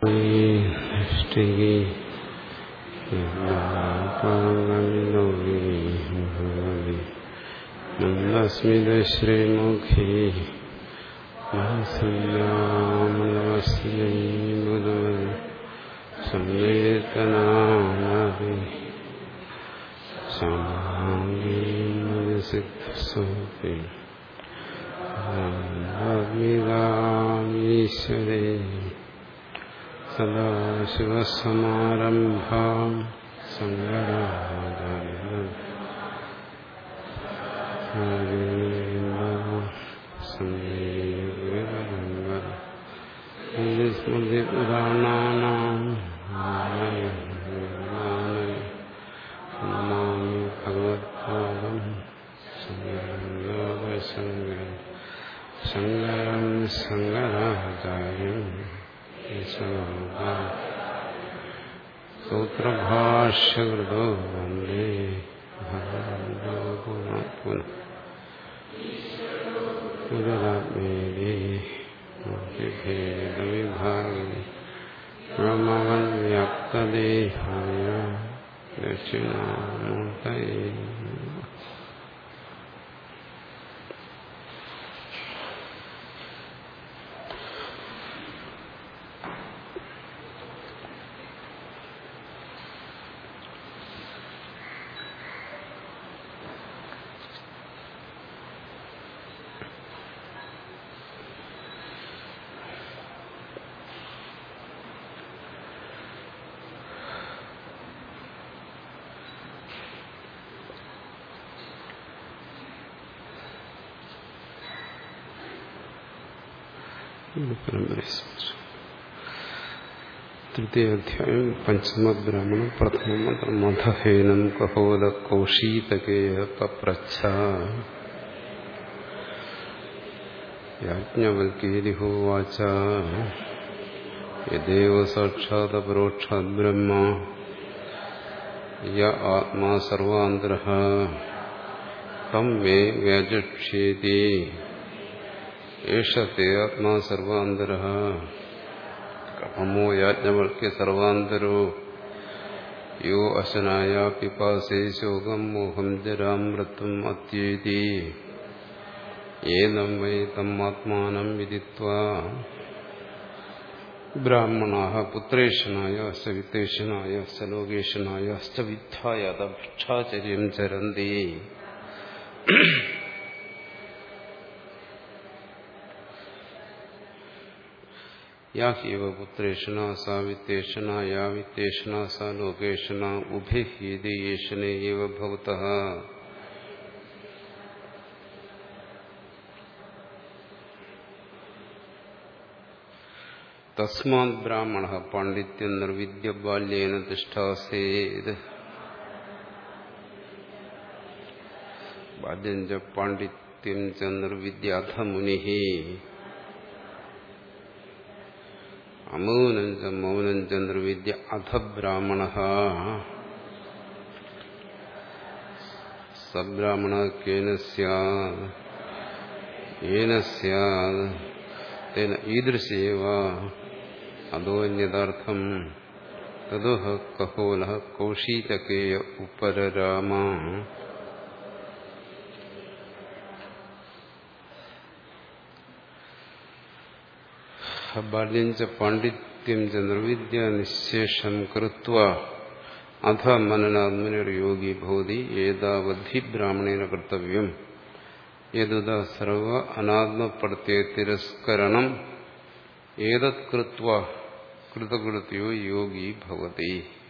ष्टिगी മന്ദസ്മിതശ്രീമുഖി മനസ്സയാമനവസ്യൈ മുതമതി സംവേദനാമതി സാമാംഗീസിദ്ധസോപി ആത്മികാമീശ്വരേ സദാശിവസമാരംഭാം സങ്കരാചാര്യ സ്മൃതിപുരാണാനാം നമാമി ഭഗവത്പാദം ശങ്കരം ശങ്കരം ശങ്കരാചാര്യം സൂത്രഭാഷ്യകൃതോ വന്ദേ ഭഗവന്തോ പുനഃ പുനഃ പുനരാത്മേരേ ഭേദവിഭാഗി ബ്രഹ്മവൻ വ്യാപ്തദേഹായ ദക്ഷിണാമൂർത്തയേ തൃതീയാധ്യായം പഞ്ചമബ്രാഹ്മണം പ്രഥമ മന്ത്രം മധഹേനം കഹോല കൗശീതകേയ പപ്രച്ഛ യാജ്ഞവൽക്കേരിഹോവാച യദേവ സാക്ഷാത് പരോക്ഷാത് ബ്രഹ്മ യ ആത്മാ സർവാന്തര തം മേ വ്യജക്ഷ്യേതി ഏഷത്തെ ആത്മാ സർവാന്തര കമോ യാജ്ഞവൽക്യ സർവാന്തരോ യോ അശനായ പിപാസേ ശോകം മോഹം ജരാം മൃത്വം അത്യേതി ഏനം വൈ തമ്മാത്മാനം വിദിത്വാ ബ്രാഹ്മണാ പുത്രേഷനായ അശ്ചവിത്തേഷനായ അശ്ചലോകേഷനായ അശ്ചവിദ്ധായ ഭിക്ഷാചര്യം ചരന്തി യാ ഹീവ പുത്രേഷണ സാ വിത്തേഷണ യാ വിത്തേഷണ സാ ലോകേഷണ ഉഭിഹീതി യേഷണേ ഇവ ഭവതഃ തസ്മാത് ബ്രാഹ്മണ പാണ്ഡിത്യം നിർവിദ്യ ബാല്യേന തിഷ്ഠാസേത് ബാല്യം ച പാണ്ഡിത്യം ച നിർവിദ്യ അധ മുനി അമൗനം ച മൗനം ച നിർവിദ്യ അധ ബ്രാഹ്മണ സബ്രാഹ്മണ കേന സ്യാത് ഏന സ്യാത് തേന ഈദൃശേവ അതോന്യതാർത്ഥം തദോ കഹോല കൗശീതകേയ ഉപരരാമ ബാല്യം ച പാണ്ഡിത്യം ച നിർവിദ്യ നിശേഷം കൃത്വ അധ മനനാത്മനിർയോഗി ഭവതി ഏതാവധി ബ്രാഹ്മണേന കർത്തവ്യം യതുത സർവ അനാത്മപ്രത്യ തിരസ്കരണം ഏതത് കൃത്വ കൃതകൃത്യോ യോഗി ഭവതി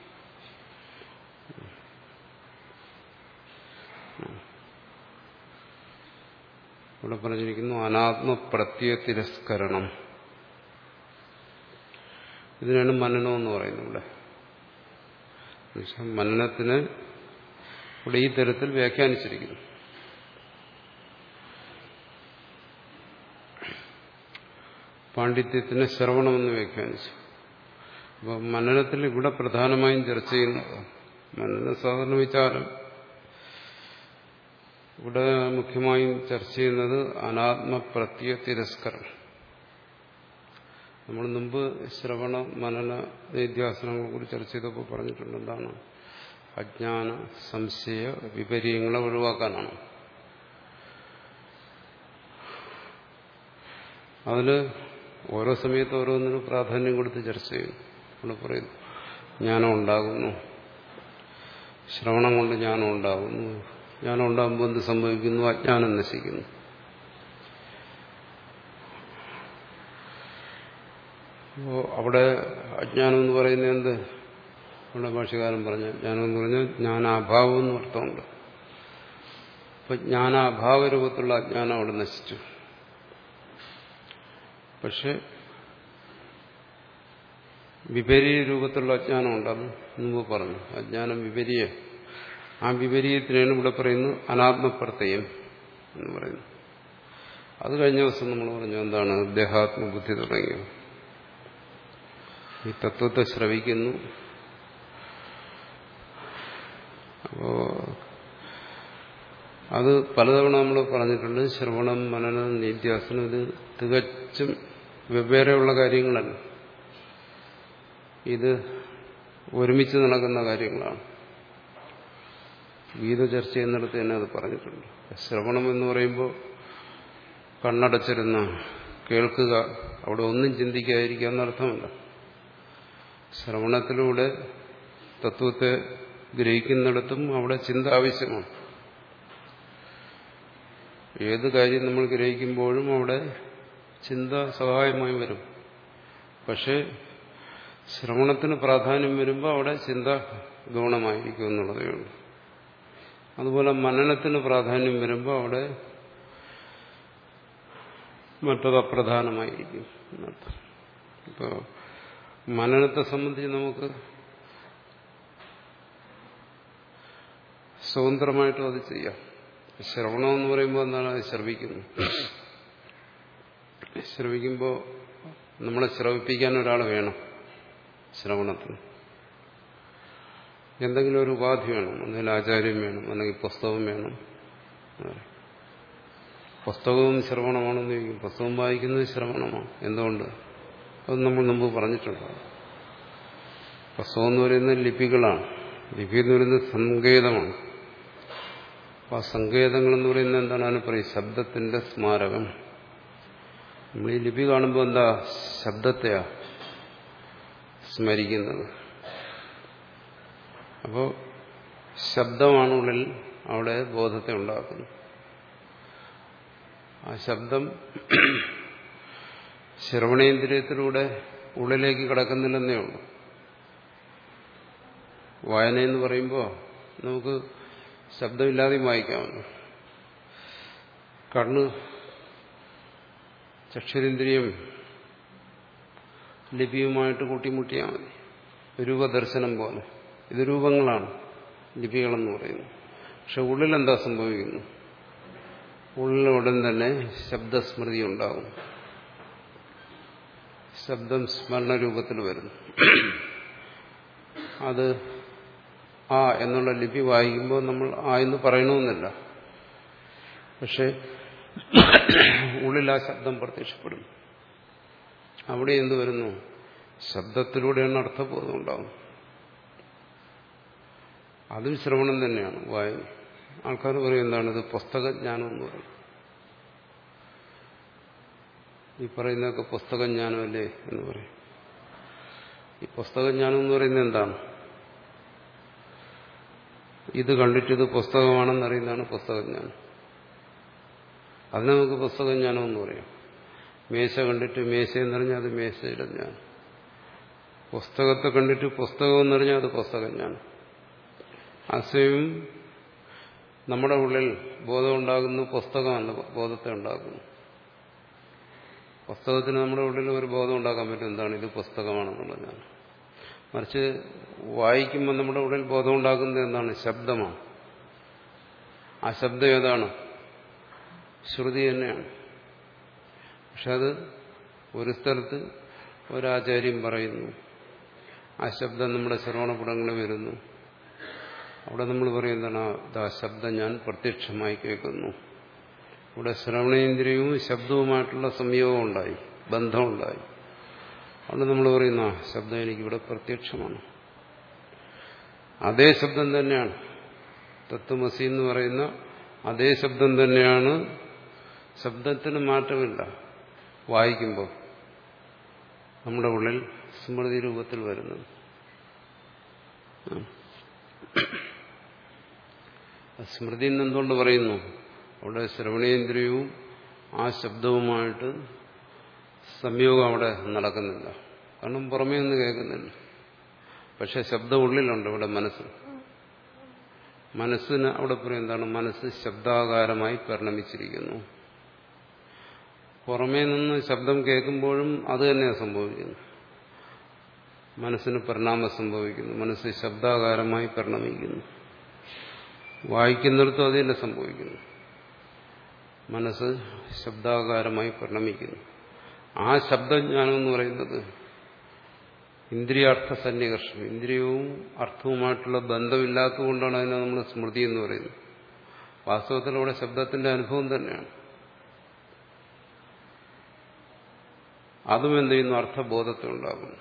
ഇവിടെ പറഞ്ഞിരിക്കുന്നു അനാത്മപ്രത്യ തിരസ്കരണം ഇതിനാണ് മനനം എന്ന് പറയുന്നത് ഇവിടെ മനനത്തിന് ഇവിടെ ഈ തരത്തിൽ വ്യാഖ്യാനിച്ചിരിക്കുന്നു പാണ്ഡിത്യത്തിന് ശ്രവണമെന്ന് വ്യാഖ്യാനിച്ചു അപ്പോൾ മനനത്തിൽ ഇവിടെ പ്രധാനമായും ചർച്ച ചെയ്യുന്നത് മനന സാധാരണ വിചാരം ഇവിടെ മുഖ്യമായും ചർച്ച ചെയ്യുന്നത് അനാത്മപ്രത്യ തിരസ്കരണം നമ്മൾ മുമ്പ് ശ്രവണ മനന നിധ്യാസനങ്ങളെ കുറിച്ച് ചർച്ച ചെയ്തപ്പോൾ പറഞ്ഞിട്ടുണ്ട് എന്താണ് അജ്ഞാന സംശയ വിപര്യങ്ങളെ ഒഴിവാക്കാനാണ് അതില് ഓരോ സമയത്ത് ഓരോന്നിനും പ്രാധാന്യം കൊടുത്ത് ചർച്ച ചെയ്യുന്നു നമ്മൾ പറയുന്നു ജ്ഞാനം ഉണ്ടാകുന്നു ശ്രവണം കൊണ്ട് ജ്ഞാനം ഉണ്ടാകുന്നു ജ്ഞാനം ഉണ്ടാകുമ്പോൾ എന്ത് സംഭവിക്കുന്നു അജ്ഞാനം നശിക്കുന്നു അപ്പോൾ അവിടെ അജ്ഞാനം എന്ന് പറയുന്നത് എന്ത് നമ്മുടെ ഭാഷകാരൻ പറഞ്ഞ ജ്ഞാനം എന്ന് പറഞ്ഞാൽ ജ്ഞാനാഭാവം എന്ന് അർത്ഥമുണ്ട് അപ്പൊ ജ്ഞാനാഭാവ രൂപത്തിലുള്ള അജ്ഞാനം അവിടെ നശിച്ചു പക്ഷെ വിപരീയ രൂപത്തിലുള്ള അജ്ഞാനമുണ്ട് അത് മുമ്പ് പറഞ്ഞു അജ്ഞാനം വിപരീയ ആ വിപരീയത്തിനാണ് ഇവിടെ പറയുന്നത് അനാത്മപ്രത്യയം എന്ന് പറയുന്നു അത് കഴിഞ്ഞ ദിവസം നമ്മൾ പറഞ്ഞു എന്താണ് ദേഹാത്മബുദ്ധി തുടങ്ങിയത് ഈ തത്വത്തെ ശ്രവിക്കുന്നു അപ്പോ അത് പലതവണ നമ്മൾ പറഞ്ഞിട്ടുണ്ട് ശ്രവണം മനനം നിത്യാസനം ഇത് തികച്ചും വെവ്വേറെയുള്ള കാര്യങ്ങളല്ല ഇത് ഒരുമിച്ച് നടക്കുന്ന കാര്യങ്ങളാണ് ഗീത ചർച്ച ചെയ്യുന്നിടത്ത് തന്നെ അത് പറഞ്ഞിട്ടുണ്ട് ശ്രവണം എന്ന് പറയുമ്പോൾ കണ്ണടച്ചിരുന്ന കേൾക്കുക അവിടെ ഒന്നും ചിന്തിക്കാതിരിക്കുക എന്നർത്ഥമല്ല ശ്രവണത്തിലൂടെ തത്വത്തെ ഗ്രഹിക്കുന്നിടത്തും അവിടെ ചിന്ത ആവശ്യമാണ് ഏത് കാര്യം നമ്മൾ ഗ്രഹിക്കുമ്പോഴും അവിടെ ചിന്ത സഹായമായി വരും പക്ഷേ ശ്രവണത്തിന് പ്രാധാന്യം വരുമ്പോൾ അവിടെ ചിന്ത ഗൗണമായിരിക്കും എന്നുള്ളതേ ഉള്ളൂ അതുപോലെ മനനത്തിന് പ്രാധാന്യം വരുമ്പോൾ അവിടെ മറ്റത് അപ്രധാനമായിരിക്കും എന്നർത്ഥം ഇപ്പോൾ മനനത്തെ സംബന്ധിച്ച് നമുക്ക് സ്വതന്ത്രമായിട്ടും അത് ചെയ്യാം ശ്രവണം എന്ന് പറയുമ്പോൾ എന്താണ് അത് ശ്രവിക്കുന്നു ശ്രവിക്കുമ്പോൾ നമ്മളെ ശ്രവിപ്പിക്കാൻ ഒരാൾ വേണം ശ്രവണത്തിന് എന്തെങ്കിലും ഒരു ഉപാധി വേണം ഒന്നുകിൽ ആചാര്യം വേണം അല്ലെങ്കിൽ പുസ്തകം വേണം പുസ്തകവും ശ്രവണമാണെന്ന് ചോദിക്കും പുസ്തകം വായിക്കുന്നത് ശ്രവണമാണ് എന്തുകൊണ്ട് അത് നമ്മൾ മുമ്പ് പറഞ്ഞിട്ടുണ്ട് പുസ്തകം എന്ന് പറയുന്നത് ലിപികളാണ് ലിപി എന്ന് പറയുന്നത് സങ്കേതമാണ് അപ്പോൾ ആ സങ്കേതങ്ങൾ എന്ന് പറയുന്നത് എന്താണ് അതിന് പറയും ശബ്ദത്തിന്റെ സ്മാരകം നമ്മൾ ഈ ലിപി കാണുമ്പോൾ എന്താ ശബ്ദത്തെയാ സ്മരിക്കുന്നത് അപ്പോൾ ശബ്ദമാണ് ഉള്ളിൽ അവിടെ ബോധത്തെ ഉണ്ടാക്കുന്നത് ആ ശബ്ദം ശ്രവണേന്ദ്രിയത്തിലൂടെ ഉള്ളിലേക്ക് കിടക്കുന്നില്ലെന്നേ ഉള്ളൂ വായന എന്ന് പറയുമ്പോൾ നമുക്ക് ശബ്ദമില്ലാതെയും വായിക്കാമല്ലോ കണ്ണ് ചക്ഷുരേന്ദ്രിയം ലിപിയുമായിട്ട് കൂട്ടിമുട്ടിയാൽ മതി രൂപദർശനം പോലെ ഇത് രൂപങ്ങളാണ് ലിപികളെന്ന് പറയുന്നത് പക്ഷെ ഉള്ളിലെന്താ സംഭവിക്കുന്നു ഉള്ളിലുടൻ തന്നെ ശബ്ദസ്മൃതി ഉണ്ടാകും ശബ്ദം സ്മരണ രൂപത്തിൽ വരുന്നു അത് ആ എന്നുള്ള ലിപി വായിക്കുമ്പോൾ നമ്മൾ ആ എന്ന് പറയണമെന്നില്ല പക്ഷെ ഉള്ളിൽ ആ ശബ്ദം പ്രത്യക്ഷപ്പെടും അവിടെ എന്ത് വരുന്നു ശബ്ദത്തിലൂടെയാണ് അർത്ഥബോധം ഉണ്ടാവും അതും ശ്രവണം തന്നെയാണ് വായന ആൾക്കാർ പറയും എന്താണ് ഇത് പുസ്തകജ്ഞാനം എന്ന് പറയും ഈ പറയുന്നതൊക്കെ പുസ്തകജ്ഞാനമല്ലേ എന്ന് പറയും ഈ പുസ്തകജ്ഞാനം എന്ന് പറയുന്നത് എന്താണ് ഇത് കണ്ടിട്ടിത് പുസ്തകമാണെന്നറിയുന്നതാണ് പുസ്തകജ്ഞാനം അതിനെ നമുക്ക് പുസ്തകജ്ഞാനം എന്ന് പറയാം മേശ കണ്ടിട്ട് മേശ എന്നറിഞ്ഞാൽ അത് മേശയുടെ ജ്ഞാനം പുസ്തകത്തെ കണ്ടിട്ട് പുസ്തകം എന്നറിഞ്ഞാൽ അത് പുസ്തകജ്ഞാനം അസയും നമ്മുടെ ഉള്ളിൽ ബോധമുണ്ടാകുന്ന പുസ്തകമല്ല ബോധത്തെ ഉണ്ടാക്കുന്നു പുസ്തകത്തിന് നമ്മുടെ ഉള്ളിൽ ഒരു ബോധം ഉണ്ടാക്കാൻ പറ്റും എന്താണ് ഇത് പുസ്തകമാണെന്നുള്ളതാണ് മറിച്ച് വായിക്കുമ്പോൾ നമ്മുടെ ഉള്ളിൽ ബോധം ഉണ്ടാക്കുന്നത് എന്താണ് ശബ്ദമാണ് ആ ശബ്ദം ഏതാണ് ശ്രുതി തന്നെയാണ് പക്ഷെ അത് ഒരു സ്ഥലത്ത് ഒരാചാര്യം പറയുന്നു ആ ശബ്ദം നമ്മുടെ ശ്രവണപുടങ്ങളിൽ വരുന്നു അവിടെ നമ്മൾ പറയുന്നതാണ് ആ ശബ്ദം ഞാൻ പ്രത്യക്ഷമായി കേൾക്കുന്നു ഇവിടെ ശ്രവണേന്ദ്രിയവും ശബ്ദവുമായിട്ടുള്ള സംയോഗം ഉണ്ടായി ബന്ധമുണ്ടായി അതുകൊണ്ട് നമ്മൾ പറയുന്ന ശബ്ദം എനിക്കിവിടെ പ്രത്യക്ഷമാണ് അതേ ശബ്ദം തന്നെയാണ് തത്വമസി എന്ന് പറയുന്ന അതേ ശബ്ദം തന്നെയാണ് ശബ്ദത്തിന് മാറ്റമില്ല വായിക്കുമ്പോൾ നമ്മുടെ ഉള്ളിൽ സ്മൃതി രൂപത്തിൽ വരുന്നത് സ്മൃതി എന്തുകൊണ്ട് പറയുന്നു അവിടെ ശ്രവണേന്ദ്രിയവും ആ ശബ്ദവുമായിട്ട് സംയോഗം അവിടെ നടക്കുന്നില്ല കാരണം പുറമേ ഒന്നും കേൾക്കുന്നില്ല പക്ഷെ ശബ്ദം ഉള്ളിലുണ്ട് ഇവിടെ മനസ്സ് മനസ്സിന് അവിടെ പറയും എന്താണ് മനസ്സ് ശബ്ദാകാരമായി പരിണമിച്ചിരിക്കുന്നു പുറമേ നിന്ന് ശബ്ദം കേൾക്കുമ്പോഴും അത് തന്നെയാണ് സംഭവിക്കുന്നു മനസ്സിന് പരിണാമം സംഭവിക്കുന്നു മനസ്സ് ശബ്ദാകാരമായി പരിണമിക്കുന്നു വായിക്കുന്നിടത്തും അത് തന്നെ സംഭവിക്കുന്നു മനസ്സ് ശബ്ദാകാരമായി പരിണമിക്കുന്നു ആ ശബ്ദജ്ഞാനം എന്ന് പറയുന്നത് ഇന്ദ്രിയാർത്ഥ സന്നികർഷം ഇന്ദ്രിയവും അർത്ഥവുമായിട്ടുള്ള ബന്ധമില്ലാത്തതുകൊണ്ടാണ് അതിനെ നമ്മൾ സ്മൃതി എന്ന് പറയുന്നത് വാസ്തവത്തിൽ അവിടെ ശബ്ദത്തിന്റെ അനുഭവം തന്നെയാണ് അതും എന്ത് ചെയ്യുന്നു അർത്ഥബോധത്തെ ഉണ്ടാകുന്നു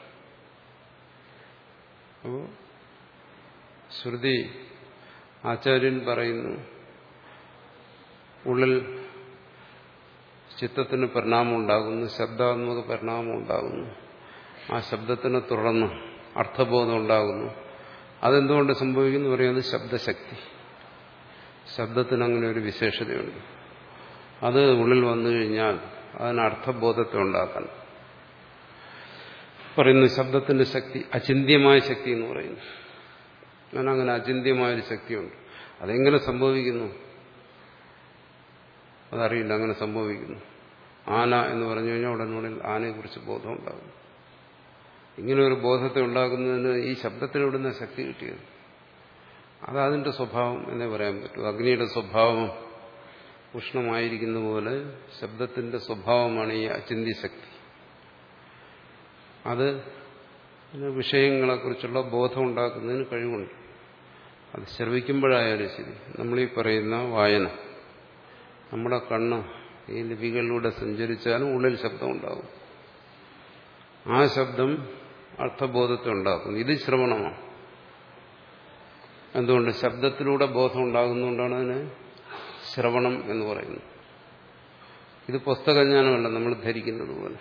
അപ്പോ ശ്രുതി ആചാര്യൻ പറയുന്നു ഉള്ളിൽ ചിത്തത്തിന് പരിണാമം ഉണ്ടാകുന്നു ശബ്ദാത്മക പരിണാമം ഉണ്ടാകുന്നു ആ ശബ്ദത്തിനെ തുടർന്ന് അർത്ഥബോധം ഉണ്ടാകുന്നു അതെന്തുകൊണ്ട് സംഭവിക്കുന്നു പറയുന്നത് ശബ്ദശക്തി ശബ്ദത്തിന് അങ്ങനെ ഒരു വിശേഷതയുണ്ട് അത് ഉള്ളിൽ വന്നു കഴിഞ്ഞാൽ അതിന് അർത്ഥബോധത്തെ ഉണ്ടാക്കാൻ പറയുന്നു ശബ്ദത്തിന്റെ ശക്തി അചിന്യമായ ശക്തി എന്ന് പറയുന്നു ഞാൻ അങ്ങനെ അചിന്യമായൊരു ശക്തിയുണ്ട് അതെങ്ങനെ സംഭവിക്കുന്നു അതറിയില്ല അങ്ങനെ സംഭവിക്കുന്നു ആന എന്ന് പറഞ്ഞു കഴിഞ്ഞാൽ ഉടനുള്ളിൽ ആനയെക്കുറിച്ച് ബോധം ഉണ്ടാകും ഇങ്ങനെ ഒരു ബോധത്തെ ഉണ്ടാക്കുന്നതിന് ഈ ശബ്ദത്തിനിവിടുന്ന ശക്തി കിട്ടിയത് അതതിന്റെ സ്വഭാവം എന്നേ പറയാൻ പറ്റൂ അഗ്നിയുടെ സ്വഭാവം ഉഷ്ണമായിരിക്കുന്ന പോലെ ശബ്ദത്തിന്റെ സ്വഭാവമാണ് ഈ അചിന്തി ശക്തി അത് വിഷയങ്ങളെക്കുറിച്ചുള്ള ബോധം ഉണ്ടാക്കുന്നതിന് കഴിവുണ്ട് അത് ശ്രവിക്കുമ്പോഴായാലും ശരി നമ്മളീ പറയുന്ന വായന നമ്മുടെ കണ്ണ് ഈ ലിപികളിലൂടെ സഞ്ചരിച്ചാലും ഉള്ളിൽ ശബ്ദം ഉണ്ടാകും ആ ശബ്ദം അർത്ഥബോധത്തെ ഉണ്ടാക്കുന്നു ഇത് ശ്രവണമാണ് എന്തുകൊണ്ട് ശബ്ദത്തിലൂടെ ബോധം ഉണ്ടാകുന്നതുകൊണ്ടാണ് അതിന് ശ്രവണം എന്ന് പറയുന്നത് ഇത് പുസ്തകജ്ഞാനമല്ല നമ്മൾ ധരിക്കുന്നത് പോലെ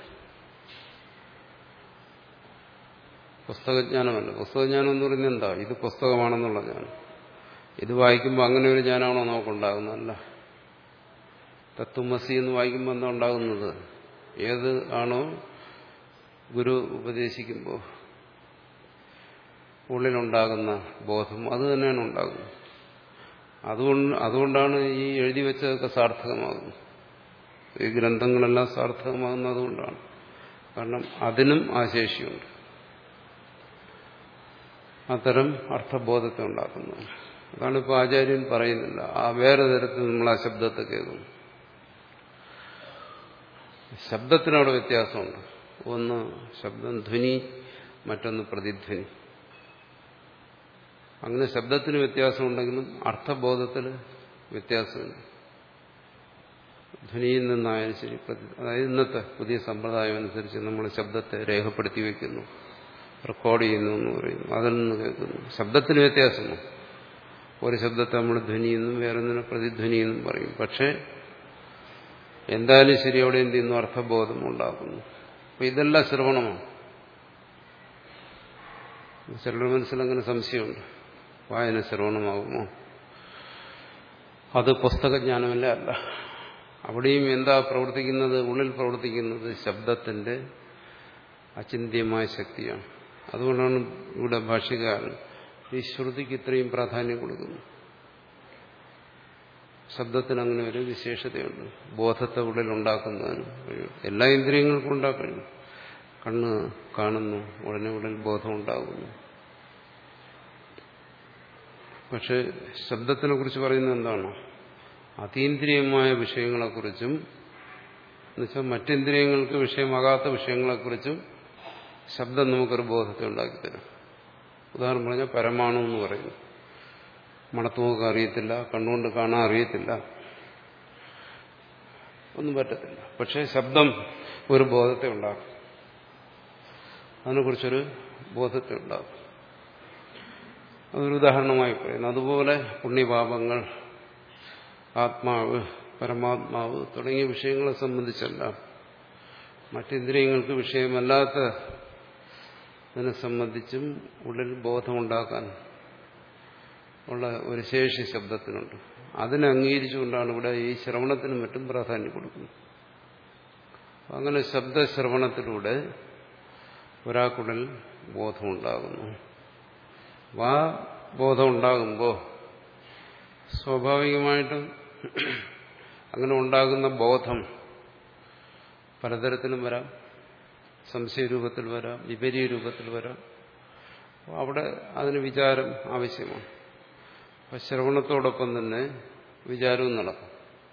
പുസ്തകജ്ഞാനമല്ല പുസ്തകജ്ഞാനം എന്ന് പറയുന്നത് എന്താ ഇത് പുസ്തകമാണെന്നുള്ള ജ്ഞാനം ഇത് വായിക്കുമ്പോൾ അങ്ങനെ ഒരു ജ്ഞാനമാണോ നമുക്കുണ്ടാകുന്നതല്ല തത്വമസി എന്ന് വായിക്കുമ്പോൾ എന്താ ഉണ്ടാകുന്നത് ഏത് ആണോ ഗുരു ഉപദേശിക്കുമ്പോൾ ഉള്ളിലുണ്ടാകുന്ന ബോധം അത് തന്നെയാണ് ഉണ്ടാകുന്നത് അതുകൊണ്ട് അതുകൊണ്ടാണ് ഈ എഴുതി വെച്ചതൊക്കെ സാർത്ഥകമാകുന്നത് ഈ ഗ്രന്ഥങ്ങളെല്ലാം സാർത്ഥകമാകുന്നത് അതുകൊണ്ടാണ് കാരണം അതിനും ആ ശേഷിയുണ്ട് അത്തരം അർത്ഥബോധത്തെ ഉണ്ടാക്കുന്നത് അതാണ് ഇപ്പോൾ ആചാര്യൻ പറയുന്നില്ല ആ വേറെ തരത്തിൽ നമ്മൾ ആ ശബ്ദത്തെ കേൾക്കുന്നു ശബ്ദത്തിനവിടെ വ്യത്യാസമുണ്ട് ഒന്ന് ശബ്ദം ധ്വനി മറ്റൊന്ന് പ്രതിധ്വനി അങ്ങനെ ശബ്ദത്തിന് വ്യത്യാസമുണ്ടെങ്കിലും അർത്ഥബോധത്തിൽ വ്യത്യാസമില്ല ധ്വനിയിൽ നിന്നായാലും ശരി അതായത് ഇന്നത്തെ പുതിയ സമ്പ്രദായം അനുസരിച്ച് നമ്മൾ ശബ്ദത്തെ രേഖപ്പെടുത്തി വയ്ക്കുന്നു റെക്കോർഡ് ചെയ്യുന്നു എന്ന് പറയുന്നു അതിൽ നിന്ന് കേൾക്കുന്നു ശബ്ദത്തിന് വ്യത്യാസമോ ഒരു ശബ്ദത്തെ നമ്മൾ ധ്വനിയെന്നും വേറൊന്നിനെ പ്രതിധ്വനിയെന്നും പറയും പക്ഷേ എന്തായാലും ശരി അവിടെ എന്ത് ചെയ്യുന്നു അർത്ഥബോധം ഉണ്ടാക്കുന്നു അപ്പൊ ഇതെല്ലാം ശ്രവണമാണ് ചിലരുടെ മനസ്സിലങ്ങനെ സംശയമുണ്ട് വായന ശ്രവണമാകുമോ അത് പുസ്തകജ്ഞാനമല്ല അല്ല അവിടെയും എന്താ പ്രവർത്തിക്കുന്നത് ഉള്ളിൽ പ്രവർത്തിക്കുന്നത് ശബ്ദത്തിന്റെ അചിന്ത്യമായ ശക്തിയാണ് അതുകൊണ്ടാണ് ഇവിടെ ഭാഷ്യകാരൻ ഈ ശ്രുതിക്ക് ഇത്രയും പ്രാധാന്യം കൊടുക്കുന്നു ശബ്ദത്തിന് അങ്ങനെ ഒരു വിശേഷതയുണ്ട് ബോധത്തെ ഉള്ളിൽ ഉണ്ടാക്കുന്നതിന് കഴിയും എല്ലാ ഇന്ദ്രിയങ്ങൾക്കും ഉണ്ടാക്കണം കണ്ണ് കാണുന്നു ഉടനെ ഉള്ളിൽ ബോധം ഉണ്ടാകുന്നു പക്ഷെ ശബ്ദത്തിനെ കുറിച്ച് പറയുന്നത് എന്താണ് അതീന്ദ്രിയമായ വിഷയങ്ങളെക്കുറിച്ചും എന്നുവെച്ചാൽ മറ്റിന്ദ്രിയങ്ങൾക്ക് വിഷയമാകാത്ത വിഷയങ്ങളെക്കുറിച്ചും ശബ്ദം നമുക്കൊരു ബോധത്തെ ഉണ്ടാക്കിത്തരും ഉദാഹരണം പറഞ്ഞാൽ പരമാണു എന്ന് പറയുന്നു മണത്ത് നോക്കാൻ അറിയത്തില്ല കണ്ണുകൊണ്ട് കാണാൻ അറിയത്തില്ല ഒന്നും പറ്റത്തില്ല പക്ഷേ ശബ്ദം ഒരു ബോധത്തെ ഉണ്ടാക്കും അതിനെക്കുറിച്ചൊരു ബോധത്തെ ഉണ്ടാകും അതൊരു ഉദാഹരണമായി പറയുന്നു അതുപോലെ പുണ്യപാപങ്ങൾ ആത്മാവ് പരമാത്മാവ് തുടങ്ങിയ വിഷയങ്ങളെ സംബന്ധിച്ചെല്ലാം മറ്റിന്ദ്രിയങ്ങൾക്ക് വിഷയമല്ലാത്ത ഇതിനെ സംബന്ധിച്ചും ഉള്ളിൽ ബോധമുണ്ടാക്കാൻ ഉള്ള ഒരു ശേഷി ശബ്ദത്തിനുണ്ട് അതിനെ അംഗീകരിച്ചുകൊണ്ടാണ് ഇവിടെ ഈ ശ്രവണത്തിനും മറ്റും പ്രാധാന്യം കൊടുക്കുന്നത് അങ്ങനെ ശബ്ദശ്രവണത്തിലൂടെ ഒരാൾക്കുള്ളിൽ ബോധമുണ്ടാകുന്നു ആ ബോധം ഉണ്ടാകുമ്പോൾ സ്വാഭാവികമായിട്ടും അങ്ങനെ ഉണ്ടാകുന്ന ബോധം പലതരത്തിലും വരാം സംശയരൂപത്തിൽ വരാം വിപരീയ രൂപത്തിൽ വരാം അവിടെ അതിന് വിചാരം ആവശ്യമാണ് അപ്പൊ ശ്രവണത്തോടൊപ്പം തന്നെ വിചാരവും നടക്കും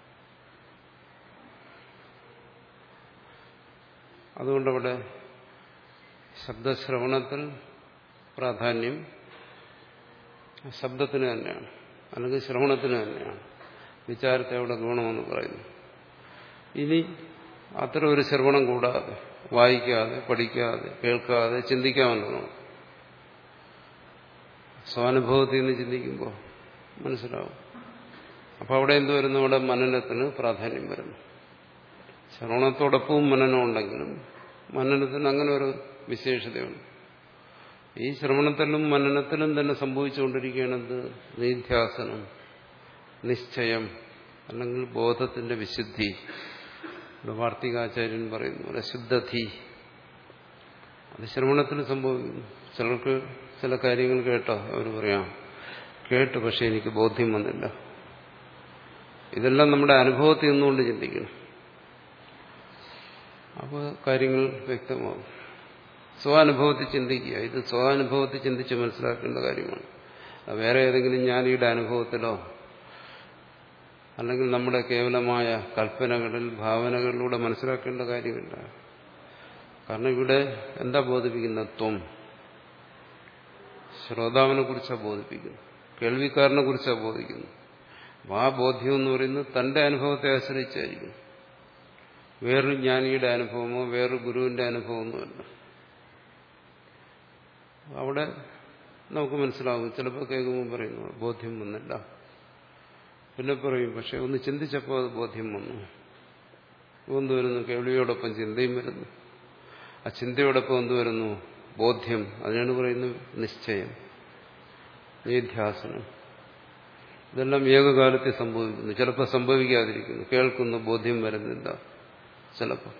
അതുകൊണ്ടവിടെ ശബ്ദശ്രവണത്തിൽ പ്രാധാന്യം ശബ്ദത്തിന് തന്നെയാണ് അല്ലെങ്കിൽ ശ്രവണത്തിന് തന്നെയാണ് വിചാരത്തെ അവിടെ ഗുണമെന്ന് പറയുന്നു ഇനി അത്ര ഒരു ശ്രവണം കൂടാതെ വായിക്കാതെ പഠിക്കാതെ കേൾക്കാതെ ചിന്തിക്കാമെന്നതാണ് സ്വാനുഭവത്തിൽ നിന്ന് ചിന്തിക്കുമ്പോൾ മനസ്സിലാവും അപ്പോൾ അവിടെ എന്ത് വരുന്നു അവിടെ മനനത്തിന് പ്രാധാന്യം വരുന്നു ശ്രവണത്തോടൊപ്പവും മനനം ഉണ്ടെങ്കിലും മനനത്തിന് അങ്ങനെ ഒരു വിശേഷതയുണ്ട് ഈ ശ്രവണത്തിലും മനനത്തിലും തന്നെ സംഭവിച്ചുകൊണ്ടിരിക്കുകയാണത് നിധ്യാസനം നിശ്ചയം അല്ലെങ്കിൽ ബോധത്തിന്റെ വിശുദ്ധി ഇവിടെ വാർത്തികാചാര്യൻ പറയുന്നു പോലെ ശുദ്ധധി അത് ശ്രവണത്തിൽ സംഭവിക്കുന്നു ചിലർക്ക് ചില കാര്യങ്ങൾ കേട്ടോ അവർ പറയാം കേട്ടു പക്ഷെ എനിക്ക് ബോധ്യം വന്നില്ല ഇതെല്ലാം നമ്മുടെ അനുഭവത്തിൽ നിന്നുകൊണ്ട് ചിന്തിക്കണം അപ്പോൾ കാര്യങ്ങൾ വ്യക്തമാകും സ്വാനുഭവത്തിൽ ചിന്തിക്കുക ഇത് സ്വാനുഭവത്തിൽ ചിന്തിച്ച് മനസ്സിലാക്കേണ്ട കാര്യമാണ് വേറെ ഏതെങ്കിലും ജ്ഞാനിയുടെ അനുഭവത്തിലോ അല്ലെങ്കിൽ നമ്മുടെ കേവലമായ കൽപ്പനകളിൽ ഭാവനകളിലൂടെ മനസ്സിലാക്കേണ്ട കാര്യമില്ല കാരണം ഇവിടെ എന്താ ബോധിപ്പിക്കുന്ന ത്വം ശ്രോതാവിനെ കുറിച്ചാണ് ബോധിപ്പിക്കുന്നത് കേൾവിക്കാരനെ കുറിച്ചാണ് ബോധിക്കുന്നത് അപ്പോൾ ആ ബോധ്യം എന്ന് പറയുന്നത് തന്റെ അനുഭവത്തെ ആശ്രയിച്ചായിരിക്കും വേറൊരു ജ്ഞാനിയുടെ അനുഭവമോ വേറൊരു ഗുരുവിന്റെ അനുഭവമൊന്നുമല്ല അവിടെ നമുക്ക് മനസ്സിലാവും ചിലപ്പോൾ കേൾക്കുമ്പോൾ പറയുന്നു ബോധ്യം വന്നില്ല പിന്നെ പറയും പക്ഷെ ഒന്ന് ചിന്തിച്ചപ്പോൾ അത് ബോധ്യം വന്നു എന്ത് വരുന്നു കേൾവിയോടൊപ്പം ചിന്തയും വരുന്നു ആ ചിന്തയോടൊപ്പം എന്ത് വരുന്നു ബോധ്യം അതിനാണ് പറയുന്നത് നിശ്ചയം നിധ്യാസനം ഇതെല്ലാം ഏകകാലത്തിൽ സംഭവിക്കുന്നു ചിലപ്പോൾ സംഭവിക്കാതിരിക്കുന്നു കേൾക്കുന്നു ബോധ്യം വരുന്നില്ല ചിലപ്പോൾ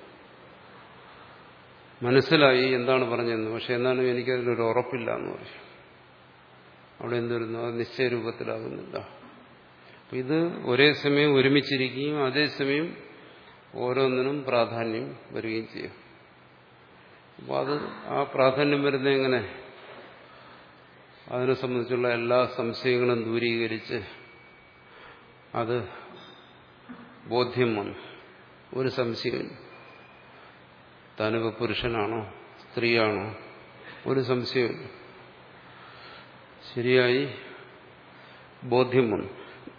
മനസ്സിലായി എന്താണ് പറഞ്ഞതെന്ന് പക്ഷെ എന്നാലും എനിക്കതിലൊരു ഉറപ്പില്ല എന്ന് പറയും അവിടെ എന്തുവരുന്നു അത് നിശ്ചയരൂപത്തിലാകുന്നില്ല ഇത് ഒരേ സമയം ഒരുമിച്ചിരിക്കുകയും അതേസമയം ഓരോന്നിനും പ്രാധാന്യം വരികയും ചെയ്യും അപ്പോൾ അത് ആ പ്രാധാന്യം വരുന്ന എങ്ങനെ അതിനെ സംബന്ധിച്ചുള്ള എല്ലാ സംശയങ്ങളും ദൂരീകരിച്ച് അത് ബോധ്യം വന്നു ഒരു സംശയമില്ല താനിപ്പോ പുരുഷനാണോ സ്ത്രീയാണോ ഒരു സംശയമില്ല ശരിയായി ബോധ്യം വന്നു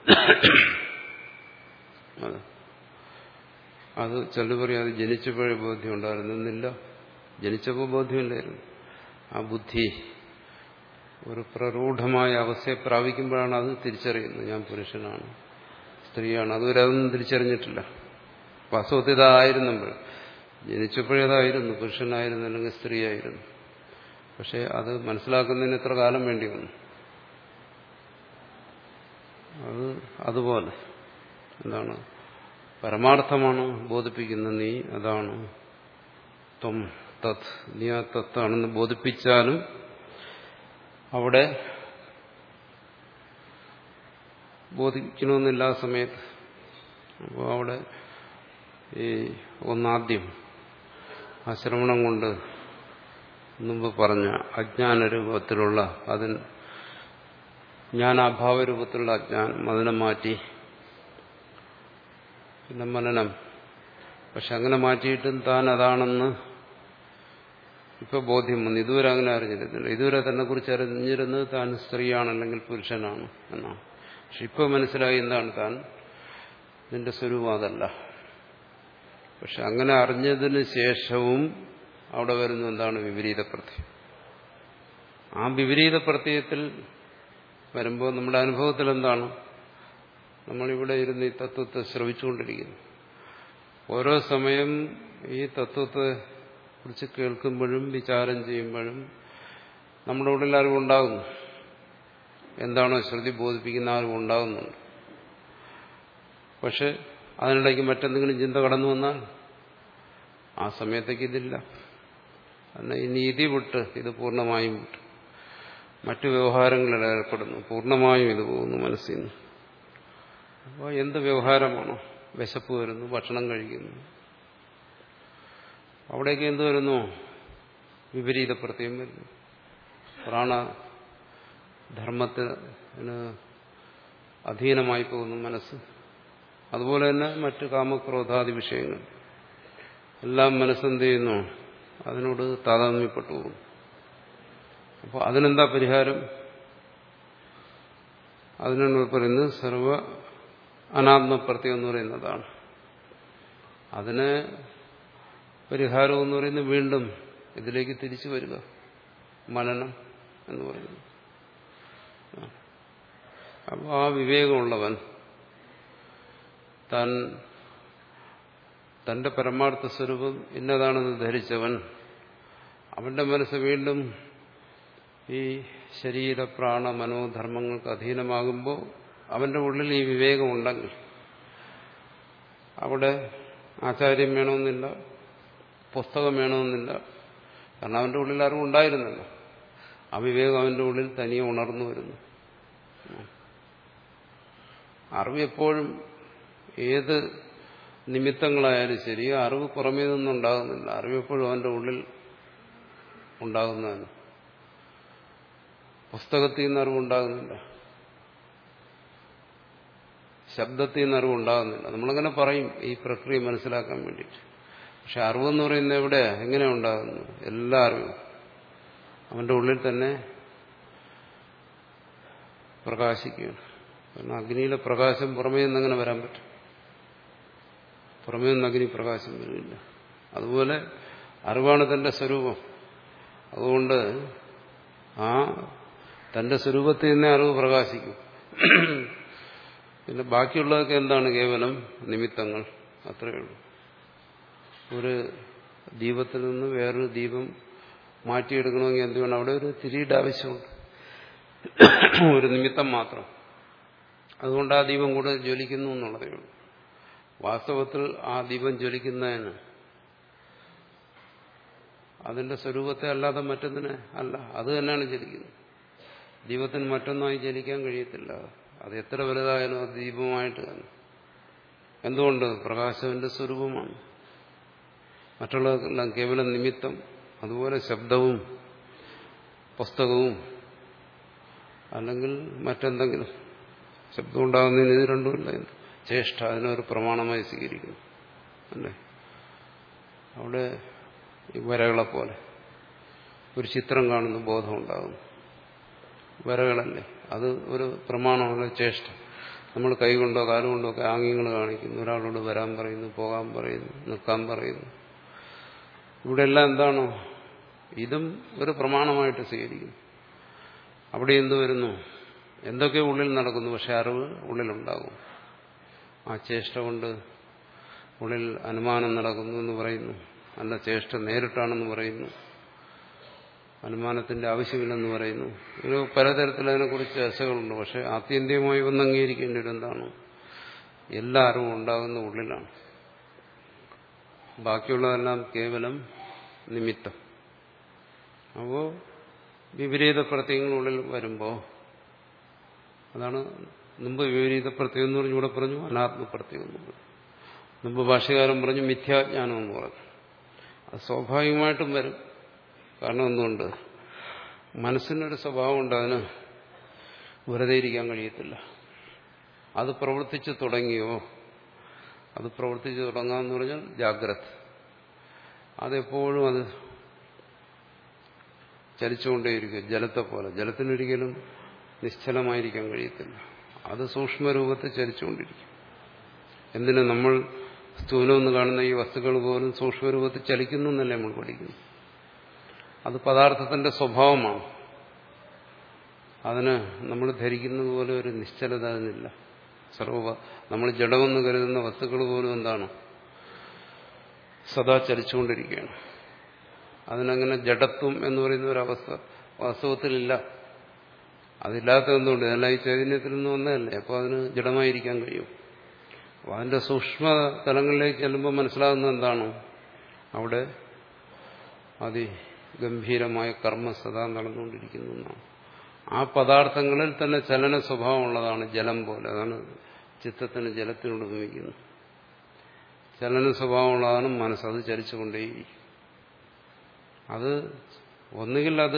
അത് അത് ചില പറയും അത് ജനിച്ചപ്പോഴേ ബോധ്യം ഉണ്ടായിരുന്നില്ല ജനിച്ചപ്പോൾ ബോധ്യമില്ലായിരുന്നു ആ ബുദ്ധി ഒരു പ്രരൂഢമായ അവസ്ഥയെ പ്രാപിക്കുമ്പോഴാണ് അത് തിരിച്ചറിയുന്നത് ഞാൻ പുരുഷനാണ് സ്ത്രീയാണ് അതുവരെ അതൊന്നും തിരിച്ചറിഞ്ഞിട്ടില്ല വാസ്തവത്തിൽ ഇതായിരുന്നപ്പോൾ ജനിച്ചപ്പോഴേതായിരുന്നു പുരുഷനായിരുന്നു അല്ലെങ്കിൽ സ്ത്രീയായിരുന്നു പക്ഷെ അത് മനസ്സിലാക്കുന്നതിന് എത്ര കാലം വേണ്ടി വന്നു അത് അതുപോലെ എന്താണ് പരമാർത്ഥമാണ് ബോധിപ്പിക്കുന്ന നീ അതാണ് ത്വം തത് നീ ആ തത്താണെന്ന് ബോധിപ്പിച്ചാലും അവിടെ ബോധിക്കണമെന്നില്ല ആ സമയത്ത് അപ്പോൾ അവിടെ ഈ ഒന്നാദ്യം ആ ശ്രവണം കൊണ്ട് മുമ്പ് പറഞ്ഞ അജ്ഞാന രൂപത്തിലുള്ള അതിന് ജ്ഞാനാഭാവ രൂപത്തിലുള്ള അജ്ഞാനം അതിനെ മാറ്റി പിന്നെ മനനം പക്ഷെ അങ്ങനെ മാറ്റിയിട്ടും താൻ അതാണെന്ന് ഇപ്പൊ ബോധ്യം വന്നു ഇതുവരെ അങ്ങനെ അറിഞ്ഞിരുന്നില്ല ഇതുവരെ തന്നെ കുറിച്ച് അറിഞ്ഞിരുന്നത് താൻ സ്ത്രീയാണല്ലെങ്കിൽ പുരുഷനാണ് എന്നാണ് പക്ഷെ ഇപ്പൊ മനസ്സിലായി എന്താണ് താൻ നിന്റെ സ്വരൂപം അതല്ല പക്ഷെ അങ്ങനെ അറിഞ്ഞതിന് ശേഷവും അവിടെ വരുന്ന എന്താണ് വിപരീത പ്രത്യയം ആ വിപരീത പ്രത്യയത്തിൽ വരുമ്പോൾ നമ്മുടെ അനുഭവത്തിൽ എന്താണ് നമ്മളിവിടെ ഇരുന്ന് ഈ തത്വത്തെ ശ്രവിച്ചുകൊണ്ടിരിക്കുന്നു ഓരോ സമയം ഈ തത്വത്തെ കുറിച്ച് കേൾക്കുമ്പോഴും വിചാരം ചെയ്യുമ്പോഴും നമ്മുടെ ഉള്ളിൽ അറിവുണ്ടാകുന്നു എന്താണോ ശ്രുതി ബോധിപ്പിക്കുന്ന അറിവുണ്ടാകുന്നുണ്ട് പക്ഷെ അതിനിടയ്ക്ക് മറ്റെന്തെങ്കിലും ചിന്ത കടന്നു വന്നാൽ ആ സമയത്തേക്ക് ഇതില്ല കാരണം ഇനി ഇതി വിട്ട് ഇത് പൂർണ്ണമായും വിട്ട് മറ്റു വ്യവഹാരങ്ങളിൽ ഏർപ്പെടുന്നു പൂർണ്ണമായും ഇത് പോകുന്നു മനസ്സിൽ നിന്ന് അപ്പോൾ എന്ത് വ്യവഹാരമാണോ വിശപ്പ് വരുന്നു ഭക്ഷണം കഴിക്കുന്നു അവിടേക്ക് എന്ത് വരുന്നു വിപരീത പ്രത്യം വരുന്നു പ്രാണധർമ്മത്തിന് അധീനമായി പോകുന്നു മനസ്സ് അതുപോലെ തന്നെ മറ്റ് കാമക്രോധാദി വിഷയങ്ങൾ എല്ലാം മനസ്സെന്ത് ചെയ്യുന്നു അതിനോട് താതാത്മ്യപ്പെട്ടു പോകും അപ്പോൾ അതിനെന്താ പരിഹാരം അതിനാണ് പറയുന്നത് സർവ അനാത്മപ്രത്യം എന്ന് പറയുന്നതാണ് അതിന് പരിഹാരം എന്ന് പറയുന്നത് വീണ്ടും ഇതിലേക്ക് തിരിച്ചു വരിക മനനം എന്ന് പറയുന്നു അപ്പോൾ ആ വിവേകമുള്ളവൻ താൻ തന്റെ പരമാർത്ഥ സ്വരൂപം ഇന്നതാണെന്ന് ധരിച്ചവൻ അവന്റെ മനസ്സ് വീണ്ടും ഈ ശരീര പ്രാണ മനോധർമ്മങ്ങൾക്ക് അധീനമാകുമ്പോൾ അവന്റെ ഉള്ളിൽ ഈ വിവേകമുണ്ടെങ്കിൽ അവിടെ ആചാര്യം വേണമെന്നില്ല പുസ്തകം വേണമെന്നില്ല കാരണം അവന്റെ ഉള്ളിൽ അറിവുണ്ടായിരുന്നല്ലോ ആ വിവേകം അവന്റെ ഉള്ളിൽ തനിയെ ഉണർന്നു വരുന്നു അറിവ് എപ്പോഴും ഏത് നിമിത്തങ്ങളായാലും ശരി അറിവ് പുറമേ നിന്നുണ്ടാകുന്നില്ല അറിവ് എപ്പോഴും അവന്റെ ഉള്ളിൽ ഉണ്ടാകുന്നതാണ് പുസ്തകത്തിൽ നിന്ന് അറിവുണ്ടാകുന്നില്ല ശബ്ദത്തിൽ നിന്ന് അറിവുണ്ടാകുന്നില്ല നമ്മളങ്ങനെ പറയും ഈ പ്രക്രിയ മനസ്സിലാക്കാൻ വേണ്ടിയിട്ട് പക്ഷെ അറിവെന്ന് പറയുന്നത് എവിടെ എങ്ങനെ ഉണ്ടാകുന്നു എല്ലാ അറിവും അവന്റെ ഉള്ളിൽ തന്നെ പ്രകാശിക്കുകയാണ് കാരണം അഗ്നിയിലെ പ്രകാശം പുറമേ നിന്നങ്ങനെ വരാൻ പറ്റും പുറമേ നിന്ന് അഗ്നി പ്രകാശം വരില്ല അതുപോലെ അറിവാണ് തന്റെ സ്വരൂപം അതുകൊണ്ട് ആ തന്റെ സ്വരൂപത്തിൽ തന്നെ അറിവ് പ്രകാശിക്കും പിന്നെ ബാക്കിയുള്ളതൊക്കെ എന്താണ് കേവലം നിമിത്തങ്ങൾ അത്രയേ ഉള്ളൂ ഒരു ദീപത്തിൽ നിന്ന് വേറൊരു ദീപം മാറ്റിയെടുക്കണമെങ്കിൽ എന്ത് വേണം അവിടെ ഒരു തിരിയുടെ ആവശ്യമുണ്ട് ഒരു നിമിത്തം മാത്രം അതുകൊണ്ട് ആ ദീപം കൂടെ ജ്വലിക്കുന്നു എന്നുള്ളതേ ഉള്ളൂ വാസ്തവത്തിൽ ആ ദീപം ജ്വലിക്കുന്നതിന് അതിന്റെ സ്വരൂപത്തെ അല്ലാതെ മറ്റൊന്നിനെ അല്ല അത് തന്നെയാണ് ജലിക്കുന്നത് ദീപത്തിന് മറ്റൊന്നായി ജലിക്കാൻ കഴിയത്തില്ല അത് എത്ര വലുതായാലും അത് ദീപമായിട്ട് തന്നെ എന്തുകൊണ്ട് പ്രകാശവിന്റെ സ്വരൂപമാണ് മറ്റുള്ളതെല്ലാം കേവലം നിമിത്തം അതുപോലെ ശബ്ദവും പുസ്തകവും അല്ലെങ്കിൽ മറ്റെന്തെങ്കിലും ശബ്ദം ഉണ്ടാകുന്നതിന് ഇത് രണ്ടുമില്ല ചേഷ്ട അതിനൊരു പ്രമാണമായി സ്വീകരിക്കുന്നു അല്ലേ അവിടെ ഈ വരകളെ പോലെ ഒരു ചിത്രം കാണുന്ന ബോധം ഉണ്ടാകുന്നു വരകളല്ലേ അത് ഒരു പ്രമാണമല്ല ചേഷ്ട നമ്മൾ കൈകൊണ്ടോ കാലുകൊണ്ടോ ഒക്കെ ആംഗ്യങ്ങൾ കാണിക്കുന്നു ഒരാളോട് വരാൻ പറയുന്നു പോകാൻ പറയുന്നു നിൽക്കാൻ പറയുന്നു ഇവിടെ എല്ലാം എന്താണോ ഇതും ഒരു പ്രമാണമായിട്ട് സ്വീകരിക്കുന്നു അവിടെ എന്ത് വരുന്നു എന്തൊക്കെ ഉള്ളിൽ നടക്കുന്നു പക്ഷെ അറിവ് ഉള്ളിലുണ്ടാകും ആ ചേഷ്ട കൊണ്ട് ഉള്ളിൽ അനുമാനം നടക്കുന്നു എന്ന് പറയുന്നു അല്ല ചേഷ്ട നേരിട്ടാണെന്ന് പറയുന്നു അനുമാനത്തിന്റെ ആവശ്യമില്ലെന്ന് പറയുന്നു ഒരു പലതരത്തിൽ അതിനെക്കുറിച്ച് ചർച്ചകളുണ്ട് പക്ഷെ ആത്യന്തികമായി ഒന്ന് അംഗീകരിക്കേണ്ടത് എന്താണ് എല്ലാ അറിവും ഉണ്ടാകുന്ന ഉള്ളിലാണ് ബാക്കിയുള്ളതെല്ലാം കേവലം നിമിത്തം അപ്പോൾ വിപരീത പ്രത്യയങ്ങളുള്ളിൽ വരുമ്പോൾ അതാണ് മുമ്പ് വിപരീത പ്രത്യയം എന്ന് പറഞ്ഞു ഇവിടെ പറഞ്ഞു അനാത്മപ്രത്യയം എന്ന് പറഞ്ഞു മുമ്പ് ഭാഷകാരൻ പറഞ്ഞു മിഥ്യാജ്ഞാനം എന്ന് പറഞ്ഞു അത് സ്വാഭാവികമായിട്ടും വരും കാരണം എന്തുകൊണ്ട് മനസ്സിനൊരു സ്വഭാവമുണ്ട് അതിന് വെറുതെ ഇരിക്കാൻ കഴിയത്തില്ല അത് പ്രവർത്തിച്ചു തുടങ്ങിയോ അത് പ്രവർത്തിച്ചു തുടങ്ങാമെന്ന് പറഞ്ഞാൽ ജാഗ്രത അതെപ്പോഴും അത് ചലിച്ചുകൊണ്ടേയിരിക്കും ജലത്തെ പോലെ ജലത്തിനൊരിക്കലും നിശ്ചലമായിരിക്കാൻ കഴിയത്തില്ല അത് സൂക്ഷ്മരൂപത്തിൽ ചലിച്ചുകൊണ്ടിരിക്കും എന്തിനു നമ്മൾ സ്ഥൂലമെന്ന് കാണുന്ന ഈ വസ്തുക്കൾ പോലും സൂക്ഷ്മരൂപത്തിൽ ചലിക്കുന്നു എന്നല്ലേ നമ്മൾ പഠിക്കുന്നു അത് പദാർത്ഥത്തിന്റെ സ്വഭാവമാണ് അതിന് നമ്മൾ ധരിക്കുന്നത് പോലെ ഒരു നിശ്ചലത അതിനില്ല സർവ നമ്മൾ ജഡമെന്ന് കരുതുന്ന വസ്തുക്കൾ പോലും എന്താണ് സദാ ചലിച്ചുകൊണ്ടിരിക്കുകയാണ് അതിനങ്ങനെ ജഡത്വം എന്ന് പറയുന്ന ഒരവസ്ഥ വാസ്തവത്തിലില്ല അതില്ലാത്ത എന്തുകൊണ്ട് ഇതെല്ലാം ഈ ചൈതന്യത്തിൽ നിന്ന് വന്നതല്ലേ അപ്പോൾ അതിന് ജഡമായിരിക്കാൻ കഴിയും അപ്പോൾ അതിന്റെ സൂക്ഷ്മ തലങ്ങളിലേക്ക് ചെല്ലുമ്പോൾ മനസ്സിലാകുന്നത് എന്താണ് അവിടെ അതിഗംഭീരമായ കർമ്മ സദാ നടന്നുകൊണ്ടിരിക്കുന്നു എന്നാണ് ആ പദാർത്ഥങ്ങളിൽ തന്നെ ചലന സ്വഭാവമുള്ളതാണ് ജലം പോലെ അതാണ് ചിത്തത്തിന് ജലത്തിനോട് ഉപയോഗിക്കുന്നത് ചലന സ്വഭാവമുള്ളതാണ് മനസ്സ് അത് ചലിച്ചുകൊണ്ടേയിരിക്കും അത് ഒന്നുകിൽ അത്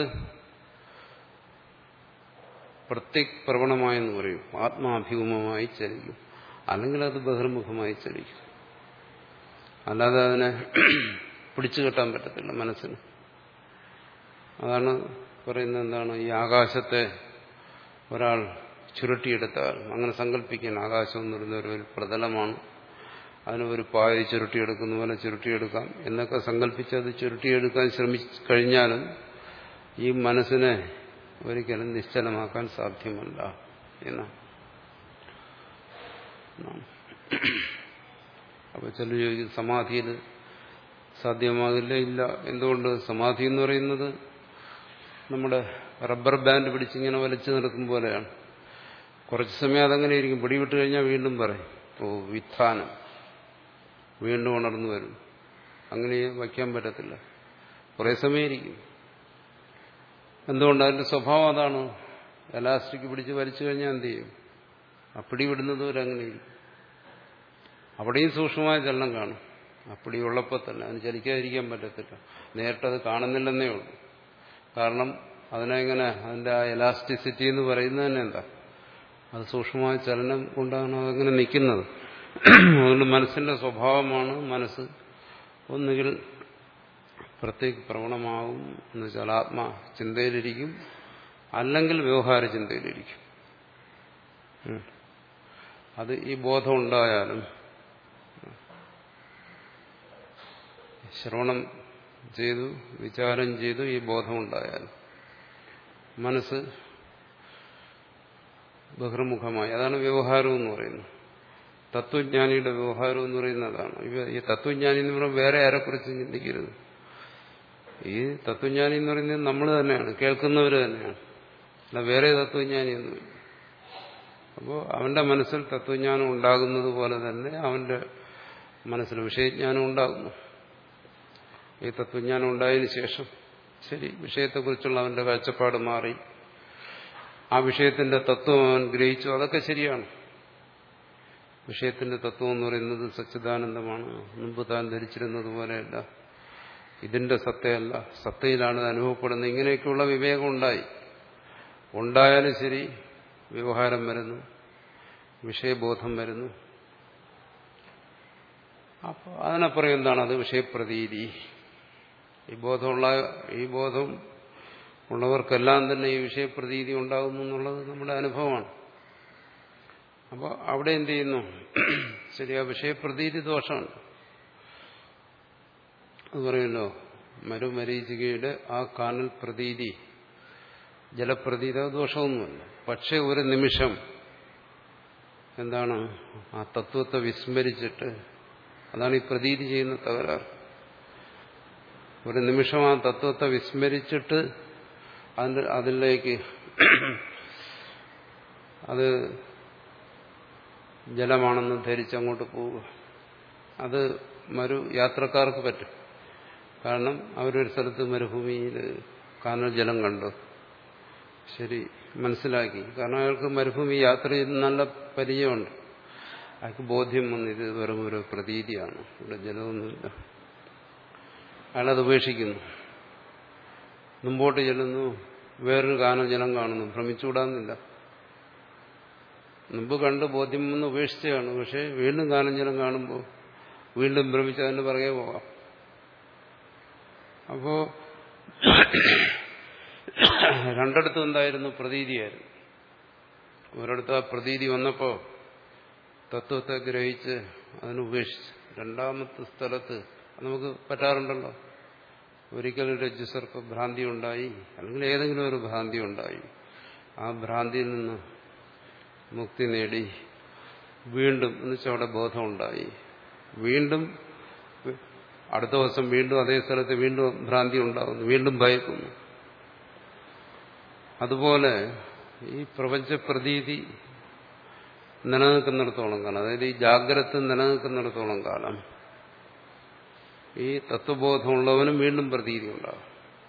പ്രത്യക് പ്രവണമായെന്ന് പറയും ആത്മാഭിമുഖമായി ചലിക്കും അല്ലെങ്കിൽ അത് ബഹിർമുഖമായി ചലിക്കും അല്ലാതെ അതിനെ പിടിച്ചു കെട്ടാൻ പറ്റത്തില്ല മനസ്സിന് അതാണ് പറയുന്നത് എന്താണ് ഈ ആകാശത്തെ ഒരാൾ ചുരുട്ടിയെടുത്താൽ അങ്ങനെ സങ്കല്പിക്കാൻ ആകാശം എന്ന് പറയുന്ന ഒരു പ്രതലമാണ് അതിന് ഒരു പായ ചുരുട്ടിയെടുക്കുന്ന പോലെ ചുരുട്ടിയെടുക്കാം എന്നൊക്കെ സങ്കല്പിച്ച് അത് ചുരുട്ടിയെടുക്കാൻ ശ്രമിച്ചു കഴിഞ്ഞാലും ഈ മനസ്സിനെ ഒരിക്കലും നിശ്ചലമാക്കാൻ സാധ്യമല്ല എന്നാണ് അപ്പൊ ചില ചോദിക്കും സമാധിയിൽ സാധ്യമാകില്ല ഇല്ല എന്തുകൊണ്ട് സമാധി എന്ന് പറയുന്നത് നമ്മുടെ റബ്ബർ ബാൻഡ് പിടിച്ചിങ്ങനെ വലിച്ചു നിർത്തും പോലെയാണ് കുറച്ച് സമയം അതങ്ങനെ ഇരിക്കും പിടിവിട്ട് കഴിഞ്ഞാൽ വീണ്ടും പറയും ഓ വിധാനം വീണ്ടും ഉണർന്നു വരും അങ്ങനെ വയ്ക്കാൻ പറ്റത്തില്ല കുറേ സമയം ഇരിക്കും എന്തുകൊണ്ട് അതിന്റെ സ്വഭാവം അതാണ് എലാസ്റ്റിക് പിടിച്ച് വലിച്ചു കഴിഞ്ഞാൽ എന്ത് ചെയ്യും ആ പിടിവിടുന്നത് വരെ അങ്ങനെ ഇരിക്കും അവിടെയും സൂക്ഷ്മമായ ചലനം കാണും അപ്പടി ഉള്ളപ്പോൾ തന്നെ അതിന് ചലിക്കാതിരിക്കാൻ പറ്റത്തില്ല നേരിട്ടത് കാണുന്നില്ലെന്നേ ഉള്ളൂ കാരണം അതിനെങ്ങനെ അതിന്റെ ആ എലാസ്റ്റിസിറ്റി എന്ന് പറയുന്നത് തന്നെ എന്താ അത് സൂക്ഷ്മമായ ചലനം കൊണ്ടാണ് അതങ്ങനെ നിൽക്കുന്നത് അതുകൊണ്ട് മനസ്സിന്റെ സ്വഭാവമാണ് മനസ്സ് ഒന്നുകിൽ പ്രത്യേക പ്രവണമാവും എന്ന് വെച്ചാൽ ആത്മാ ചിന്തയിലിരിക്കും അല്ലെങ്കിൽ വ്യവഹാര ചിന്തയിലിരിക്കും അത് ഈ ബോധം ഉണ്ടായാലും ശ്രവണം ചെയ്തു വിചാരം ചെയ്തു ഈ ബോധം ഉണ്ടായാലും മനസ്സ് ബഹിർമുഖമായി അതാണ് വ്യവഹാരം എന്ന് പറയുന്നത് തത്വജ്ഞാനിയുടെ വ്യവഹാരം എന്ന് പറയുന്നത് അതാണ് ഈ തത്വജ്ഞാനി എന്ന് പറയുമ്പോൾ വേറെ ആരെക്കുറിച്ച് ചിന്തിക്കരുത് ഈ തത്വജ്ഞാനി എന്ന് പറയുന്നത് നമ്മൾ തന്നെയാണ് കേൾക്കുന്നവർ തന്നെയാണ് അല്ല വേറെ തത്വജ്ഞാനിയൊന്നുമില്ല അപ്പോൾ അവന്റെ മനസ്സിൽ തത്വജ്ഞാനം ഉണ്ടാകുന്നത് പോലെ തന്നെ അവന്റെ മനസ്സിൽ വിഷയജ്ഞാനം ഉണ്ടാകുന്നു ഈ തത്വജ്ഞാനം ഉണ്ടായതിനു ശേഷം ശരി വിഷയത്തെക്കുറിച്ചുള്ള അവന്റെ കാഴ്ചപ്പാട് മാറി ആ വിഷയത്തിന്റെ തത്വം അവൻ ഗ്രഹിച്ചു അതൊക്കെ ശരിയാണ് വിഷയത്തിന്റെ തത്വം എന്ന് പറയുന്നത് സച്ചിദാനന്ദമാണ് മുമ്പ് താൻ ധരിച്ചിരുന്നത് പോലെയല്ല ഇതിന്റെ സത്തയല്ല സത്തയിലാണ് ഇത് അനുഭവപ്പെടുന്നത് ഇങ്ങനെയൊക്കെയുള്ള വിവേകം ഉണ്ടായി ഉണ്ടായാലും ശരി വ്യവഹാരം വരുന്നു വിഷയബോധം വരുന്നു അപ്പോൾ അതിനപ്പുറം എന്താണ് അത് വിഷയപ്രതീതി ഈ ബോധമുള്ള ഈ ബോധം ഉള്ളവർക്കെല്ലാം തന്നെ ഈ വിഷയപ്രതീതി ഉണ്ടാകുന്നു എന്നുള്ളത് നമ്മുടെ അനുഭവമാണ് അപ്പോൾ അവിടെ എന്ത് ചെയ്യുന്നു ശരി ആ വിഷയപ്രതീതി ദോഷമുണ്ട് അത് പറയുമല്ലോ മരുമരീചികയുടെ ആ കാനൽ പ്രതീതി ജലപ്രതീത ദോഷമൊന്നുമല്ല പക്ഷെ ഒരു നിമിഷം എന്താണ് ആ തത്വത്തെ വിസ്മരിച്ചിട്ട് അതാണ് ഈ പ്രതീതി ചെയ്യുന്ന തകരാറ് ഒരു നിമിഷം ആ തത്വത്തെ വിസ്മരിച്ചിട്ട് അതിൻ്റെ അതിലേക്ക് അത് ജലമാണെന്ന് ധരിച്ച് അങ്ങോട്ട് പോവുക അത് മരു യാത്രക്കാർക്ക് പറ്റും കാരണം അവരൊരു സ്ഥലത്ത് മരുഭൂമിയിൽ കാനൽ ജലം കണ്ടു ശരി മനസ്സിലാക്കി കാരണം അയാൾക്ക് മരുഭൂമി യാത്ര ചെയ്ത് നല്ല പരിചയമുണ്ട് അയാൾക്ക് ബോധ്യം വന്നു ഇത് വെറും ഒരു പ്രതീതിയാണ് ഇവിടെ ജലമൊന്നുമില്ല അയാളത് ഉപേക്ഷിക്കുന്നു മുമ്പോട്ട് ചെല്ലുന്നു വേറൊരു കാനൽ ജലം കാണുന്നു ഭ്രമിച്ചുകൂടാന്നില്ല മുമ്പ് കണ്ട് ബോധ്യം വന്ന് ഉപേക്ഷിച്ചതാണ് പക്ഷെ വീണ്ടും കാനൽ ജലം കാണുമ്പോൾ വീണ്ടും ഭ്രമിച്ച് അതിന് പുറകെ പോകാം അപ്പോ രണ്ടിടത്തും എന്തായിരുന്നു പ്രതീതിയായിരുന്നു ഒരിടത്ത് ആ പ്രതീതി വന്നപ്പോ തത്വത്തെ ഗ്രഹിച്ച് അതിനുപേക്ഷിച്ച് രണ്ടാമത്തെ സ്ഥലത്ത് നമുക്ക് പറ്റാറുണ്ടല്ലോ ഒരിക്കലും രജ്ജുസർപ്പ ഭ്രാന്തി ഉണ്ടായി അല്ലെങ്കിൽ ഏതെങ്കിലും ഒരു ഭ്രാന്തി ഉണ്ടായി ആ ഭ്രാന്തിയിൽ നിന്ന് മുക്തി നേടി വീണ്ടും എന്നുവെച്ചാൽ അവിടെ ബോധമുണ്ടായി വീണ്ടും അടുത്ത ദിവസം വീണ്ടും അതേ സ്ഥലത്ത് വീണ്ടും ഭ്രാന്തി ഉണ്ടാകുന്നു വീണ്ടും ഭയക്കുന്നു അതുപോലെ ഈ പ്രപഞ്ച പ്രതീതി നിലനിൽക്കുന്നിടത്തോളം കാലം അതായത് ഈ ജാഗ്രത നിലനിൽക്കുന്നിടത്തോളം കാലം ഈ തത്വബോധമുള്ളവനും വീണ്ടും പ്രതീതി ഉണ്ടാകും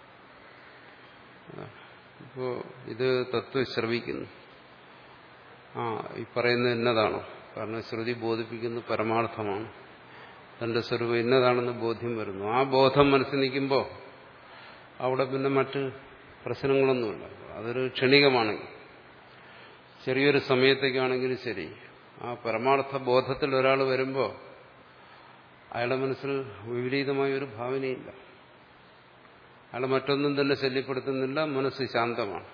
ഇപ്പോ ഇത് തത്വം ശ്രവിക്കുന്നു ആ ഈ പറയുന്നത് എന്നതാണ് കാരണം ശ്രുതി ബോധിപ്പിക്കുന്ന പരമാർത്ഥമാണ് തന്റെ സ്വരൂപം ഇന്നതാണെന്ന് ബോധ്യം വരുന്നു ആ ബോധം മനസ്സിൽ നിൽക്കുമ്പോൾ അവിടെ പിന്നെ മറ്റ് പ്രശ്നങ്ങളൊന്നുമില്ല അതൊരു ക്ഷണികമാണെങ്കിൽ ചെറിയൊരു സമയത്തേക്കാണെങ്കിലും ശരി ആ പരമാർത്ഥ ബോധത്തിൽ ഒരാൾ വരുമ്പോൾ അയാളുടെ മനസ്സിൽ വിപരീതമായ ഒരു ഭാവനയില്ല അയാൾ മറ്റൊന്നും തന്നെ ശല്യപ്പെടുത്തുന്നില്ല മനസ്സ് ശാന്തമാണ്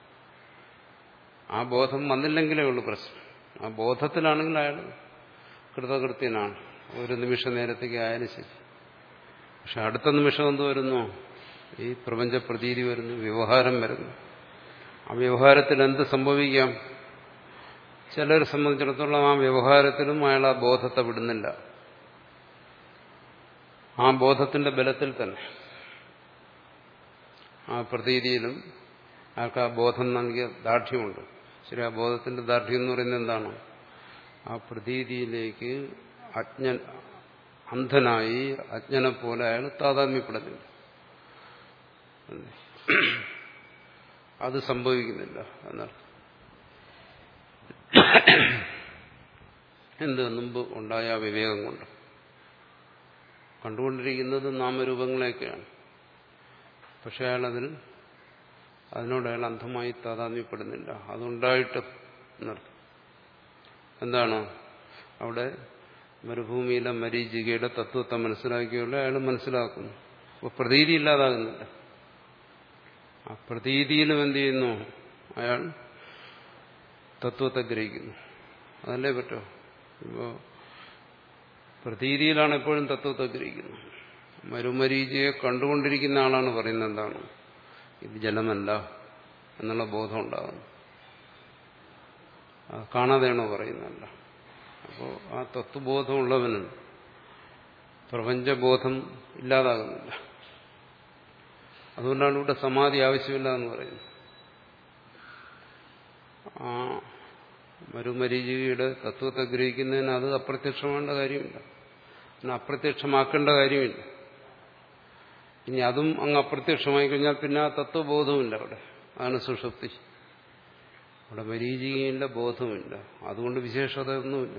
ആ ബോധം വന്നില്ലെങ്കിലേ ഉള്ളൂ പ്രശ്നം ആ ബോധത്തിലാണെങ്കിൽ അയാൾ കൃതകൃത്യനാണ് ഒരു നിമിഷ നേരത്തേക്ക് ആയാലും ശരി പക്ഷെ അടുത്ത നിമിഷം എന്ത് വരുന്നു ഈ പ്രപഞ്ച പ്രതീതി വരുന്നു വ്യവഹാരം വരുന്നു ആ വ്യവഹാരത്തിൽ എന്ത് സംഭവിക്കാം ചിലരെ സംബന്ധിച്ചിടത്തോളം ആ വ്യവഹാരത്തിലും അയാൾ ആ ബോധത്തെ വിടുന്നില്ല ആ ബോധത്തിന്റെ ബലത്തിൽ തന്നെ ആ പ്രതീതിയിലും അയാൾക്ക് ആ ബോധം നൽകിയ ദാർഢ്യമുണ്ട് ശരി ആ ബോധത്തിന്റെ ദാർഢ്യം എന്ന് പറയുന്നത് എന്താണ് ആ പ്രതീതിയിലേക്ക് അജ്ഞൻ അന്ധനായി അജ്ഞനെ പോലെ അയാൾ താതാത്മ്യപ്പെടുന്നില്ല അത് സംഭവിക്കുന്നില്ല എന്നർത്ഥം എന്ത് മുമ്പ് ഉണ്ടായ ആ വിവേകം കൊണ്ട് കണ്ടുകൊണ്ടിരിക്കുന്നത് നാമരൂപങ്ങളെയൊക്കെയാണ് പക്ഷെ അയാൾ അതിൽ അതിനോട് അയാൾ അന്ധമായി താതാത്മ്യപ്പെടുന്നില്ല അതുണ്ടായിട്ട് എന്നർത്ഥം എന്താണ് അവിടെ മരുഭൂമിയിലെ മരീചികയുടെ തത്വത്തെ മനസ്സിലാക്കിയുള്ള അയാൾ മനസ്സിലാക്കുന്നു അപ്പോൾ പ്രതീതി ഇല്ലാതാകുന്നില്ല ആ പ്രതീതിയിലും എന്ത് ചെയ്യുന്നു അയാൾ തത്വത്തെ ഗ്രഹിക്കുന്നു അതല്ലേ പറ്റോ ഇപ്പോൾ പ്രതീതിയിലാണ് എപ്പോഴും തത്വത്തെ ഗ്രഹിക്കുന്നത് മരുമരീചിയെ കണ്ടുകൊണ്ടിരിക്കുന്ന ആളാണ് പറയുന്നത് എന്താണ് ഇത് ജലമല്ല എന്നുള്ള ബോധം ഉണ്ടാകുന്നു കാണാതെയാണോ പറയുന്നതല്ല അപ്പോൾ ആ തത്വബോധമുള്ളവന് പ്രപഞ്ചബോധം ഇല്ലാതാകുന്നില്ല അതുകൊണ്ടാണ് ഇവിടെ സമാധി ആവശ്യമില്ല എന്ന് പറയുന്നത് ആ മരുമരീചികയുടെ തത്വത്തെ ഗ്രഹിക്കുന്നതിന് അത് അപ്രത്യക്ഷമാകേണ്ട കാര്യമില്ല പിന്നെ അപ്രത്യക്ഷമാക്കേണ്ട കാര്യമില്ല ഇനി അതും അങ്ങ് അപ്രത്യക്ഷമായി കഴിഞ്ഞാൽ പിന്നെ ആ തത്വബോധവുമില്ല അവിടെ അതാണ് സുഷുപ്തി അവിടെ മരീചികയില്ല ബോധവുമില്ല അതുകൊണ്ട് വിശേഷത ഒന്നുമില്ല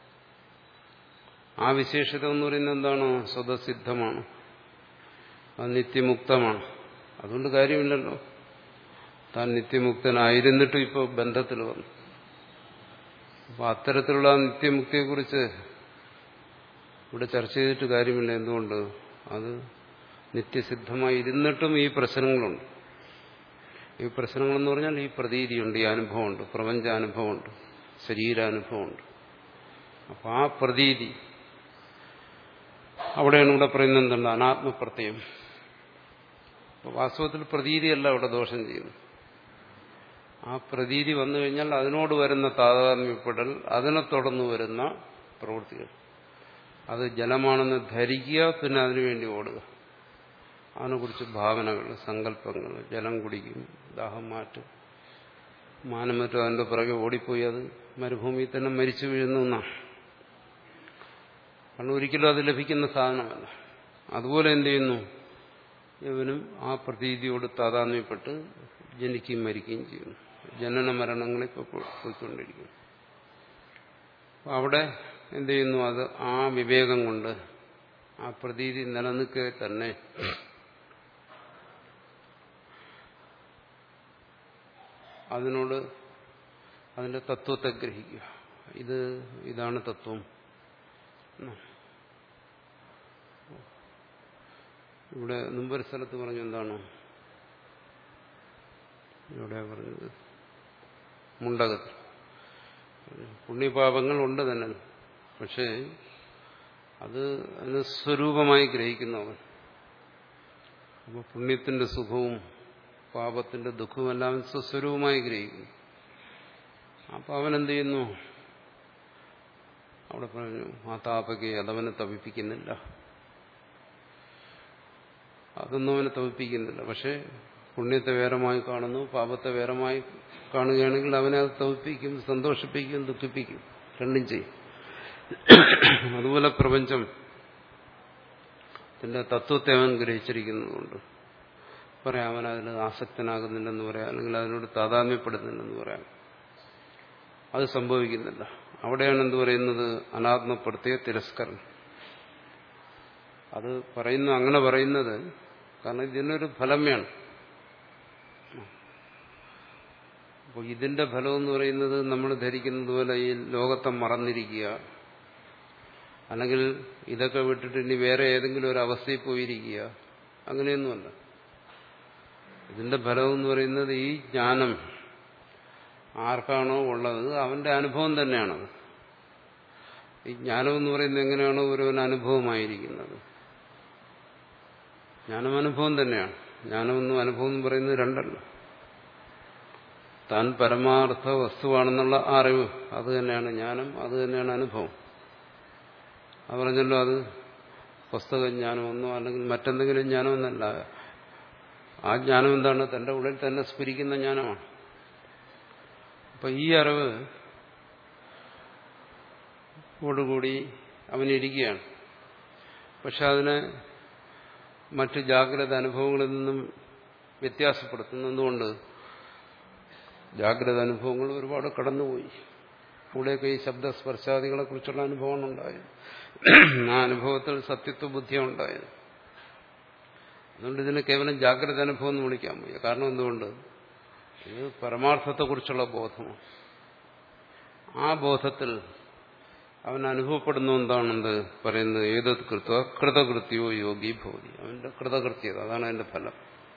ആ വിശേഷത എന്ന് പറയുന്നത് എന്താണ് സ്വതസിദ്ധമാണ് അത് നിത്യമുക്തമാണ് അതുകൊണ്ട് കാര്യമില്ലല്ലോ താൻ നിത്യമുക്തനായിരുന്നിട്ടും ഇപ്പോൾ ബന്ധത്തിൽ വന്നു അപ്പൊ അത്തരത്തിലുള്ള നിത്യമുക്തിയെക്കുറിച്ച് ഇവിടെ ചർച്ച ചെയ്തിട്ട് കാര്യമില്ല എന്തുകൊണ്ട് അത് നിത്യസിദ്ധമായി ഇരുന്നിട്ടും ഈ പ്രശ്നങ്ങളുണ്ട് ഈ പ്രശ്നങ്ങളെന്ന് പറഞ്ഞാൽ ഈ പ്രതീതിയുണ്ട് ഈ അനുഭവമുണ്ട് പ്രപഞ്ചാനുഭവമുണ്ട് ശരീരാനുഭവമുണ്ട് അപ്പൊ ആ പ്രതീതി അവിടെയാണ് ഇവിടെ പറയുന്നത് എന്തുണ്ട് അനാത്മപ്രത്യയം വാസ്തവത്തിൽ പ്രതീതിയല്ല അവിടെ ദോഷം ചെയ്യുന്നു ആ പ്രതീതി വന്നു കഴിഞ്ഞാൽ അതിനോട് വരുന്ന താതാത്മ്യപ്പെടൽ അതിനെ തുടർന്ന് വരുന്ന പ്രവൃത്തികൾ അത് ജലമാണെന്ന് ധരിക്കുക പിന്നെ അതിനുവേണ്ടി ഓടുക അതിനെക്കുറിച്ച് ഭാവനകൾ സങ്കല്പങ്ങൾ ജലം കുടിക്കും ദാഹം മാറ്റും മാനം മറ്റും അതിൻ്റെ പുറകെ ഓടിപ്പോയി അത് മരുഭൂമിയിൽ തന്നെ മരിച്ചു വീഴുന്ന ഒന്നാണ് കാരണം ഒരിക്കലും അത് ലഭിക്കുന്ന സാധനമല്ല അതുപോലെ എന്ത് ചെയ്യുന്നു ഇവനും ആ പ്രതീതിയോട് താതാത്മ്യപ്പെട്ട് ജനിക്കുകയും മരിക്കുകയും ചെയ്യുന്നു ജനന മരണങ്ങൾ ഇപ്പോൾ പോയിക്കൊണ്ടിരിക്കുന്നു അവിടെ എന്ത് ചെയ്യുന്നു അത് ആ വിവേകം കൊണ്ട് ആ പ്രതീതി നിലനിൽക്കെ തന്നെ അതിനോട് അതിന്റെ തത്വത്തെ ഗ്രഹിക്കുക ഇത് ഇതാണ് തത്വം ഇവിടെ മുമ്പൊരു സ്ഥലത്ത് പറഞ്ഞു എന്താണ് ഇവിടെ പറഞ്ഞത് മുണ്ടകത്ത് പുണ്യപാപങ്ങൾ ഉണ്ട് തന്നെ പക്ഷേ അത് അതിന് സ്വരൂപമായി ഗ്രഹിക്കുന്നവൻ അപ്പോൾ പുണ്യത്തിന്റെ സുഖവും പാപത്തിന്റെ ദുഃഖവും എല്ലാം സ്വസ്വരൂപമായി ഗ്രഹിക്കുന്നു അപ്പോൾ അവൻ എന്ത് ചെയ്യുന്നു അവിടെ പറഞ്ഞു ആ താപകെ അതവനെ തപിപ്പിക്കുന്നില്ല അതൊന്നും അവനെ തവിപ്പിക്കുന്നില്ല പക്ഷെ പുണ്യത്തെ വേറമായി കാണുന്നു പാപത്തെ വേറമായി കാണുകയാണെങ്കിൽ അവനെ അത് തവിപ്പിക്കും സന്തോഷിപ്പിക്കും ദുഃഖിപ്പിക്കും രണ്ടും ചെയ്യും അതുപോലെ പ്രപഞ്ചം ഇതിന്റെ തത്വത്തെ അവൻ ഗ്രഹിച്ചിരിക്കുന്നതുകൊണ്ട് പറയാം അവൻ അതിൽ ആസക്തനാകുന്നില്ലെന്ന് പറയാം അല്ലെങ്കിൽ അതിനോട് താതാത്മ്യപ്പെടുന്നില്ലെന്ന് പറയാം അത് സംഭവിക്കുന്നില്ല അവിടെയാണ് എന്ത് പറയുന്നത് അനാത്മപ്പെടുത്തിയ തിരസ്കരണം അത് പറയുന്ന അങ്ങനെ പറയുന്നത് കാരണം ഇതിനൊരു ഫലം വേണം അപ്പോൾ ഇതിന്റെ ഫലം എന്ന് പറയുന്നത് നമ്മൾ ധരിക്കുന്നത് പോലെ ഈ ലോകത്തെ മറന്നിരിക്കുക അല്ലെങ്കിൽ ഇതൊക്കെ വിട്ടിട്ട് ഇനി വേറെ ഏതെങ്കിലും ഒരു അവസ്ഥയിൽ പോയിരിക്കുക അങ്ങനെയൊന്നുമല്ല ഇതിന്റെ ഫലം എന്ന് പറയുന്നത് ഈ ജ്ഞാനം ആർക്കാണോ ഉള്ളത് അവന്റെ അനുഭവം തന്നെയാണത് ഈ ജ്ഞാനം എന്ന് പറയുന്നത് എങ്ങനെയാണോ ഒരുവൻ അനുഭവമായിരിക്കുന്നത് ജ്ഞാനം അനുഭവം തന്നെയാണ് ജ്ഞാനമെന്നും അനുഭവം എന്ന് പറയുന്നത് രണ്ടല്ല താൻ പരമാർത്ഥ വസ്തുവാണെന്നുള്ള അറിവ് അത് തന്നെയാണ് ജ്ഞാനം അത് തന്നെയാണ് അനുഭവം അത് പറഞ്ഞല്ലോ അത് പുസ്തക ജ്ഞാനമെന്നോ അല്ലെങ്കിൽ മറ്റെന്തെങ്കിലും ജ്ഞാനമെന്നല്ല ആ ജ്ഞാനം എന്താണ് തന്റെ ഉള്ളിൽ തന്നെ സ്ഫുരിക്കുന്ന ജ്ഞാനമാണ് അപ്പൊ ഈ അറിവ് ഓടുകൂടി അവനിരിക്കുകയാണ് പക്ഷെ അതിനെ മറ്റ് ജാഗ്രത അനുഭവങ്ങളിൽ നിന്നും വ്യത്യാസപ്പെടുത്തുന്നതുകൊണ്ട് ജാഗ്രത അനുഭവങ്ങൾ ഒരുപാട് കടന്നുപോയി അവിടെയൊക്കെ ഈ ശബ്ദസ്പർശാദികളെ കുറിച്ചുള്ള അനുഭവമാണ് ഉണ്ടായത് ആ അനുഭവത്തിൽ സത്യത്വ ബുദ്ധിയാണ് ഉണ്ടായത് അതുകൊണ്ട് ഇതിനെ കേവലം ജാഗ്രത അനുഭവം എന്ന് വിളിക്കാൻ വയ്യ കാരണം എന്തുകൊണ്ട് ഇത് പരമാർത്ഥത്തെക്കുറിച്ചുള്ള ബോധമാണ് ആ ബോധത്തിൽ അവൻ അനുഭവപ്പെടുന്ന എന്താണെന്ത് പറയുന്നത് ഏതത് കൃത്വ കൃതകൃത്യോ യോഗി ഭവതി അവന്റെ കൃതകൃത്യത അതാണ് അതിന്റെ ഫലം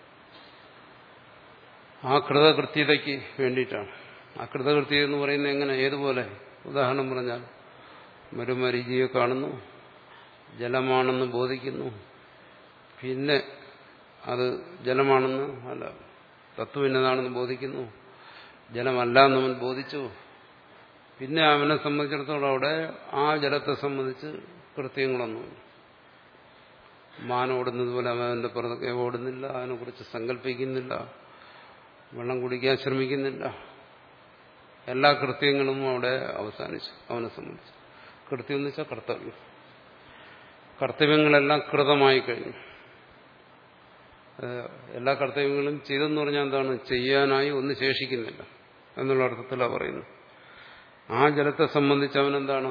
ആ കൃതകൃത്യതയ്ക്ക് വേണ്ടിയിട്ടാണ് ആ കൃതകൃത്യത എന്ന് പറയുന്നത് എങ്ങനെ ഏതുപോലെ ഉദാഹരണം പറഞ്ഞാൽ മരുമരീചിയെ കാണുന്നു ജലമാണെന്ന് ബോധിക്കുന്നു പിന്നെ അത് ജലമാണെന്ന് അല്ല തത്വവിന്നതാണെന്ന് ബോധിക്കുന്നു ജലമല്ല എന്നവൻ ബോധിച്ചു പിന്നെ അവനെ സംബന്ധിച്ചിടത്തോളം അവിടെ ആ ജലത്തെ സംബന്ധിച്ച് കൃത്യങ്ങളൊന്നുമില്ല മാൻ ഓടുന്നത് പോലെ അവന്റെ പുറത്തൊക്കെ ഓടുന്നില്ല അതിനെക്കുറിച്ച് സങ്കല്പിക്കുന്നില്ല വെള്ളം കുടിക്കാൻ ശ്രമിക്കുന്നില്ല എല്ലാ കൃത്യങ്ങളും അവിടെ അവസാനിച്ചു അവനെ സംബന്ധിച്ച് കൃത്യം എന്ന് വെച്ചാൽ കർത്തവ്യം കർത്തവ്യങ്ങളെല്ലാം കൃതമായി കഴിഞ്ഞു എല്ലാ കർത്തവ്യങ്ങളും ചെയ്തെന്ന് പറഞ്ഞാൽ എന്താണ് ചെയ്യാനായി ഒന്നും ശേഷിക്കുന്നില്ല എന്നുള്ള അർത്ഥത്തിലാണ് പറയുന്നത് ആ ജലത്തെ സംബന്ധിച്ച് അവനെന്താണ്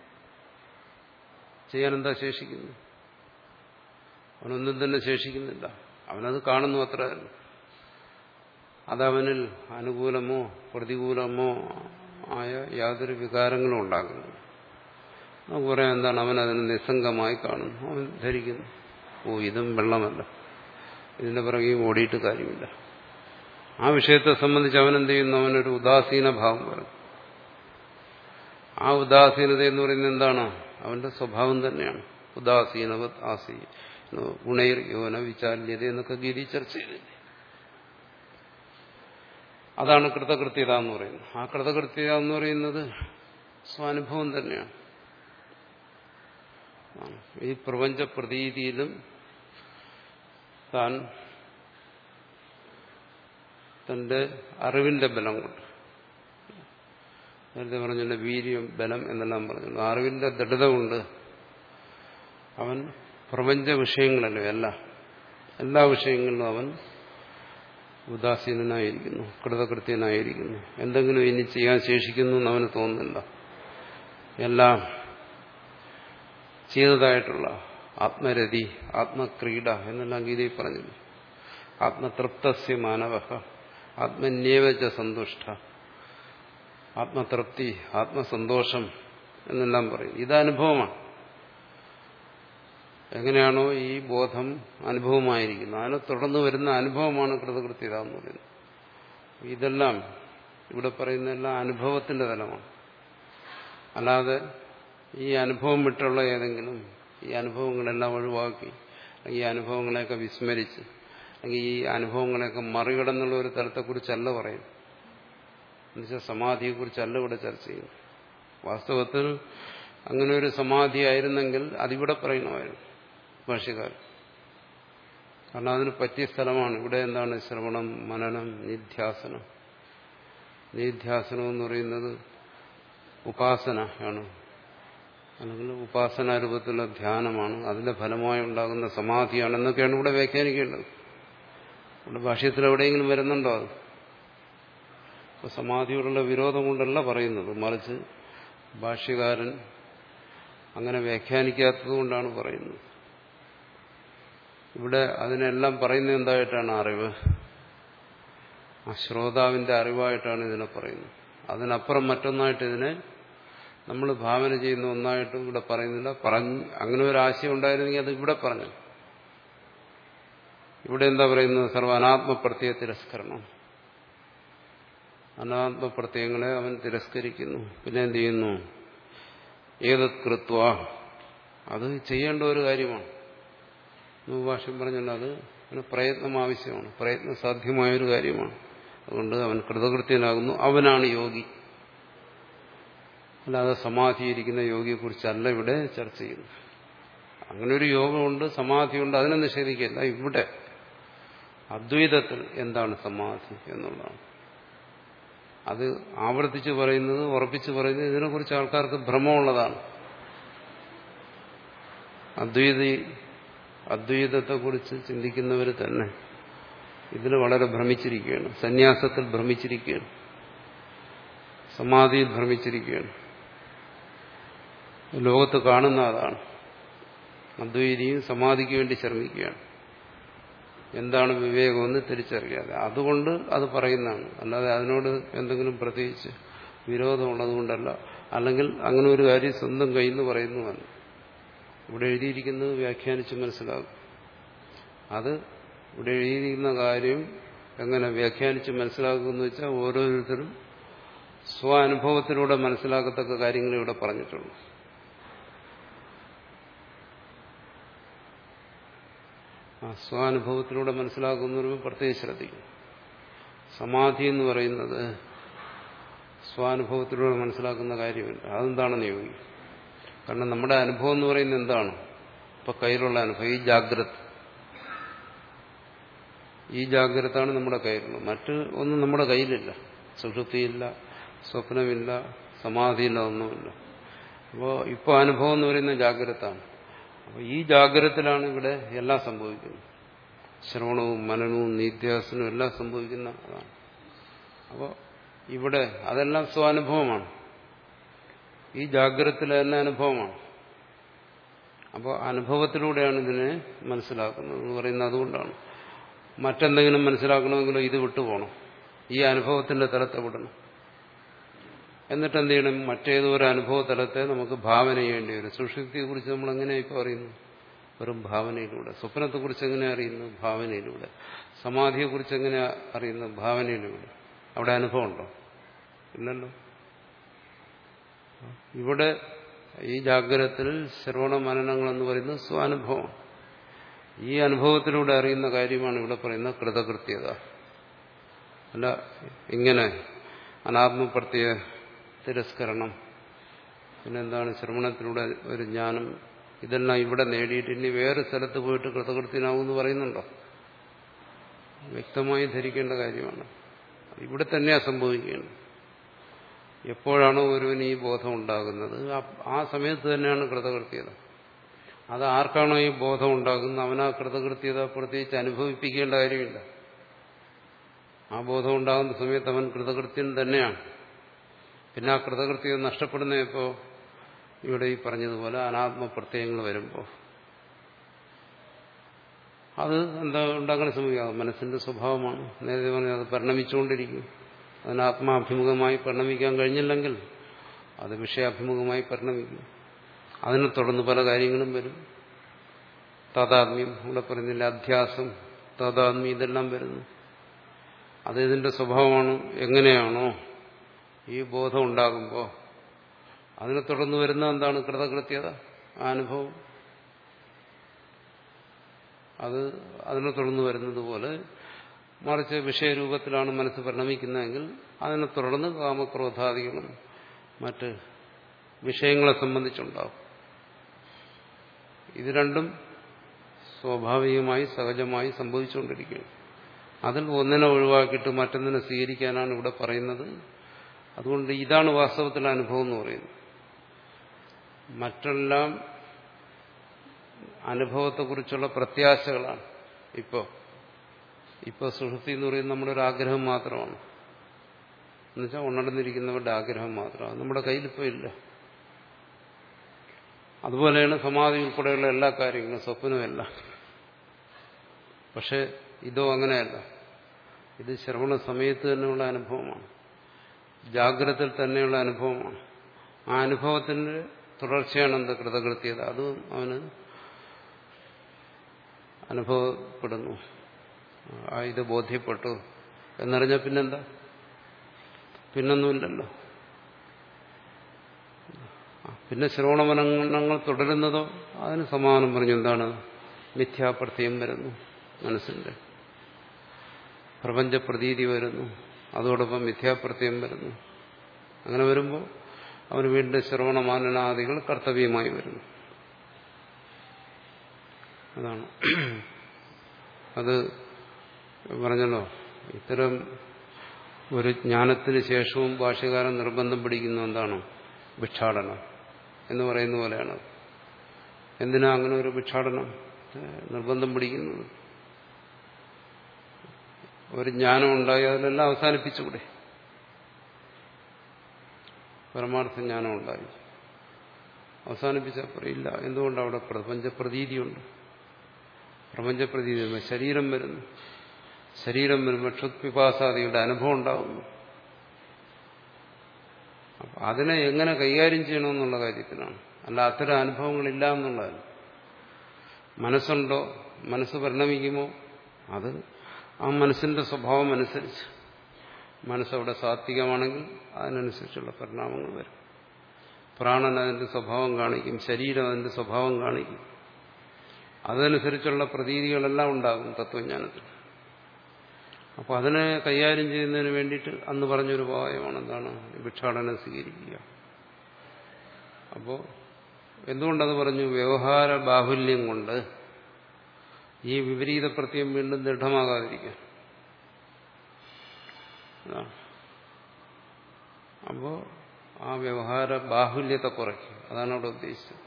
ചെയ്യാൻ എന്താ ശേഷിക്കുന്നു അവനൊന്നും തന്നെ ശേഷിക്കുന്നില്ല അവനത് കാണുന്നു അത്ര അതവനിൽ അനുകൂലമോ പ്രതികൂലമോ ആയ യാതൊരു വികാരങ്ങളും ഉണ്ടാകുന്നു നമുക്ക് പറയാം എന്താണ് അവൻ അതിനെ നിസ്സംഗമായി കാണുന്നു അവൻ ധരിക്കുന്നു ഓ ഇതും വെള്ളമല്ല ഇതിന്റെ പിറകെ ഓടിയിട്ട് കാര്യമില്ല ആ വിഷയത്തെ സംബന്ധിച്ച് അവൻ എന്ത് ചെയ്യുന്നു അവനൊരു ഉദാസീന ഭാവം വരും ആ ഉദാസീനത എന്ന് പറയുന്നത് എന്താണ് അവന്റെ സ്വഭാവം തന്നെയാണ് ഉദാസീനവത് ആസി ഗുണൈർ യോന വിചാല്യത എന്നൊക്കെ ഗീതി ചർച്ച ചെയ്തില്ലേ അതാണ് കൃതകൃത്യത എന്ന് പറയുന്നത് ആ കൃതകൃത്യത എന്ന് പറയുന്നത് സ്വാനുഭവം തന്നെയാണ് ഈ പ്രപഞ്ച പ്രതീതിയിലും താൻ തന്റെ അറിവിന്റെ ബലം കൊണ്ട് നേരത്തെ പറഞ്ഞല്ലോ വീര്യം ബലം എന്നെല്ലാം പറഞ്ഞല്ലോ അറിവിന്റെ ദൃഢത കൊണ്ട് അവൻ പ്രപഞ്ച വിഷയങ്ങളല്ലോ എല്ലാ എല്ലാ വിഷയങ്ങളിലും അവൻ ഉദാസീനനായിരിക്കുന്നു കൃതകൃത്യനായിരിക്കുന്നു എന്തെങ്കിലും ഇനി ചെയ്യാൻ ശേഷിക്കുന്നു എന്ന് അവന് തോന്നുന്നില്ല എല്ലാം ചെയ്തതായിട്ടുള്ള ആത്മരതി ആത്മക്രീഡ എന്നെല്ലാം ഗീതയിൽ പറഞ്ഞില്ല ആത്മതൃപ്തസ്യ മാനവ ആത്മന്യേവച സന്തുഷ്ട ആത്മതൃപ്തി ആത്മസന്തോഷം എന്നെല്ലാം പറയും ഇത് അനുഭവമാണ് എങ്ങനെയാണോ ഈ ബോധം അനുഭവമായിരിക്കുന്നത് അതിനെ തുടർന്ന് വരുന്ന അനുഭവമാണ് കൃതകൃത്യത എന്ന് പറയുന്നത് ഇതെല്ലാം ഇവിടെ പറയുന്നതെല്ലാം അനുഭവത്തിന്റെ തലമാണ് അല്ലാതെ ഈ അനുഭവം വിട്ടുള്ള ഏതെങ്കിലും ഈ അനുഭവങ്ങളെല്ലാം ഒഴിവാക്കി ഈ അനുഭവങ്ങളെയൊക്കെ വിസ്മരിച്ച് അല്ലെങ്കിൽ ഈ അനുഭവങ്ങളെയൊക്കെ മറികടന്നുള്ള ഒരു തലത്തെക്കുറിച്ചല്ല പറയും എന്നുവെച്ചാൽ സമാധിയെക്കുറിച്ചല്ല ഇവിടെ ചർച്ച ചെയ്യുന്നു വാസ്തവത്തിൽ അങ്ങനെ ഒരു സമാധി ആയിരുന്നെങ്കിൽ അതിവിടെ പറയണമായിരുന്നു ഭാഷ്യക്കാരൻ കാരണം അതിന് പറ്റിയ സ്ഥലമാണ് ഇവിടെ എന്താണ് ശ്രവണം മനനം നിധ്യാസനം നിധ്യാസനം എന്ന് പറയുന്നത് ഉപാസന ആണ് അല്ലെങ്കിൽ ഉപാസനാ രൂപത്തിലുള്ള ധ്യാനമാണ് അതിന്റെ ഫലമായി ഉണ്ടാകുന്ന സമാധിയാണെന്നൊക്കെയാണ് ഇവിടെ വ്യാഖ്യാനിക്കേണ്ടത് ഇവിടെ ഭാഷ്യത്തിൽ എവിടെയെങ്കിലും വരുന്നുണ്ടോ അത് അപ്പോൾ സമാധിയോടുള്ള വിരോധം കൊണ്ടല്ല പറയുന്നത് മറിച്ച് ഭാഷ്യകാരൻ അങ്ങനെ വ്യാഖ്യാനിക്കാത്തത് കൊണ്ടാണ് പറയുന്നത് ഇവിടെ അതിനെല്ലാം പറയുന്നത് എന്തായിട്ടാണ് അറിവ് ആ ശ്രോതാവിന്റെ അറിവായിട്ടാണ് ഇതിനെ പറയുന്നത് അതിനപ്പുറം മറ്റൊന്നായിട്ട് ഇതിനെ നമ്മൾ ഭാവന ചെയ്യുന്ന ഒന്നായിട്ടും ഇവിടെ പറയുന്നില്ല പറഞ്ഞ് അങ്ങനെ ഒരു ആശയം ഉണ്ടായിരുന്നെങ്കിൽ അത് ഇവിടെ പറഞ്ഞു ഇവിടെ എന്താ പറയുന്നത് സർവ അനാത്മപ്രത്യയ തിരസ്കരണം അനാത്മപ്രത്യയങ്ങളെ അവൻ തിരസ്കരിക്കുന്നു പിന്നെ എന്ത് ചെയ്യുന്നു ഏതത് കൃത്വ അത് ചെയ്യേണ്ട ഒരു കാര്യമാണ് ഭാഷ്യം പറഞ്ഞല്ലോ അത് അവന് പ്രയത്നം ആവശ്യമാണ് പ്രയത്നം സാധ്യമായ ഒരു കാര്യമാണ് അതുകൊണ്ട് അവൻ കൃതകൃത്യനാകുന്നു അവനാണ് യോഗി അല്ലാതെ സമാധിയിരിക്കുന്ന യോഗിയെക്കുറിച്ചല്ല ഇവിടെ ചർച്ച ചെയ്യുന്നത് അങ്ങനെ ഒരു യോഗമുണ്ട് സമാധിയുണ്ട് അതിനെ നിഷേധിക്കില്ല ഇവിടെ അദ്വൈതത്തിൽ എന്താണ് സമാധി എന്നുള്ളതാണ് അത് ആവർത്തിച്ച് പറയുന്നത് ഉറപ്പിച്ച് പറയുന്നത് ഇതിനെക്കുറിച്ച് ആൾക്കാർക്ക് ഭ്രമമുള്ളതാണ് അദ്വൈതി അദ്വൈതത്തെക്കുറിച്ച് ചിന്തിക്കുന്നവർ തന്നെ ഇതിൽ വളരെ ഭ്രമിച്ചിരിക്കുകയാണ് സന്യാസത്തിൽ ഭ്രമിച്ചിരിക്കുകയാണ് സമാധിയിൽ ഭ്രമിച്ചിരിക്കുകയാണ് ലോകത്ത് കാണുന്ന അതാണ് അദ്വൈതിയും സമാധിക്ക് വേണ്ടി ശ്രമിക്കുകയാണ് എന്താണ് വിവേകമെന്ന് തിരിച്ചറിയാതെ അതുകൊണ്ട് അത് പറയുന്നതാണ് അല്ലാതെ അതിനോട് എന്തെങ്കിലും പ്രത്യേകിച്ച് വിരോധമുള്ളതുകൊണ്ടല്ല അല്ലെങ്കിൽ അങ്ങനെ ഒരു കാര്യം സ്വന്തം കയ്യിൽ നിന്ന് പറയുന്നതല്ല ഇവിടെ എഴുതിയിരിക്കുന്നത് വ്യാഖ്യാനിച്ച് മനസ്സിലാകും അത് ഇവിടെ എഴുതിയിരിക്കുന്ന കാര്യം എങ്ങനെ വ്യാഖ്യാനിച്ച് മനസ്സിലാക്കുമെന്ന് വെച്ചാൽ ഓരോരുത്തരും സ്വാനുഭവത്തിലൂടെ മനസ്സിലാക്കത്തക്ക കാര്യങ്ങൾ ഇവിടെ പറഞ്ഞിട്ടുള്ളൂ ആ സ്വാനുഭവത്തിലൂടെ മനസ്സിലാക്കുന്നവർ പ്രത്യേകം ശ്രദ്ധിക്കും സമാധി എന്ന് പറയുന്നത് സ്വാനുഭവത്തിലൂടെ മനസ്സിലാക്കുന്ന കാര്യമില്ല അതെന്താണെന്ന് യോഗിക്കും കാരണം നമ്മുടെ അനുഭവം എന്ന് പറയുന്നത് എന്താണ് ഇപ്പൊ കയ്യിലുള്ള അനുഭവം ഈ ജാഗ്രത ഈ ജാഗ്രതാണ് നമ്മുടെ കയ്യിലുള്ളത് മറ്റ് ഒന്നും നമ്മുടെ കയ്യിലില്ല സുഷുപ്തിയില്ല സ്വപ്നമില്ല സമാധിയില്ല ഒന്നുമില്ല അപ്പോൾ ഇപ്പോൾ അനുഭവം എന്ന് പറയുന്നത് ജാഗ്രതാണ് അപ്പോൾ ഈ ജാഗ്രതത്തിലാണ് ഇവിടെ എല്ലാം സംഭവിക്കുന്നത് ശ്രവണവും മനനവും നീത്യാസനവും എല്ലാം സംഭവിക്കുന്ന അതാണ് അപ്പോൾ ഇവിടെ അതെല്ലാം സ്വാനുഭവമാണ് ഈ ജാഗ്രതത്തിലെ തന്നെ അനുഭവമാണ് അപ്പോൾ അനുഭവത്തിലൂടെയാണ് ഇതിനെ മനസ്സിലാക്കുന്നത് എന്ന് പറയുന്നത് അതുകൊണ്ടാണ് മറ്റെന്തെങ്കിലും മനസ്സിലാക്കണമെങ്കിലോ ഇത് വിട്ടുപോകണം ഈ അനുഭവത്തിന്റെ തലത്തെ വിടണം എന്നിട്ട് എന്ത് ചെയ്യണം മറ്റേതോ ഒരു അനുഭവ തലത്തെ നമുക്ക് ഭാവന ചെയ്യേണ്ടി വരും സുഷുപ്തിയെക്കുറിച്ച് നമ്മൾ എങ്ങനെ ഇപ്പോൾ അറിയുന്നു വെറും ഭാവനയിലൂടെ സ്വപ്നത്തെക്കുറിച്ച് എങ്ങനെ അറിയുന്നു ഭാവനയിലൂടെ സമാധിയെക്കുറിച്ച് എങ്ങനെ അറിയുന്നു ഭാവനയിലൂടെ അവിടെ അനുഭവം ഉണ്ടോ ഇല്ലല്ലോ ഇവിടെ ഈ ജാഗ്രതത്തിൽ ശ്രവണ മനനങ്ങൾ എന്ന് പറയുന്നത് സ്വാനുഭവം ഈ അനുഭവത്തിലൂടെ അറിയുന്ന കാര്യമാണ് ഇവിടെ പറയുന്ന കൃതകൃത്യത അല്ല ഇങ്ങനെ അനാത്മപ്രത്യ തിരസ്കരണം പിന്നെന്താണ് ശ്രവണത്തിലൂടെ ഒരു ജ്ഞാനം ഇതെല്ലാം ഇവിടെ നേടിയിട്ട് ഇനി വേറെ സ്ഥലത്ത് പോയിട്ട് കൃതകൃത്യനാവും പറയുന്നുണ്ടോ വ്യക്തമായി ധരിക്കേണ്ട കാര്യമാണ് ഇവിടെ തന്നെയാണ് സംഭവിക്കേണ്ടത് എപ്പോഴാണോ ഒരുവന് ഈ ബോധം ഉണ്ടാകുന്നത് ആ സമയത്ത് തന്നെയാണ് കൃതകൃത്യത അത് ആർക്കാണോ ഈ ബോധം ഉണ്ടാകുന്നത് അവനാ കൃതകൃത്യത പ്രത്യേകിച്ച് അനുഭവിപ്പിക്കേണ്ട കാര്യമില്ല ആ ബോധം ഉണ്ടാകുന്ന സമയത്ത് അവൻ കൃതകൃത്യൻ തന്നെയാണ് പിന്നെ ആ കൃതകൃത്യത നഷ്ടപ്പെടുന്ന ഇപ്പോൾ ഇവിടെ ഈ പറഞ്ഞതുപോലെ അനാത്മപ്രത്യയങ്ങൾ വരുമ്പോൾ അത് എന്താ ഉണ്ടാക്കാൻ ശ്രമിക്കുക മനസ്സിന്റെ സ്വഭാവമാണ് നേരത്തെ പറഞ്ഞത് അത് പരിണമിച്ചുകൊണ്ടിരിക്കും അതിന് ആത്മാഭിമുഖമായി പരിണമിക്കാൻ കഴിഞ്ഞില്ലെങ്കിൽ അത് വിഷയാഭിമുഖമായി പരിണമിക്കും അതിനെ തുടർന്ന് പല കാര്യങ്ങളും വരും താതാത്മ്യം ഇവിടെ പറയുന്നില്ല അധ്യാസം താതാത്മ്യം ഇതെല്ലാം വരുന്നു അത് ഇതിന്റെ സ്വഭാവമാണ് എങ്ങനെയാണോ ഈ ബോധം ഉണ്ടാകുമ്പോൾ അതിനെ തുടർന്ന് വരുന്ന എന്താണ് കൃതകൃത്യത ആ അനുഭവം അത് അതിനെ തുടർന്ന് വരുന്നത് പോലെ മറിച്ച് വിഷയരൂപത്തിലാണ് മനസ്സ് പരിണമിക്കുന്നതെങ്കിൽ അതിനെ തുടർന്ന് കാമക്രോധാദികളും മറ്റ് വിഷയങ്ങളെ സംബന്ധിച്ചുണ്ടാവും ഇത് രണ്ടും സ്വാഭാവികമായി സഹജമായി സംഭവിച്ചുകൊണ്ടിരിക്കുകയാണ് അതിൽ ഒന്നിനെ ഒഴിവാക്കിയിട്ട് മറ്റൊന്നിനെ സ്വീകരിക്കാനാണ് ഇവിടെ പറയുന്നത് അതുകൊണ്ട് ഇതാണ് വാസ്തവത്തിൽ അനുഭവം എന്ന് പറയുന്നത് മറ്റെല്ലാം അനുഭവത്തെക്കുറിച്ചുള്ള പ്രത്യാശകളാണ് ഇപ്പോൾ ഇപ്പോൾ സുഹൃത്തി എന്ന് പറയുന്നത് നമ്മുടെ ഒരു ആഗ്രഹം മാത്രമാണ് എന്നുവെച്ചാൽ ഉണർന്നിരിക്കുന്നവരുടെ ആഗ്രഹം മാത്രമാണ് നമ്മുടെ കയ്യിലിപ്പോൾ ഇല്ല അതുപോലെയാണ് സമാധി ഉൾപ്പെടെയുള്ള എല്ലാ കാര്യങ്ങളും സ്വപ്നമല്ല പക്ഷെ ഇതോ അങ്ങനെയല്ല ഇത് ശ്രവണ സമയത്ത് തന്നെയുള്ള അനുഭവമാണ് ജാഗ്രതയിൽ തന്നെയുള്ള അനുഭവമാണ് ആ അനുഭവത്തിന്റെ തുടർച്ചയാണ് എന്ത് കൃതകൃത്യത അതും അവന് അനുഭവപ്പെടുന്നു ആ ഇത് ബോധ്യപ്പെട്ടു എന്നറിഞ്ഞ പിന്നെന്താ പിന്നൊന്നുമില്ലല്ലോ പിന്നെ ശ്രവണമനങ്ങൾ തുടരുന്നതോ അതിന് സമാനം പറഞ്ഞു എന്താണ് മിഥ്യാപ്രത്യം വരുന്നു മനസ്സിന്റെ പ്രപഞ്ചപ്രതീതി വരുന്നു അതോടൊപ്പം മിഥ്യാപ്രത്യം വരുന്നു അങ്ങനെ വരുമ്പോൾ അവന് വീണ്ടും ശ്രവണമാനനാദികൾ കർത്തവ്യമായി വരുന്നു അതാണ് അത് പറഞ്ഞല്ലോ ഇത്തരം ഒരു ജ്ഞാനത്തിന് ശേഷവും ഭാഷ്യകാരൻ നിർബന്ധം പിടിക്കുന്ന എന്താണ് ഭിക്ഷാടനം എന്ന് പറയുന്ന പോലെയാണ് എന്തിനാ അങ്ങനെ ഒരു ഭിക്ഷാടനം നിർബന്ധം പിടിക്കുന്നത് ഒരു ജ്ഞാനം ഉണ്ടായി അതിലെല്ലാം അവസാനിപ്പിച്ചുകൂടെ പരമാർത്ഥ ജ്ഞാനം ഉണ്ടായി അവസാനിപ്പിച്ച പറയില്ല എന്തുകൊണ്ട് അവിടെ പ്രപഞ്ചപ്രതീതിയുണ്ട് പ്രപഞ്ചപ്രതീതി വരുമ്പോൾ ശരീരം വരുന്നു ശരീരം വരുമ്പോൾ ക്ഷുത്പിപാസാദിയുടെ അനുഭവം ഉണ്ടാകുന്നു അപ്പം അതിനെ എങ്ങനെ കൈകാര്യം ചെയ്യണമെന്നുള്ള കാര്യത്തിലാണ് അല്ല അത്തരം അനുഭവങ്ങളില്ല എന്നുള്ളതല്ല മനസ്സുണ്ടോ മനസ്സ് പരിണമിക്കുമോ അത് ആ മനസ്സിന്റെ സ്വഭാവം അനുസരിച്ച് മനസ്സവിടെ സാത്വികമാണെങ്കിൽ അതിനനുസരിച്ചുള്ള പരിണാമങ്ങൾ വരും പ്രാണൻ അതിന്റെ സ്വഭാവം കാണിക്കും ശരീരം അതിന്റെ സ്വഭാവം കാണിക്കും അതനുസരിച്ചുള്ള പ്രതീതികളെല്ലാം ഉണ്ടാകും തത്വജ്ഞാനത്തിൽ അപ്പോൾ അതിനെ കൈകാര്യം ചെയ്യുന്നതിന് വേണ്ടിയിട്ട് അന്ന് പറഞ്ഞൊരു ഉപായമാണ് എന്താണ് ഭിക്ഷാടനം സ്വീകരിക്കുക അപ്പോൾ എന്തുകൊണ്ടത് പറഞ്ഞു വ്യവഹാര ബാഹുല്യം കൊണ്ട് ഈ വിപരീത പ്രത്യം വീണ്ടും ദൃഢമാകാതിരിക്കാൻ അപ്പോ ആ വ്യവഹാര ബാഹുല്യത്തെ കുറയ്ക്കും അതാണ് അവിടെ ഉദ്ദേശിച്ചത്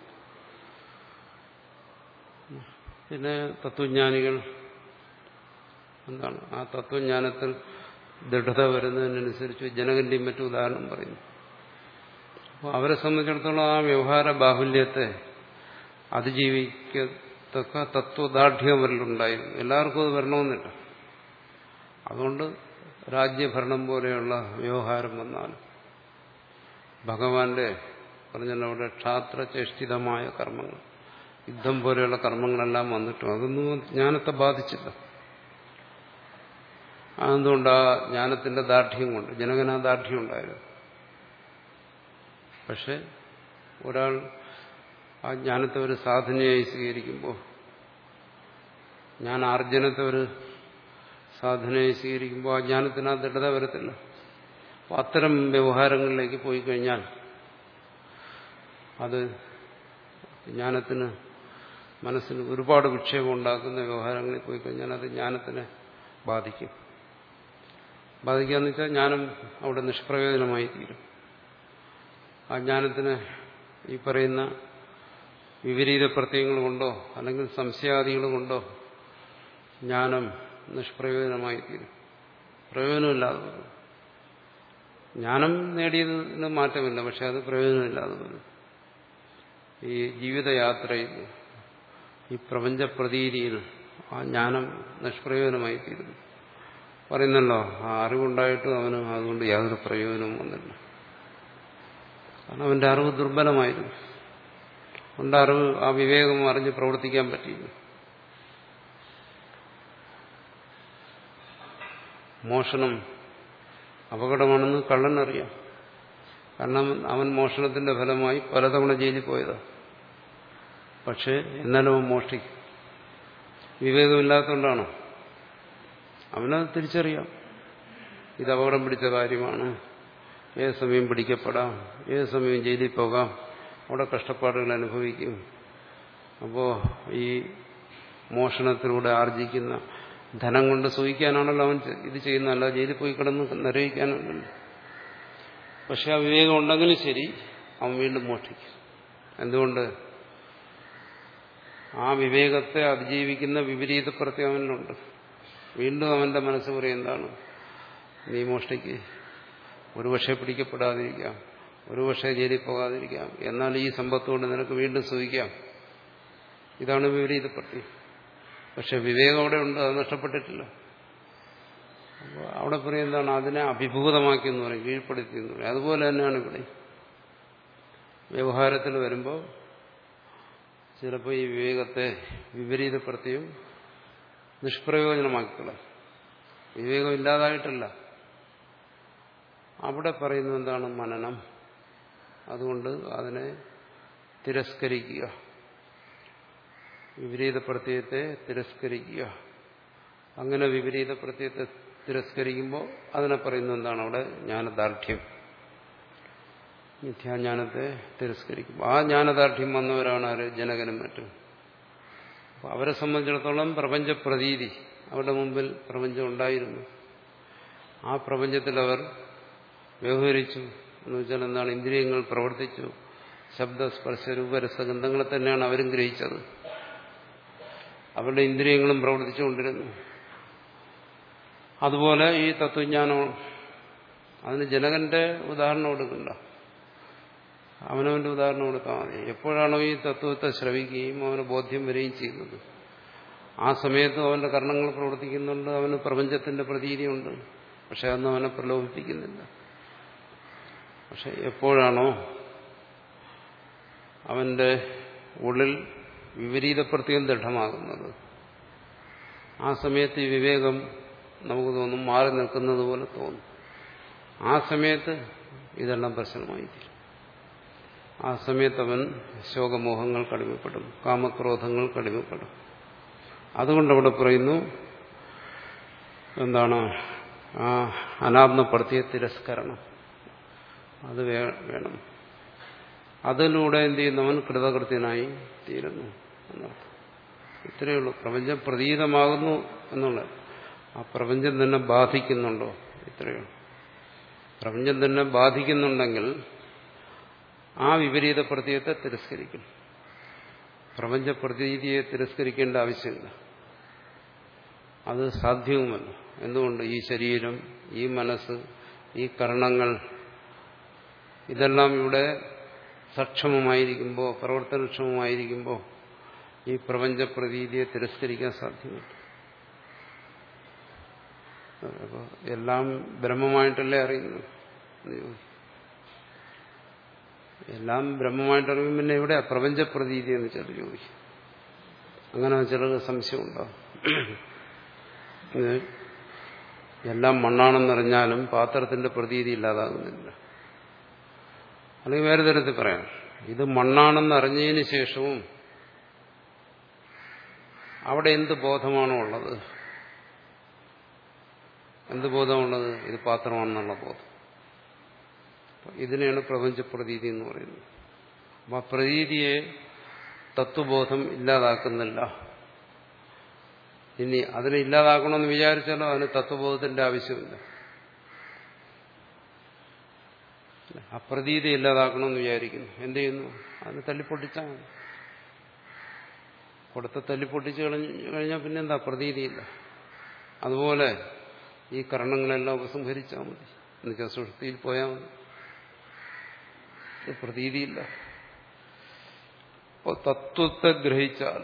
പിന്നെ തത്വജ്ഞാനികൾ എന്താണ് ആ തത്വജ്ഞാനത്തിൽ ദൃഢത വരുന്നതിനനുസരിച്ച് ജനകന്റെയും മറ്റു ഉദാഹരണം പറയുന്നു അപ്പോൾ അവരെ സംബന്ധിച്ചിടത്തോളം ആ വ്യവഹാര ബാഹുല്യത്തെ അതിജീവിക്കത്തക്ക തത്വദാർഢ്യം അവരിലുണ്ടായിരുന്നു എല്ലാവർക്കും അത് വരണമെന്നില്ല അതുകൊണ്ട് രാജ്യഭരണം പോലെയുള്ള വ്യവഹാരം വന്നാൽ ഭഗവാന്റെ പറഞ്ഞല്ലോ അവിടെ ക്ഷാത്രചേഷ്ടിതമായ കർമ്മങ്ങൾ യുദ്ധം പോലെയുള്ള കർമ്മങ്ങളെല്ലാം വന്നിട്ടും അതൊന്നും ജ്ഞാനത്തെ ബാധിച്ചില്ല അതെന്തുകൊണ്ട് ആ ജ്ഞാനത്തിന്റെ ദാർഢ്യം കൊണ്ട് ജനകന ദാർഢ്യം ഉണ്ടായിരുന്നു പക്ഷെ ഒരാൾ ആ ജ്ഞാനത്തെ ഒരു സാധനയായി സ്വീകരിക്കുമ്പോൾ ഞാൻ ആർജനത്തെ ഒരു സാധനയായി സ്വീകരിക്കുമ്പോൾ ആ ജ്ഞാനത്തിന് ആ ദൃഢത വരത്തില്ല അപ്പോൾ അത്തരം വ്യവഹാരങ്ങളിലേക്ക് പോയി കഴിഞ്ഞാൽ അത് ജ്ഞാനത്തിന് മനസ്സിന് ഒരുപാട് വിക്ഷേപം ഉണ്ടാക്കുന്ന വ്യവഹാരങ്ങളിൽ പോയി കഴിഞ്ഞാൽ അത് ജ്ഞാനത്തിനെ ബാധിക്കും ബാധിക്കുക എന്ന് വെച്ചാൽ ജ്ഞാനം അവിടെ നിഷ്പ്രയോജനമായി തീരും ആ ജ്ഞാനത്തിന് ഈ പറയുന്ന വിപരീത പ്രത്യയങ്ങൾ കൊണ്ടോ അല്ലെങ്കിൽ സംശയാദികൾ കൊണ്ടോ ജ്ഞാനം നിഷ്പ്രയോജനമായി തീരും പ്രയോജനമില്ലാതെ വരും ജ്ഞാനം നേടിയതിന് മാറ്റമില്ല പക്ഷെ അത് പ്രയോജനമില്ലാതെ വരും ഈ ജീവിതയാത്രയിൽ ഈ പ്രപഞ്ച പ്രതീതിയിൽ ആ ജ്ഞാനം നിഷ്പ്രയോജനമായി തീരുന്നു പറയുന്നല്ലോ ആ അറിവുണ്ടായിട്ടും അവന് അതുകൊണ്ട് യാതൊരു പ്രയോജനവും വന്നില്ല കാരണം അവന്റെ അറിവ് ദുർബലമായിരുന്നു അതുകൊണ്ട് അറിവ് ആ വിവേകം അറിഞ്ഞ് പ്രവർത്തിക്കാൻ പറ്റിയില്ല മോഷണം അപകടമാണെന്ന് കള്ളനറിയാം കാരണം അവൻ മോഷണത്തിന്റെ ഫലമായി പലതവണ ജയിലിൽ പോയതാണ് പക്ഷേ എന്നാലും അവൻ മോഷ്ടിക്കും വിവേകമില്ലാത്തതുകൊണ്ടാണ് അവനത് തിരിച്ചറിയാം ഇത് അപകടം പിടിച്ച കാര്യമാണ് ഏത് സമയം പിടിക്കപ്പെടാം ഏത് സമയം ജയിലിൽ പോകാം അവിടെ കഷ്ടപ്പാടുകൾ അനുഭവിക്കും അപ്പോൾ ഈ മോഷണത്തിലൂടെ ആർജിക്കുന്ന ധനം കൊണ്ട് സൂഹിക്കാനാണല്ലോ അവൻ ഇത് ചെയ്യുന്നതല്ല ജയിലിൽ പോയി കിടന്ന് നിറയിക്കാനല്ലോ പക്ഷെ ആ വിവേകം ഉണ്ടെങ്കിലും ശരി അവൻ വീണ്ടും മോഷ്ടിക്കും എന്തുകൊണ്ട് ആ വിവേകത്തെ അതിജീവിക്കുന്ന വിപരീത പ്രത്യാവനുണ്ട് വീണ്ടും അവന്റെ മനസ്സ് പറയും എന്താണ് നീ മോഷ്ടിക്ക് ഒരുപക്ഷെ പിടിക്കപ്പെടാതിരിക്കാം ഒരുപക്ഷെ ജയിലിൽ പോകാതിരിക്കാം എന്നാൽ ഈ സമ്പത്തുകൊണ്ട് നിനക്ക് വീണ്ടും സുഖിക്കാം ഇതാണ് വിപരീത പ്രത്യം പക്ഷെ വിവേകം അവിടെ ഉണ്ട് അത് നഷ്ടപ്പെട്ടിട്ടില്ല അപ്പോൾ അവിടെ പറയും എന്താണ് അതിനെ അഭിഭൂതമാക്കി എന്ന് പറയും കീഴ്പ്പെടുത്തി എന്ന് പറയും അതുപോലെ തന്നെയാണ് ഇവിടെ വ്യവഹാരത്തിൽ വരുമ്പോൾ ചിലപ്പോൾ ഈ വിവേകത്തെ വിപരീതപ്പെടുത്തിയും നിഷ്പ്രയോജനമാക്കിക്കളെ വിവേകം ഇല്ലാതായിട്ടല്ല അവിടെ പറയുന്നത് എന്താണ് മനനം അതുകൊണ്ട് അതിനെ തിരസ്കരിക്കുക വിപരീത പ്രത്യയത്തെ തിരസ്കരിക്കുക അങ്ങനെ വിപരീത പ്രത്യയത്തെ തിരസ്കരിക്കുമ്പോൾ അതിനെ പറയുന്നത് എന്താണ് അവിടെ ജ്ഞാനദാർഢ്യം മിഥ്യാജ്ഞാനത്തെ തിരസ്കരിക്കും ആ ജ്ഞാനദാർഢ്യം വന്നവരാണ് ആര് ജനകനും മറ്റും അപ്പൊ അവരെ സംബന്ധിച്ചിടത്തോളം പ്രപഞ്ച പ്രതീതി അവരുടെ മുമ്പിൽ പ്രപഞ്ചം ഉണ്ടായിരുന്നു ആ പ്രപഞ്ചത്തിൽ അവർ വ്യവഹരിച്ചു എന്ന് വെച്ചാൽ എന്താണ് ഇന്ദ്രിയങ്ങൾ പ്രവർത്തിച്ചു ശബ്ദ സ്പർശ രൂപരസഗന്ധങ്ങളെ തന്നെയാണ് അവരും ഗ്രഹിച്ചത് അവരുടെ ഇന്ദ്രിയങ്ങളും പ്രവർത്തിച്ചുകൊണ്ടിരുന്നു അതുപോലെ ഈ തത്വജ്ഞാനം അതിന് ജനകന്റെ ഉദാഹരണം കൊടുക്കണ്ട അവനവന്റെ ഉദാഹരണം കൊടുത്താൽ മതി എപ്പോഴാണോ ഈ തത്വത്തെ ശ്രവിക്കുകയും അവന് ബോധ്യം വരികയും ചെയ്യുന്നത് ആ സമയത്തും അവന്റെ കർണങ്ങൾ പ്രവർത്തിക്കുന്നുണ്ട് അവന് പ്രപഞ്ചത്തിന്റെ പ്രതീതിയുണ്ട് പക്ഷെ അതൊന്നും അവനെ പ്രലോഭിപ്പിക്കുന്നില്ല പക്ഷെ എപ്പോഴാണോ അവന്റെ ഉള്ളിൽ വിപരീതപ്രത്യം ദൃഢമാകുന്നത് ആ സമയത്ത് ഈ വിവേകം നമുക്ക് തോന്നും മാറി നിൽക്കുന്നത് പോലെ തോന്നും ആ സമയത്ത് ഇതെല്ലാം പ്രശ്നമായി തീരും ആ സമയത്ത് അവൻ ശോകമോഹങ്ങൾ കടിമപ്പെടും കാമക്രോധങ്ങൾ കടിമപ്പെടും അതുകൊണ്ട് അവിടെ പറയുന്നു എന്താണ് ആ അനാത്മപ്പെടുത്തിയ തിരസ്കരണം അത് വേണം അതിലൂടെ എന്ത് ചെയ്യുന്നവൻ കൃതകൃത്യനായി തീരുന്നു എന്നർത്ഥം ഇത്രയേ ഉള്ളൂ പ്രപഞ്ചം പ്രതീതമാകുന്നു എന്നുള്ളത് ആ പ്രപഞ്ചം തന്നെ ബാധിക്കുന്നുണ്ടോ ഇത്രയേ പ്രപഞ്ചം തന്നെ ബാധിക്കുന്നുണ്ടെങ്കിൽ ആ വിപരീത പ്രതീയത്തെ തിരസ്കരിക്കും പ്രപഞ്ച പ്രതീതിയെ തിരസ്കരിക്കേണ്ട ആവശ്യമില്ല അത് സാധ്യവുമല്ല എന്തുകൊണ്ട് ഈ ശരീരം ഈ മനസ്സ് ഈ കർണങ്ങൾ ഇതെല്ലാം ഇവിടെ സക്ഷമമായിരിക്കുമ്പോൾ പ്രവർത്തനക്ഷമമായിരിക്കുമ്പോൾ ഈ പ്രപഞ്ച പ്രതീതിയെ തിരസ്കരിക്കാൻ സാധ്യമല്ല അപ്പോൾ എല്ലാം ബ്രഹ്മമായിട്ടല്ലേ അറിയുന്നു എല്ലാം ബ്രഹ്മമായിട്ട് അറിയും പിന്നെ എവിടെ പ്രപഞ്ച പ്രതീതി എന്ന് ചിലർ ചോദിക്കും അങ്ങനെ ചിലർക്ക് സംശയമുണ്ടാവും എല്ലാം മണ്ണാണെന്നറിഞ്ഞാലും പാത്രത്തിന്റെ പ്രതീതി ഇല്ലാതാകുന്നില്ല അല്ലെങ്കിൽ വേറെ തരത്തിൽ പറയാം ഇത് മണ്ണാണെന്ന് അറിഞ്ഞതിന് ശേഷവും അവിടെ എന്ത് ബോധമാണോ ഉള്ളത് എന്ത് ബോധമുള്ളത് ഇത് പാത്രമാണെന്നുള്ള ബോധം ഇതിനെയാണ് പ്രപഞ്ച പ്രതീതി എന്ന് പറയുന്നത് അപ്പൊ ആ പ്രതീതിയെ തത്വബോധം ഇല്ലാതാക്കുന്നില്ല ഇനി അതിനെ ഇല്ലാതാക്കണമെന്ന് വിചാരിച്ചാലോ അതിന് തത്വബോധത്തിന്റെ ആവശ്യമില്ല ആ പ്രതീതി ഇല്ലാതാക്കണമെന്ന് വിചാരിക്കുന്നു എന്ത് ചെയ്യുന്നു അതിന് തല്ലിപ്പൊട്ടിച്ചാൽ മതി കൊടുത്ത തല്ലിപ്പൊട്ടിച്ച് കഴിഞ്ഞ് കഴിഞ്ഞാൽ പിന്നെന്താ പ്രതീതിയില്ല അതുപോലെ ഈ കർണങ്ങളെല്ലാം ഉപസംഹരിച്ചാൽ മതി എന്നുവെച്ചാൽ സുഷ്ടിയിൽ പോയാൽ മതി പ്രതീതിയില്ല അപ്പോൾ തത്വത്തെ ഗ്രഹിച്ചാൽ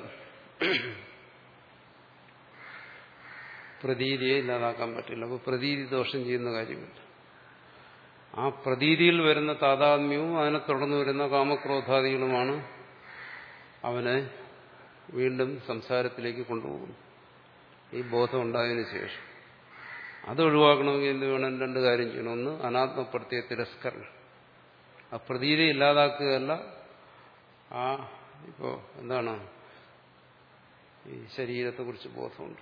പ്രതീതിയെ ഇല്ലാതാക്കാൻ പറ്റില്ല അപ്പോൾ പ്രതീതി ദോഷം ചെയ്യുന്ന കാര്യമില്ല ആ പ്രതീതിയിൽ വരുന്ന താതാത്മ്യവും അതിനെ തുടർന്ന് വരുന്ന കാമക്രോധാദികളുമാണ് അവനെ വീണ്ടും സംസാരത്തിലേക്ക് കൊണ്ടുപോകുന്നു ഈ ബോധം ഉണ്ടായതിനു ശേഷം അത് ഒഴിവാക്കണമെങ്കിൽ എന്ത് വേണം രണ്ട് കാര്യം ചെയ്യണം ഒന്ന് അനാത്മപ്പെടുത്തിയ തിരസ്കരണം ആ പ്രതീതി ഇല്ലാതാക്കുകയല്ല ആ ഇപ്പോ എന്താണ് ഈ ശരീരത്തെക്കുറിച്ച് ബോധമുണ്ട്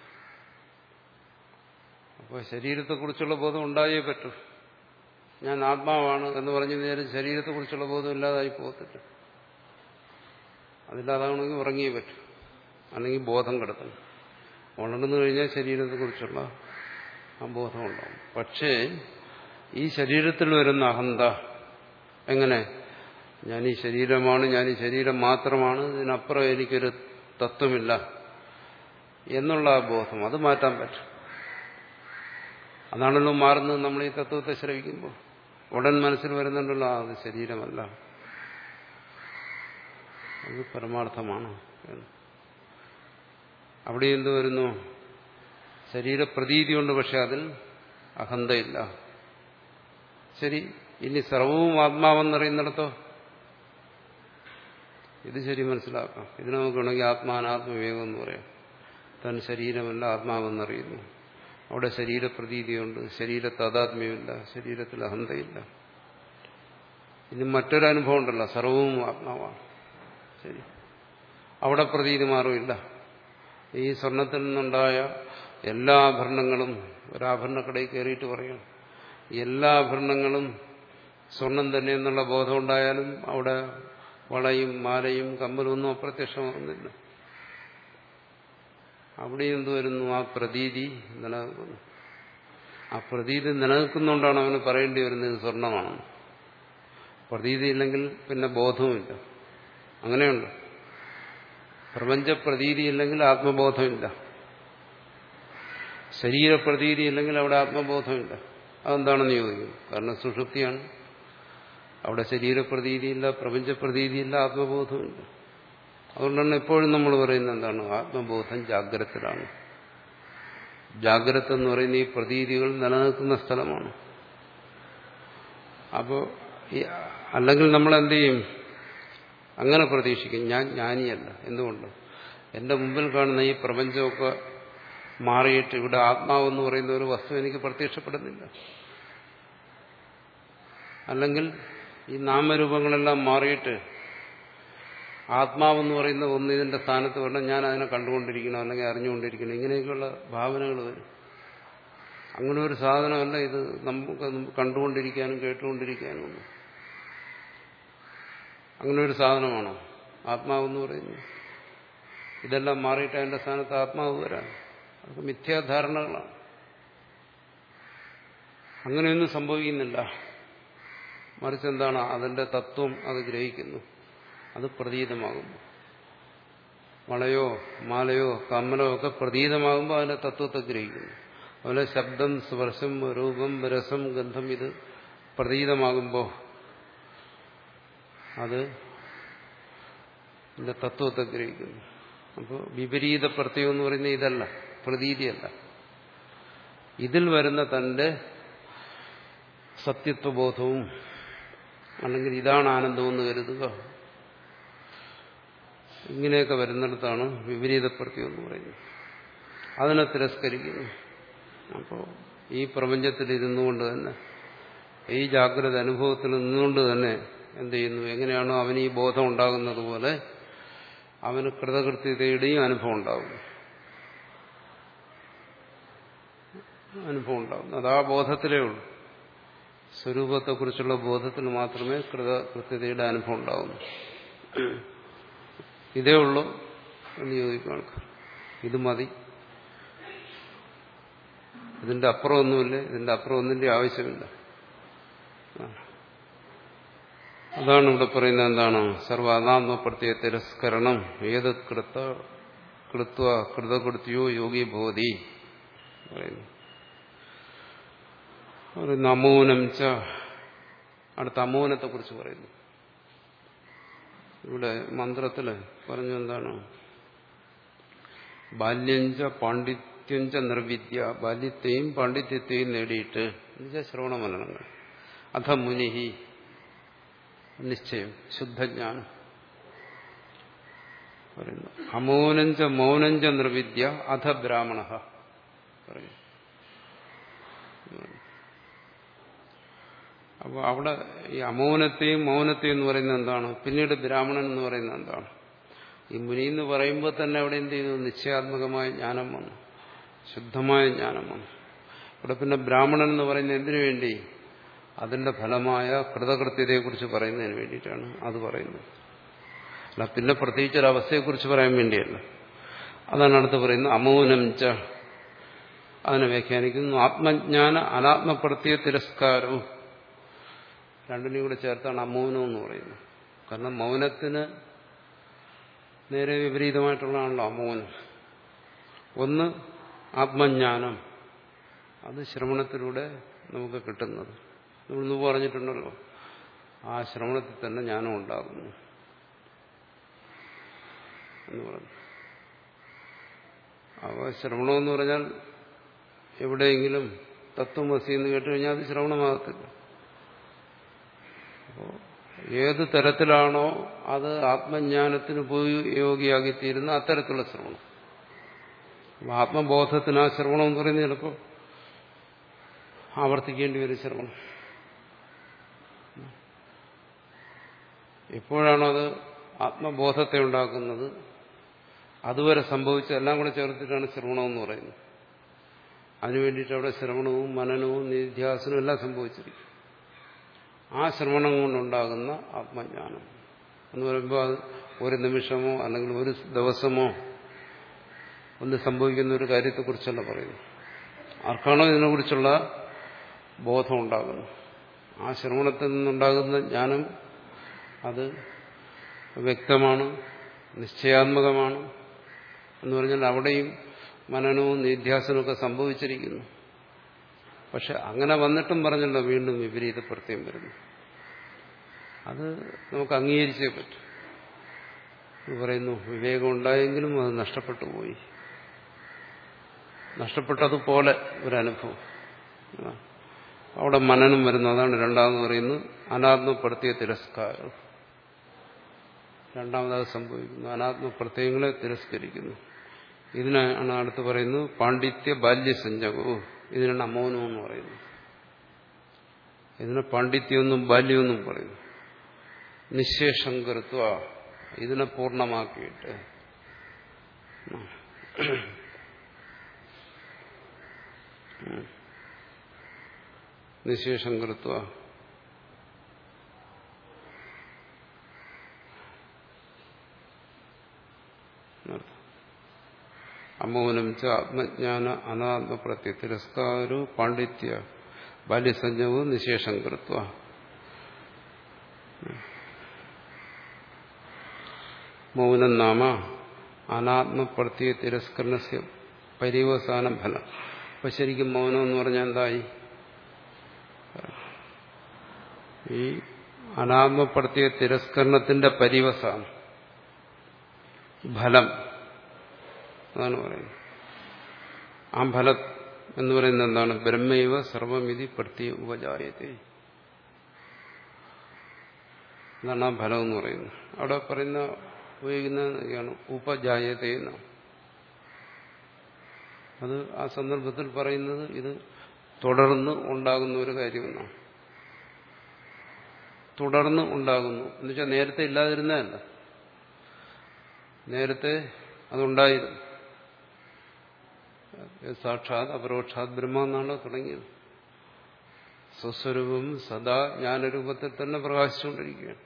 അപ്പോൾ ശരീരത്തെക്കുറിച്ചുള്ള ബോധം ഉണ്ടായേ പറ്റൂ ഞാൻ ആത്മാവാണ് എന്ന് പറഞ്ഞു നേരം ശരീരത്തെക്കുറിച്ചുള്ള ബോധം ഇല്ലാതായി പോകത്തില്ല അതില്ലാതാവണമെങ്കിൽ ഉറങ്ങിയേ പറ്റൂ അല്ലെങ്കിൽ ബോധം കിടത്തണം ഉണർന്നു കഴിഞ്ഞാൽ ശരീരത്തെക്കുറിച്ചുള്ള ആ ബോധം ഉണ്ടാവും പക്ഷേ ഈ ശരീരത്തിൽ വരുന്ന അഹന്ത എങ്ങനെ ഞാൻ ഈ ശരീരമാണ് ഞാൻ ഈ ശരീരം മാത്രമാണ് ഇതിനപ്പുറം എനിക്കൊരു തത്വമില്ല എന്നുള്ള ആ ബോധം അത് മാറ്റാൻ പറ്റും അതാണല്ലോ മാറുന്നത് നമ്മൾ ഈ തത്വത്തെ ശ്രവിക്കുമ്പോൾ ഉടൻ മനസ്സിൽ വരുന്നുണ്ടല്ലോ ആ, അത് ശരീരമല്ല അത് പരമാർത്ഥമാണ് എന്ന് അവിടെ എന്ത് വരുന്നു ശരീരപ്രതീതിയുണ്ട് പക്ഷെ അതിൽ അഹന്തയില്ല ശരി ഇനി സർവവും ആത്മാവെന്നറിയുന്നിടത്തോ ഇത് ശരി മനസ്സിലാക്കാം ഇത് നമുക്ക് വേണമെങ്കിൽ ആത്മാനാത്മവിവേകം എന്ന് പറയാം താൻ ശരീരമല്ല ആത്മാവെന്നറിയുന്നു അവിടെ ശരീരപ്രതീതിയുണ്ട് ശരീര താതാത്മ്യമില്ല ശരീരത്തിൽ അഹന്തയില്ല ഇനി മറ്റൊരു അനുഭവം ഉണ്ടല്ലോ സർവവും ആത്മാവാണ് ശരി അവിടെ പ്രതീതി മാറുമില്ല ഈ സ്വർണത്തിൽ നിന്നുണ്ടായ എല്ലാ ആഭരണങ്ങളും ഒരാഭരണക്കടയിൽ കയറിയിട്ട് പറയണം എല്ലാ ആഭരണങ്ങളും സ്വർണം തന്നെ എന്നുള്ള ബോധം ഉണ്ടായാലും അവിടെ വളയും മാലയും കമ്മലും ഒന്നും അപ്രത്യക്ഷമാകുന്നില്ല അവിടെ എന്ത് വരുന്നു ആ പ്രതീതി നിലനിൽക്കുന്നു ആ പ്രതീതി നിലനിൽക്കുന്നുകൊണ്ടാണ് അവന് പറയേണ്ടി വരുന്നത് ഇത് സ്വർണമാണ് പ്രതീതി ഇല്ലെങ്കിൽ പിന്നെ ബോധവുമില്ല അങ്ങനെയുണ്ട് പ്രപഞ്ചപ്രതീതി ഇല്ലെങ്കിൽ ആത്മബോധമില്ല ശരീരപ്രതീതി ഇല്ലെങ്കിൽ അവിടെ ആത്മബോധമില്ല അതെന്താണെന്ന് ചോദിക്കും കാരണം സുഷുപ്തിയാണ് അവിടെ ശരീരപ്രതീതിയില്ല പ്രപഞ്ചപ്രതീതിയില്ല ആത്മബോധമില്ല അതുകൊണ്ടാണ് എപ്പോഴും നമ്മൾ പറയുന്നത് എന്താണ് ആത്മബോധം ജാഗ്രതത്തിലാണ് ജാഗ്രത എന്ന് പറയുന്ന ഈ പ്രതീതികൾ നിലനിൽക്കുന്ന സ്ഥലമാണ് അപ്പോൾ അല്ലെങ്കിൽ നമ്മൾ എന്ത് ചെയ്യും അങ്ങനെ പ്രതീക്ഷിക്കും ഞാൻ ജ്ഞാനിയല്ല എന്തുകൊണ്ട് എന്റെ മുമ്പിൽ കാണുന്ന ഈ പ്രപഞ്ചമൊക്കെ മാറിയിട്ട് ഇവിടെ ആത്മാവെന്ന് പറയുന്ന ഒരു വസ്തു എനിക്ക് പ്രത്യക്ഷപ്പെടുന്നില്ല അല്ലെങ്കിൽ ഈ നാമരൂപങ്ങളെല്ലാം മാറിയിട്ട് ആത്മാവെന്ന് പറയുന്ന ഒന്ന് ഇതിന്റെ സ്ഥാനത്ത് വരണം ഞാൻ അതിനെ കണ്ടുകൊണ്ടിരിക്കണം അല്ലെങ്കിൽ അറിഞ്ഞുകൊണ്ടിരിക്കണം ഇങ്ങനെയൊക്കെയുള്ള ഭാവനകൾ വരും അങ്ങനെ ഒരു സാധനമല്ല ഇത് നമുക്ക് കണ്ടുകൊണ്ടിരിക്കാനും കേട്ടുകൊണ്ടിരിക്കാനും ഒന്നും അങ്ങനെ ഒരു സാധനമാണോ ആത്മാവെന്ന് പറയുന്നത് ഇതെല്ലാം മാറിയിട്ട് അതിന്റെ സ്ഥാനത്ത് ആത്മാവ് വരാൻ അതൊക്കെ മിഥ്യാധാരണകളാണ് അങ്ങനെയൊന്നും സംഭവിക്കുന്നില്ല മറിച്ച് എന്താണ് അതിന്റെ തത്വം അത് ഗ്രഹിക്കുന്നു അത് പ്രതീതമാകുന്നു വളയോ മാലയോ കമ്മലോ ഒക്കെ പ്രതീതമാകുമ്പോൾ അതിന്റെ തത്വത്തെ ഗ്രഹിക്കുന്നു അതുപോലെ ശബ്ദം സ്പർശം രൂപം രസം ഗന്ധം ഇത് പ്രതീതമാകുമ്പോൾ അത് ഇതിന്റെ തത്വത്തെ ഗ്രഹിക്കുന്നു അപ്പോൾ വിപരീത പ്രത്യയം എന്ന് പറയുന്നത് ഇതല്ല പ്രതീതിയല്ല ഇതിൽ വരുന്ന തന്റെ സത്യത്വബോധവും അല്ലെങ്കിൽ ഇതാണ് ആനന്ദമെന്ന് കരുതുക ഇങ്ങനെയൊക്കെ വരുന്നിടത്താണ് വിപരീത പ്രത്യം എന്ന് പറയുന്നത് അതിനെ തിരസ്കരിക്കുന്നു അപ്പോൾ ഈ പ്രപഞ്ചത്തിൽ ഇരുന്നുകൊണ്ട് തന്നെ ഈ ജാഗ്രത അനുഭവത്തിൽ നിന്നുകൊണ്ട് തന്നെ എന്ത് ചെയ്യുന്നു എങ്ങനെയാണോ അവന് ഈ ബോധം ഉണ്ടാകുന്നത് പോലെ അവന് കൃതകൃത്യതയുടെയും അനുഭവം ഉണ്ടാകും അനുഭവം ഉണ്ടാകും അത് ആ ബോധത്തിലേ ഉള്ളൂ സ്വരൂപത്തെക്കുറിച്ചുള്ള ബോധത്തിൽ മാത്രമേ കൃതകൃത്യതയുടെ അനുഭവം ഉണ്ടാകുന്നു ഇതേ ഉള്ളൂ എന്ന് ചോദിക്കും ആൾക്കാർ ഇത് മതി ഇതിന്റെ അപ്പുറം ഒന്നുമില്ല ഇതിന്റെ അപ്പുറം ഒന്നിന്റെ ആവശ്യമില്ല അതാണ് ഇവിടെ പറയുന്നത് എന്താണ് സർവാനാത്മപ്രത്യ തിരസ്കരണം ഏത് കൃത കൃത്വ കൃതകൃത്യോ യോഗി ഭവതി പറയുന്നു പറയുന്നു അമൂനം ച അടുത്ത അമൂനത്തെ കുറിച്ച് പറയുന്നു ഇവിടെ മന്ത്രത്തില് പറഞ്ഞു എന്താണ് ബാല്യഞ്ച പാണ്ഡിത്യഞ്ച നിർവിദ്യ ബാല്യത്തെയും പാണ്ഡിത്യത്തെയും നേടിയിട്ട് എന്നുവെച്ചാൽ ശ്രവണമനങ്ങൾ അധ മുനിഹി നിശ്ചയം ശുദ്ധജ്ഞാനം പറയുന്നു അമൗനഞ്ച മൗനഞ്ച നിർവിദ്യ അധ ബ്രാഹ്മണ പറയും അപ്പോൾ അവിടെ ഈ അമൗനത്തെയും മൗനത്തെയും എന്ന് പറയുന്നത് എന്താണ് പിന്നീട് ബ്രാഹ്മണൻ എന്ന് പറയുന്നത് എന്താണ് ഈ മുനി എന്ന് പറയുമ്പോൾ തന്നെ അവിടെ എന്ത് ചെയ്തു നിശ്ചയാത്മകമായ ജ്ഞാനം വന്നു ശുദ്ധമായ ജ്ഞാനം വന്നു ഇവിടെ പിന്നെ ബ്രാഹ്മണൻ എന്ന് പറയുന്നത് എന്തിനു വേണ്ടി അതിന്റെ ഫലമായ കൃതകൃത്യതയെക്കുറിച്ച് പറയുന്നതിന് വേണ്ടിയിട്ടാണ് അത് പറയുന്നത് അല്ല പിന്നെ പ്രത്യേകിച്ച് ഒരു അവസ്ഥയെക്കുറിച്ച് പറയാൻ വേണ്ടിയല്ല അതാണ് അടുത്ത് പറയുന്നത് അമൗനം ച അതിനെ വ്യാഖ്യാനിക്കുന്നു ആത്മജ്ഞാന അനാത്മപ്രത്യ തിരസ്കാരവും രണ്ടിനെയും കൂടെ ചേർത്താണ് അമൗനം എന്ന് പറയുന്നത് കാരണം മൗനത്തിന് നേരെ വിപരീതമായിട്ടുള്ളതാണല്ലോ അമൗനം ഒന്ന് ആത്മജ്ഞാനം അത് ശ്രവണത്തിലൂടെ നമുക്ക് കിട്ടുന്നത് നമ്മൾ മുമ്പ് പറഞ്ഞിട്ടുണ്ടല്ലോ ആ ശ്രവണത്തിൽ തന്നെ ജ്ഞാനം ഉണ്ടാകുന്നു എന്ന് പറഞ്ഞു അപ്പോൾ ശ്രവണമെന്ന് പറഞ്ഞാൽ എവിടെയെങ്കിലും തത്വമസി എന്ന് കേട്ട് കഴിഞ്ഞാൽ അത് ശ്രവണമാകത്തില്ല അപ്പോൾ ഏത് തരത്തിലാണോ അത് ആത്മജ്ഞാനത്തിന് ഉപയോഗിയാകിത്തീരുന്ന അത്തരത്തിലുള്ള ശ്രവണം ആത്മബോധത്തിന് ആ ശ്രവണം എന്ന് പറയുന്നത് ചിലപ്പോൾ ആവർത്തിക്കേണ്ടി വരും ശ്രവണം എപ്പോഴാണോ അത് ആത്മബോധത്തെ ഉണ്ടാക്കുന്നത് അതുവരെ സംഭവിച്ച എല്ലാം കൂടെ ചേർത്തിട്ടാണ് ശ്രവണം എന്ന് പറയുന്നത് അതിനു വേണ്ടിയിട്ട് അവിടെ ശ്രവണവും മനനവും നിധ്യാസനവും എല്ലാം സംഭവിച്ചിരിക്കും ആ ശ്രവണം കൊണ്ടുണ്ടാകുന്ന ആത്മജ്ഞാനം എന്ന് പറയുമ്പോൾ അത് ഒരു നിമിഷമോ അല്ലെങ്കിൽ ഒരു ദിവസമോ ഒന്ന് സംഭവിക്കുന്ന ഒരു കാര്യത്തെക്കുറിച്ചല്ല പറയുന്നു ആർക്കാണോ ഇതിനെക്കുറിച്ചുള്ള ബോധം ഉണ്ടാകുന്നു ആ ശ്രവണത്തിൽ നിന്നുണ്ടാകുന്ന ജ്ഞാനം അത് വ്യക്തമാണ് നിശ്ചയാത്മകമാണ് എന്ന് പറഞ്ഞാൽ അവിടെയും മനനവും നിധ്യാസനവും ഒക്കെ സംഭവിച്ചിരിക്കുന്നു പക്ഷെ അങ്ങനെ വന്നിട്ടും പറഞ്ഞല്ലോ വീണ്ടും വിപരീത പ്രത്യം വരുന്നു അത് നമുക്ക് അംഗീകരിച്ചേ പറ്റും പറയുന്നു വിവേകം ഉണ്ടായെങ്കിലും അത് നഷ്ടപ്പെട്ടു പോയി നഷ്ടപ്പെട്ടതുപോലെ ഒരനുഭവം അവിടെ മനനം വരുന്നു അതാണ് രണ്ടാമത് പറയുന്നത് അനാത്മപ്പെടുത്തിയ തിരസ്കാരം രണ്ടാമത് സംഭവിക്കുന്നു അനാത്മപ്രത്യയങ്ങളെ തിരസ്കരിക്കുന്നു ഇതിനാണ് അടുത്ത് പറയുന്നത് പാണ്ഡിത്യ ബാല്യസഞ്ജകവും ഇതിനാണ് അമൗനം എന്ന് പറയുന്നത് ഇതിനെ പാണ്ഡിത്യമെന്നും ബാല്യമെന്നും പറയുന്നു നിശേഷം കരുത്വ ഇതിനെ പൂർണ്ണമാക്കിയിട്ട് നിശേഷം കരുത്വ അമൗനം ച ആത്മജ്ഞാന അനാത്മപ്രത്യ തിരസ്കാരോ പാണ്ഡിത്യ ബാല്യസഞ്ജവും നിശേഷം കൃത്വ മൗനം നാമ അനാത്മപ്രത്യ തിരസ്കരണസ്യ പര്യവസാന ഫലം അപ്പൊ ശരിക്കും മൗനം എന്ന് പറഞ്ഞാൽ എന്തായി ഈ അനാത്മപ്രത്യ തിരസ്കരണത്തിന്റെ പര്യവസാനം ഫലം അതാണ് പറയുന്നത് ആ ഫലം എന്ന് പറയുന്നത് എന്താണ് ബ്രഹ്മൈവ സർവമിതി പ്രത്യ ഉപജായത്തെ എന്നാണ് ആ ഫലം എന്ന് പറയുന്നത് അവിടെ പറയുന്ന ഉപയോഗിക്കുന്നതാണ് ഉപജായത എന്നാണ് അത് ആ സന്ദർഭത്തിൽ പറയുന്നത് ഇത് തുടർന്ന് ഉണ്ടാകുന്ന ഒരു കാര്യമെന്നാണ് തുടർന്ന് ഉണ്ടാകുന്നു എന്നുവെച്ചാൽ നേരത്തെ ഇല്ലാതിരുന്നതല്ല നേരത്തെ അതുണ്ടായിരുന്നു സാക്ഷാത് അപരോക്ഷാത് ബ്രഹ്മ എന്നാണല്ലോ തുടങ്ങിയത് സ്വസ്വരൂപം സദാ ജ്ഞാനരൂപത്തിൽ തന്നെ പ്രകാശിച്ചുകൊണ്ടിരിക്കുകയാണ്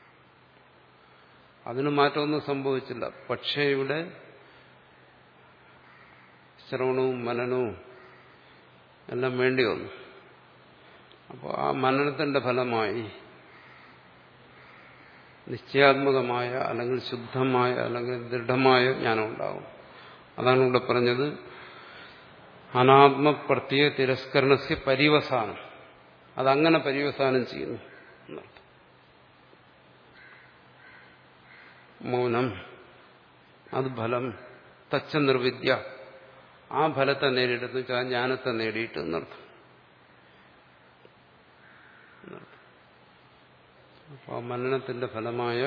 അതിന് മാറ്റമൊന്നും സംഭവിച്ചില്ല പക്ഷേ ഇവിടെ ശ്രവണവും മനനവും എല്ലാം വേണ്ടി വന്നു അപ്പോൾ ആ മനനത്തിന്റെ ഫലമായി നിശ്ചയാത്മകമായ അല്ലെങ്കിൽ ശുദ്ധമായ അല്ലെങ്കിൽ ദൃഢമായ ജ്ഞാനം ഉണ്ടാകും അതാണ് ഇവിടെ പറഞ്ഞത് അനാത്മപ്രത്യ തിരസ്കരണസ്യ പരിവസാനം അതങ്ങനെ പരിവസാനം ചെയ്യുന്നു എന്നർത്ഥം മൗനം അത് ഫലം തച്ച നിർവിദ്യ ആ ഫലത്തെ നേടിയിട്ട് വെച്ചാൽ ജ്ഞാനത്തെ നേടിയിട്ട് എന്നർത്ഥം അപ്പോൾ മനനത്തിന്റെ ഫലമായ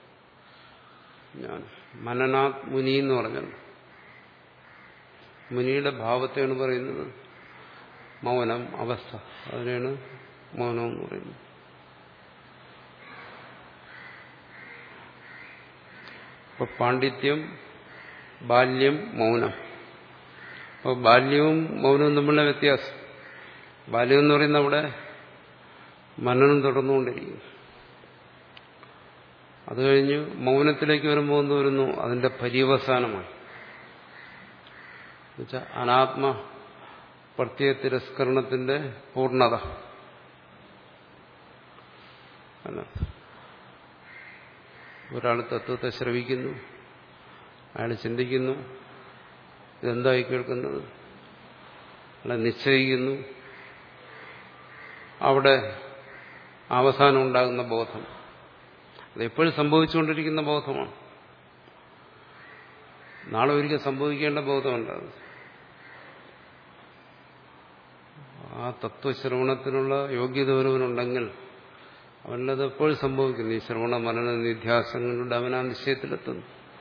ഞാൻ മനനാത് മുനി എന്ന് പറഞ്ഞല്ലോ മുനിയുടെ ഭാവത്തെയാണ് പറയുന്നത് മൗനം അവസ്ഥ അതിനാണ് മൗനം എന്ന് പറയുന്നത് അപ്പൊ പാണ്ഡിത്യം ബാല്യം മൗനം അപ്പോൾ ബാല്യവും മൗനവും തമ്മിലുള്ള വ്യത്യാസം ബാല്യം എന്ന് പറയുന്ന അവിടെ മനനം തുടർന്നുകൊണ്ടിരിക്കും അത് കഴിഞ്ഞ് മൗനത്തിലേക്ക് വരുമ്പോൾ എന്ത് വരുന്നു അതിന്റെ പര്യവസാനമാണ് എന്നുവെച്ചാൽ അനാത്മ പ്രത്യയ തിരസ്കരണത്തിന്റെ പൂർണ്ണത എന്നർത്ഥം ഒരാൾ തത്വത്തെ ശ്രവിക്കുന്നു അയാൾ ചിന്തിക്കുന്നു ഇതെന്തായി കേൾക്കുന്നത് അയാളെ നിശ്ചയിക്കുന്നു അവിടെ അവസാനം ഉണ്ടാകുന്ന ബോധം അത് എപ്പോഴും സംഭവിച്ചുകൊണ്ടിരിക്കുന്ന ബോധമാണ് നാളെ ഒരിക്കൽ സംഭവിക്കേണ്ട ബോധമല്ല അത് ആ തത്വശ്രവണത്തിനുള്ള യോഗ്യത ഒരുവനുണ്ടെങ്കിൽ അവനത് എപ്പോഴും സംഭവിക്കുന്നു ഈ ശ്രവണ മനന നിധ്യാസങ്ങളുടെ അവൻ ആ നിശ്ചയത്തിലെത്തുന്നു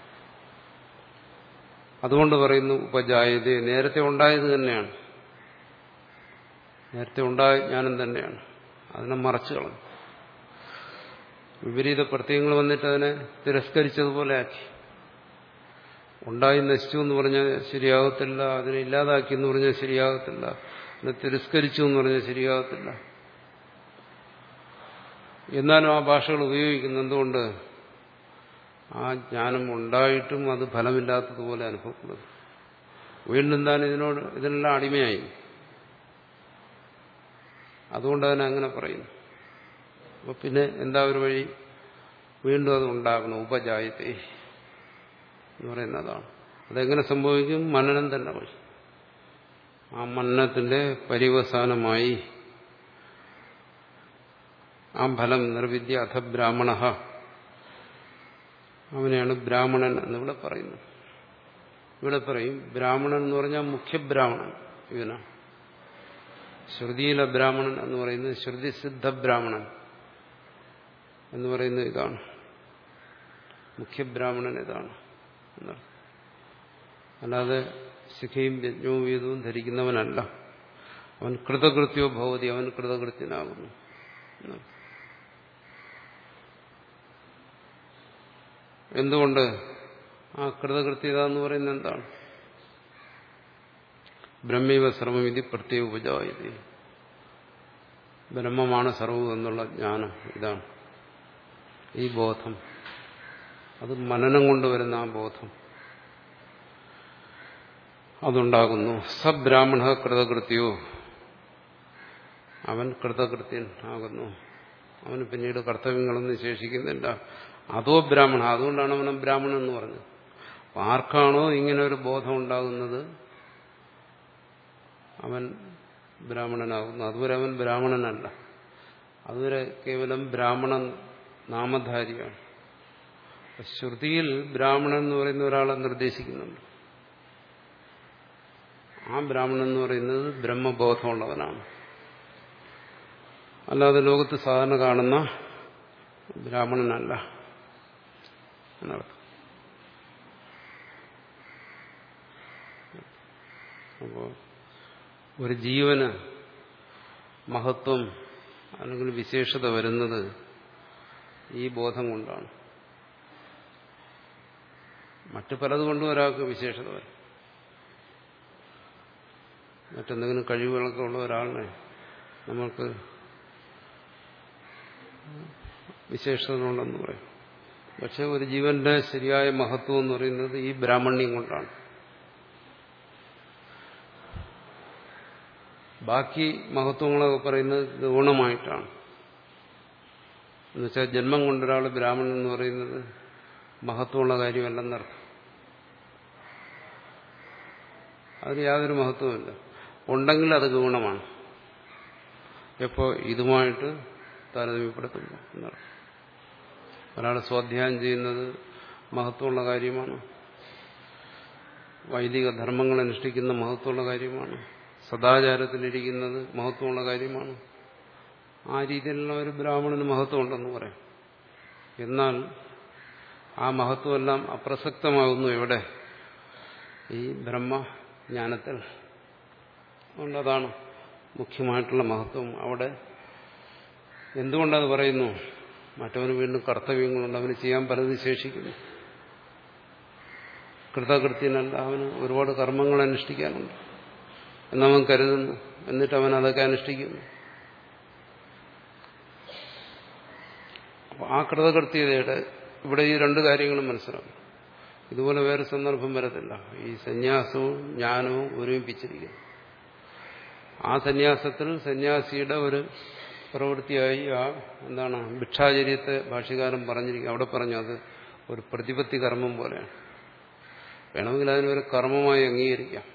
അതുകൊണ്ട് പറയുന്നു ഉപജായത നേരത്തെ ഉണ്ടായത് തന്നെയാണ് നേരത്തെ ഉണ്ടായ ജ്ഞാനം തന്നെയാണ് അതിനെ മറച്ചു കളഞ്ഞു വിപരീത പ്രത്യയങ്ങൾ വന്നിട്ട് അതിനെ തിരസ്കരിച്ചതുപോലെ ആക്കി ഉണ്ടായി നശിച്ചു എന്ന് പറഞ്ഞാൽ ശരിയാകത്തില്ല അതിനെ ഇല്ലാതാക്കി എന്ന് പറഞ്ഞാൽ ശരിയാകത്തില്ല അതിനെ തിരസ്കരിച്ചു എന്ന് പറഞ്ഞാൽ ശരിയാകത്തില്ല എന്നാലും ആ ഭാഷകൾ ഉപയോഗിക്കുന്ന എന്തുകൊണ്ട് ആ ജ്ഞാനം ഉണ്ടായിട്ടും അത് ഫലമില്ലാത്തതുപോലെ അനുഭവപ്പെടുന്നു വീണ്ടും താൻ ഇതിനോട് ഇതിനെല്ലാം അടിമയായി അതുകൊണ്ട് തന്നെ അങ്ങനെ പറയുന്നു അപ്പൊ പിന്നെ എന്താ ഒരു വഴി വീണ്ടും അത് ഉണ്ടാകണം ഉപജായത്തെ എന്ന് പറയുന്നതാണ് അതെങ്ങനെ സംഭവിക്കും മനനം തന്നെ വഴി ആ മനനത്തിന്റെ പരിവസാനമായി ആ ഫലം നിർവിദ്യ അഥ ബ്രാഹ്മണ അവനെയാണ് ബ്രാഹ്മണൻ എന്നിവിടെ പറയുന്നത് ഇവിടെ പറയും ബ്രാഹ്മണൻ എന്ന് പറഞ്ഞാൽ മുഖ്യബ്രാഹ്മണൻ ഇവനാണ് ശ്രുതിയിലെ ബ്രാഹ്മണൻ എന്ന് പറയുന്നത് ശ്രുതി സിദ്ധ ബ്രാഹ്മണൻ എന്ന് പറയുന്നത് ഇതാണ് മുഖ്യബ്രാഹ്മണൻ ഇതാണ് എന്നർത്ഥം അല്ലാതെ ശിഖയും യജ്ഞവും വീതവും ധരിക്കുന്നവനല്ല അവൻ കൃതകൃത്യോ ഭവതി അവൻ കൃതകൃത്യനാകുന്നു എന്നർത്ഥം എന്തുകൊണ്ട് ആ കൃതകൃത്യത എന്ന് പറയുന്നത് എന്താണ് ബ്രഹ്മീവ സർവമിതി പ്രത്യേക ഉപജായതി ബ്രഹ്മമാണ് സർവം എന്നുള്ള ജ്ഞാനം ഇതാണ് ഈ ബോധം അത് മനനം കൊണ്ടുവരുന്ന ആ ബോധം അതുണ്ടാകുന്നു സബ്രാഹ്മണ കൃതകൃത്യോ അവൻ കൃതകൃത്യൻ ആകുന്നു അവന് പിന്നീട് കർത്തവ്യങ്ങളൊന്നും ശേഷിക്കുന്നില്ല അതോ ബ്രാഹ്മണ അതുകൊണ്ടാണ് അവനെ ബ്രാഹ്മണൻ എന്ന് പറഞ്ഞത് ആർക്കാണോ ഇങ്ങനെ ഒരു ബോധം ഉണ്ടാകുന്നത് അവൻ ബ്രാഹ്മണനാകുന്നു അതുവരെ അവൻ ബ്രാഹ്മണനല്ല അതുവരെ കേവലം ബ്രാഹ്മണൻ നാമധാരിയാണ് ശ്രുതിയിൽ ബ്രാഹ്മണൻ എന്ന് പറയുന്ന ഒരാളെ നിർദ്ദേശിക്കുന്നുണ്ട് ആ ബ്രാഹ്മണൻ എന്ന് പറയുന്നത് ബ്രഹ്മബോധമുള്ളവനാണ് അല്ലാതെ ലോകത്ത് സാധാരണ കാണുന്ന ബ്രാഹ്മണനല്ല എന്നർത്ഥം അപ്പോൾ ഒരു ജീവന് മഹത്വം അല്ലെങ്കിൽ വിശേഷത വരുന്നത് ഈ ബോധം കൊണ്ടാണ് മറ്റു പലതുകൊണ്ടും ഒരാൾക്ക് വിശേഷത വരും മറ്റെന്തെങ്കിലും കഴിവുകളൊക്കെ ഉള്ള ഒരാളിനെ നമുക്ക് വിശേഷതകളുണ്ടെന്ന് പറയും പക്ഷെ ഒരു ജീവന്റെ ശരിയായ മഹത്വം എന്ന് പറയുന്നത് ഈ ബ്രാഹ്മണ്യം കൊണ്ടാണ് ബാക്കി മഹത്വങ്ങളൊക്കെ പറയുന്നത് ഗുണമായിട്ടാണ് എന്നുവെച്ചാൽ ജന്മം കൊണ്ടൊരാൾ ബ്രാഹ്മണൻ എന്ന് പറയുന്നത് മഹത്വമുള്ള കാര്യമല്ലെന്നർത്ഥം അതിന് യാതൊരു മഹത്വമില്ല ഉണ്ടെങ്കിൽ അത് ഗുണമാണ് എപ്പോൾ ഇതുമായിട്ട് താരതമ്യപ്പെടുത്തുമ്പോൾ എന്നർത്ഥം ഒരാൾ സ്വാധ്യായം ചെയ്യുന്നത് മഹത്വമുള്ള കാര്യമാണ് വൈദിക ധർമ്മങ്ങൾ അനുഷ്ഠിക്കുന്ന മഹത്വമുള്ള കാര്യമാണ് സദാചാരത്തിലിരിക്കുന്നത് മഹത്വമുള്ള കാര്യമാണ് ആ രീതിയിലുള്ള ഒരു ബ്രാഹ്മണന് മഹത്വമുണ്ടെന്ന് പറയാം എന്നാൽ ആ മഹത്വമെല്ലാം അപ്രസക്തമാകുന്നു എവിടെ ഈ ബ്രഹ്മജ്ഞാനത്തിൽ അതുകൊണ്ടതാണ് മുഖ്യമായിട്ടുള്ള മഹത്വം അവിടെ എന്തുകൊണ്ടത് പറയുന്നു മറ്റവന് വീണ്ടും കർത്തവ്യങ്ങളുണ്ട് അവന് ചെയ്യാൻ പലതും ശേഷിക്കുന്നു കൃതകൃത്യനല്ല അവന് ഒരുപാട് കർമ്മങ്ങൾ അനുഷ്ഠിക്കാനുണ്ട് എന്നവൻ കരുതുന്നു എന്നിട്ട് അവൻ അതൊക്കെ അനുഷ്ഠിക്കുന്നു അപ്പൊ ആ കൃതകൃത്യതയുടെ ഇവിടെ ഈ രണ്ട് കാര്യങ്ങളും മനസ്സിലാവും ഇതുപോലെ വേറെ സന്ദർഭം വരത്തില്ല ഈ സന്യാസവും ജ്ഞാനവും ഒരുമിപ്പിച്ചിരിക്കുന്നു ആ സന്യാസത്തിൽ സന്യാസിയുടെ ഒരു പ്രവൃത്തിയായി ആ എന്താണ് ഭിക്ഷാചര്യത്തെ ഭാഷ്യകാരൻ പറഞ്ഞിരിക്കും അവിടെ പറഞ്ഞു അത് ഒരു പ്രതിപത്തി കർമ്മം പോലെയാണ് വേണമെങ്കിൽ അതിനൊരു കർമ്മമായി അംഗീകരിക്കാം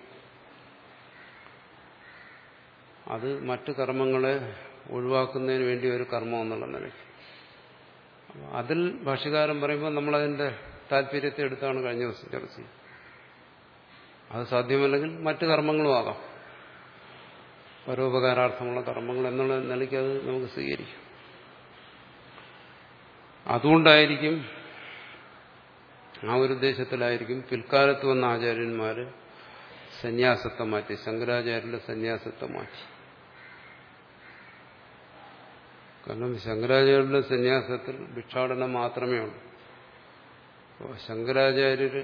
അത് മറ്റു കർമ്മങ്ങളെ ഒഴിവാക്കുന്നതിന് വേണ്ടി ഒരു കർമ്മം എന്നുള്ള നിലയ്ക്ക് അതിൽ ഭാഷ്യകാരൻ പറയുമ്പോൾ നമ്മളതിന്റെ താല്പര്യത്തെ എടുത്താണ് കഴിഞ്ഞ ദിവസം ചർച്ച ചെയ്തത് അത് സാധ്യമല്ലെങ്കിൽ മറ്റു കർമ്മങ്ങളും ആകാം പരോപകാരാർത്ഥമുള്ള കർമ്മങ്ങൾ എന്നുള്ള നിലയ്ക്ക് അത് നമുക്ക് സ്വീകരിക്കാം അതുകൊണ്ടായിരിക്കും ആ ഒരു ഉദ്ദേശത്തിലായിരിക്കും പിൽക്കാലത്ത് വന്ന ആചാര്യന്മാര് സന്യാസത്തെ മാറ്റി ശങ്കരാചാര്യരുടെ സന്യാസത്തെ മാറ്റി കാരണം ശങ്കരാചാര്യരുടെ സന്യാസത്തിൽ ഭിക്ഷാടനം മാത്രമേ ഉള്ളൂ അപ്പോൾ ശങ്കരാചാര്യര്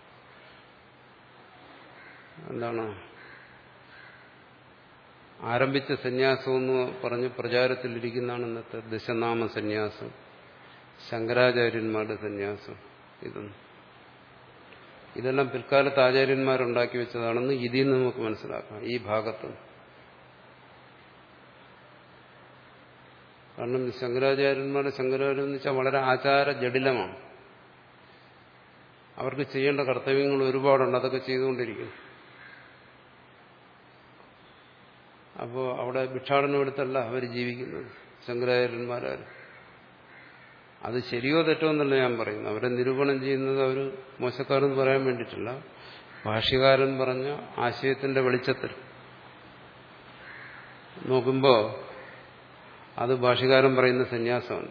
എന്താണ് ആരംഭിച്ച സന്യാസം എന്ന് പറഞ്ഞ് പ്രചാരത്തിലിരിക്കുന്നതാണ് ഇന്നത്തെ ദശനാമ സന്യാസം ശങ്കരാചാര്യന്മാരുടെ സന്യാസം ഇതൊന്നും ഇതെല്ലാം പിൽക്കാലത്ത് ആചാര്യന്മാരുണ്ടാക്കി വെച്ചതാണെന്ന് ഇതിൽ നിന്ന് നമുക്ക് മനസ്സിലാക്കാം ഈ ഭാഗത്ത് കാരണം ശങ്കരാചാര്യന്മാരുടെ ശങ്കരാചാര്യം എന്ന് വെച്ചാൽ വളരെ ആചാര ജടിലമാണ് അവർക്ക് ചെയ്യേണ്ട കർത്തവ്യങ്ങൾ ഒരുപാടുണ്ട് അതൊക്കെ ചെയ്തുകൊണ്ടിരിക്കുന്നു അപ്പോൾ അവിടെ ഭിക്ഷാടനം എടുത്തല്ല അവർ ജീവിക്കുന്നത് ശങ്കരാചാര്യന്മാരാരും അത് ശരിയോ തെറ്റോ എന്നല്ല ഞാൻ പറയുന്നു അവരെ നിരൂപണം ചെയ്യുന്നത് അവർ മോശക്കാരെന്ന് പറയാൻ വേണ്ടിയിട്ടില്ല ഭാഷ്യകാരൻ പറഞ്ഞ ആശയത്തിന്റെ വെളിച്ചത്തിൽ നോക്കുമ്പോൾ അത് ഭാഷ്യകാരൻ പറയുന്ന സന്യാസമല്ല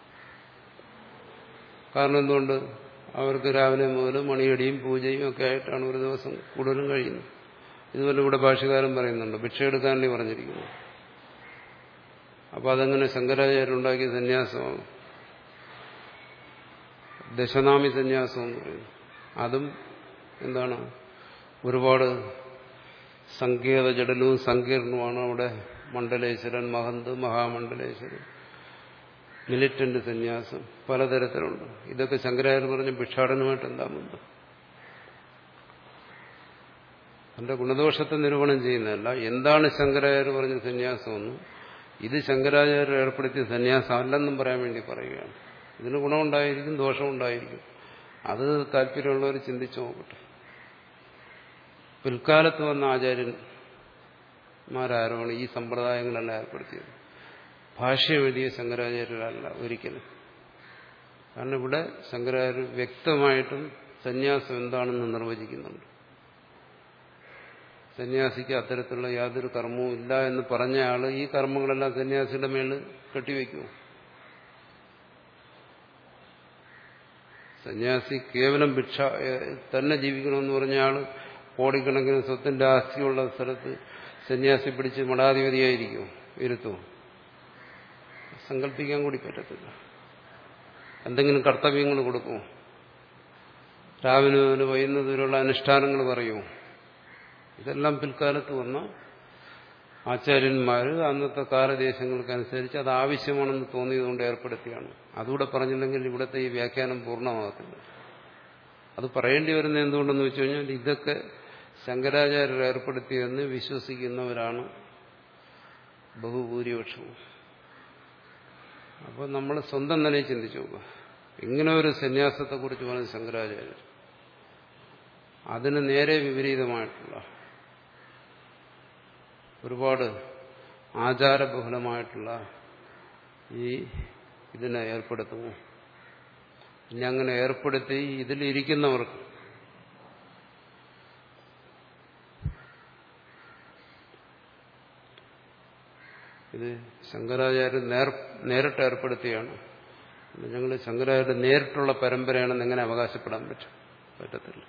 കാരണം എന്തുകൊണ്ട് അവർക്ക് രാവിലെ മുതൽ മണിയടിയും പൂജയും ഒക്കെ ആയിട്ടാണ് ഒരു ദിവസം കൂടുതലും കഴിയുന്നത് ഇതുപോലെ ഇവിടെ ഭാഷകാരൻ പറയുന്നുണ്ട് ഭിക്ഷ എടുക്കാനേ പറഞ്ഞിരിക്കുന്നു അപ്പൊ അതെങ്ങനെ ശങ്കരാചാര്യർ ഉണ്ടാക്കിയ സന്യാസമാണ് ദശനാമി സന്യാസം എന്ന് പറയുന്നു അതും എന്താണ് ഒരുപാട് സങ്കേത ജഡലവും സങ്കീർണവുമാണ് അവിടെ മണ്ഡലേശ്വരൻ മഹന്ത് മഹാമണ്ഡലേശ്വരൻ മിലിറ്റന്റ് സന്യാസം പലതരത്തിലുണ്ട് ഇതൊക്കെ ശങ്കരാചാര്യർ പറഞ്ഞ ഭിക്ഷാടനമായിട്ട് എന്താ ബന്ധം തന്റെ ഗുണദോഷത്തെ നിരൂപണം ചെയ്യുന്നതല്ല എന്താണ് ശങ്കരാചാര്യ പറഞ്ഞ സന്യാസമെന്നും ഇത് ശങ്കരാചാര്യർ ഏർപ്പെടുത്തിയ സന്യാസം അല്ലെന്നും പറയാൻ വേണ്ടി പറയുകയാണ് ഇതിന് ഗുണമുണ്ടായിരിക്കും ദോഷമുണ്ടായിരിക്കും അത് താല്പര്യമുള്ളവർ ചിന്തിച്ചു നോക്കട്ടെ പിൽക്കാലത്ത് വന്ന ആചാര്യന്മാരാരാണ് ഈ സമ്പ്രദായങ്ങളെല്ലാം ഏർപ്പെടുത്തിയത് ഭാഷ്യം എഴുതിയ ശങ്കരാചാര്യരല്ല ഒരിക്കലും കാരണം ഇവിടെ ശങ്കരാചാര്യ വ്യക്തമായിട്ടും സന്യാസം എന്താണെന്ന് നിർവചിക്കുന്നുണ്ട് സന്യാസിക്ക് അത്തരത്തിലുള്ള യാതൊരു കർമ്മവും ഇല്ല എന്ന് പറഞ്ഞ ആള് ഈ കർമ്മങ്ങളെല്ലാം സന്യാസിയുടെ മേളിൽ കെട്ടിവെക്കുമോ സന്യാസി കേവലം ഭിക്ഷ തന്നെ ജീവിക്കണമെന്ന് പറഞ്ഞ ആള് കോടിക്കണക്കിന് സ്വത്തിന്റെ ആസ്തിയുള്ള സ്ഥലത്ത് സന്യാസി പിടിച്ച് മഠാധിപതിയായിരിക്കുമോ ഇരുത്തുമോ സങ്കല്പിക്കാൻ കൂടി പറ്റത്തില്ല എന്തെങ്കിലും കർത്തവ്യങ്ങൾ കൊടുക്കുമോ രാവിലെ മുതൽ വൈകുന്നതിലുള്ള അനുഷ്ഠാനങ്ങൾ പറയുമോ ഇതെല്ലാം പിൽക്കാലത്ത് വന്ന ആചാര്യന്മാർ അന്നത്തെ കാലദേശങ്ങൾക്കനുസരിച്ച് അത് ആവശ്യമാണെന്ന് തോന്നിയതുകൊണ്ട് ഏർപ്പെടുത്തിയാണ് അതുകൂടെ പറഞ്ഞില്ലെങ്കിൽ ഇവിടുത്തെ ഈ വ്യാഖ്യാനം പൂർണ്ണമാകത്തില്ല അത് പറയേണ്ടി വരുന്നത് എന്തുകൊണ്ടെന്ന് വെച്ച് കഴിഞ്ഞാൽ ഇതൊക്കെ ശങ്കരാചാര്യർ ഏർപ്പെടുത്തിയെന്ന് വിശ്വസിക്കുന്നവരാണ് ബഹുഭൂരിപക്ഷവും അപ്പോൾ നമ്മൾ സ്വന്തം നിലയിൽ ചിന്തിച്ചു നോക്കുക ഇങ്ങനെ ഒരു സന്യാസത്തെക്കുറിച്ച് പറഞ്ഞ ശങ്കരാചാര്യർ അതിന് നേരെ വിപരീതമായിട്ടുള്ള ഒരുപാട് ആചാരബഹുലമായിട്ടുള്ള ഈ ഇതിനെ ഏർപ്പെടുത്തുന്നു ഇനി അങ്ങനെ ഏർപ്പെടുത്തി ഇതിലിരിക്കുന്നവർക്ക് ഇത് ശങ്കരാചാര്യ നേർ നേരിട്ട് ഏർപ്പെടുത്തിയാണ് ഞങ്ങൾ ശങ്കരാചാര്യ നേരിട്ടുള്ള പരമ്പരയാണെന്ന് എങ്ങനെ അവകാശപ്പെടാൻ പറ്റും പറ്റത്തില്ല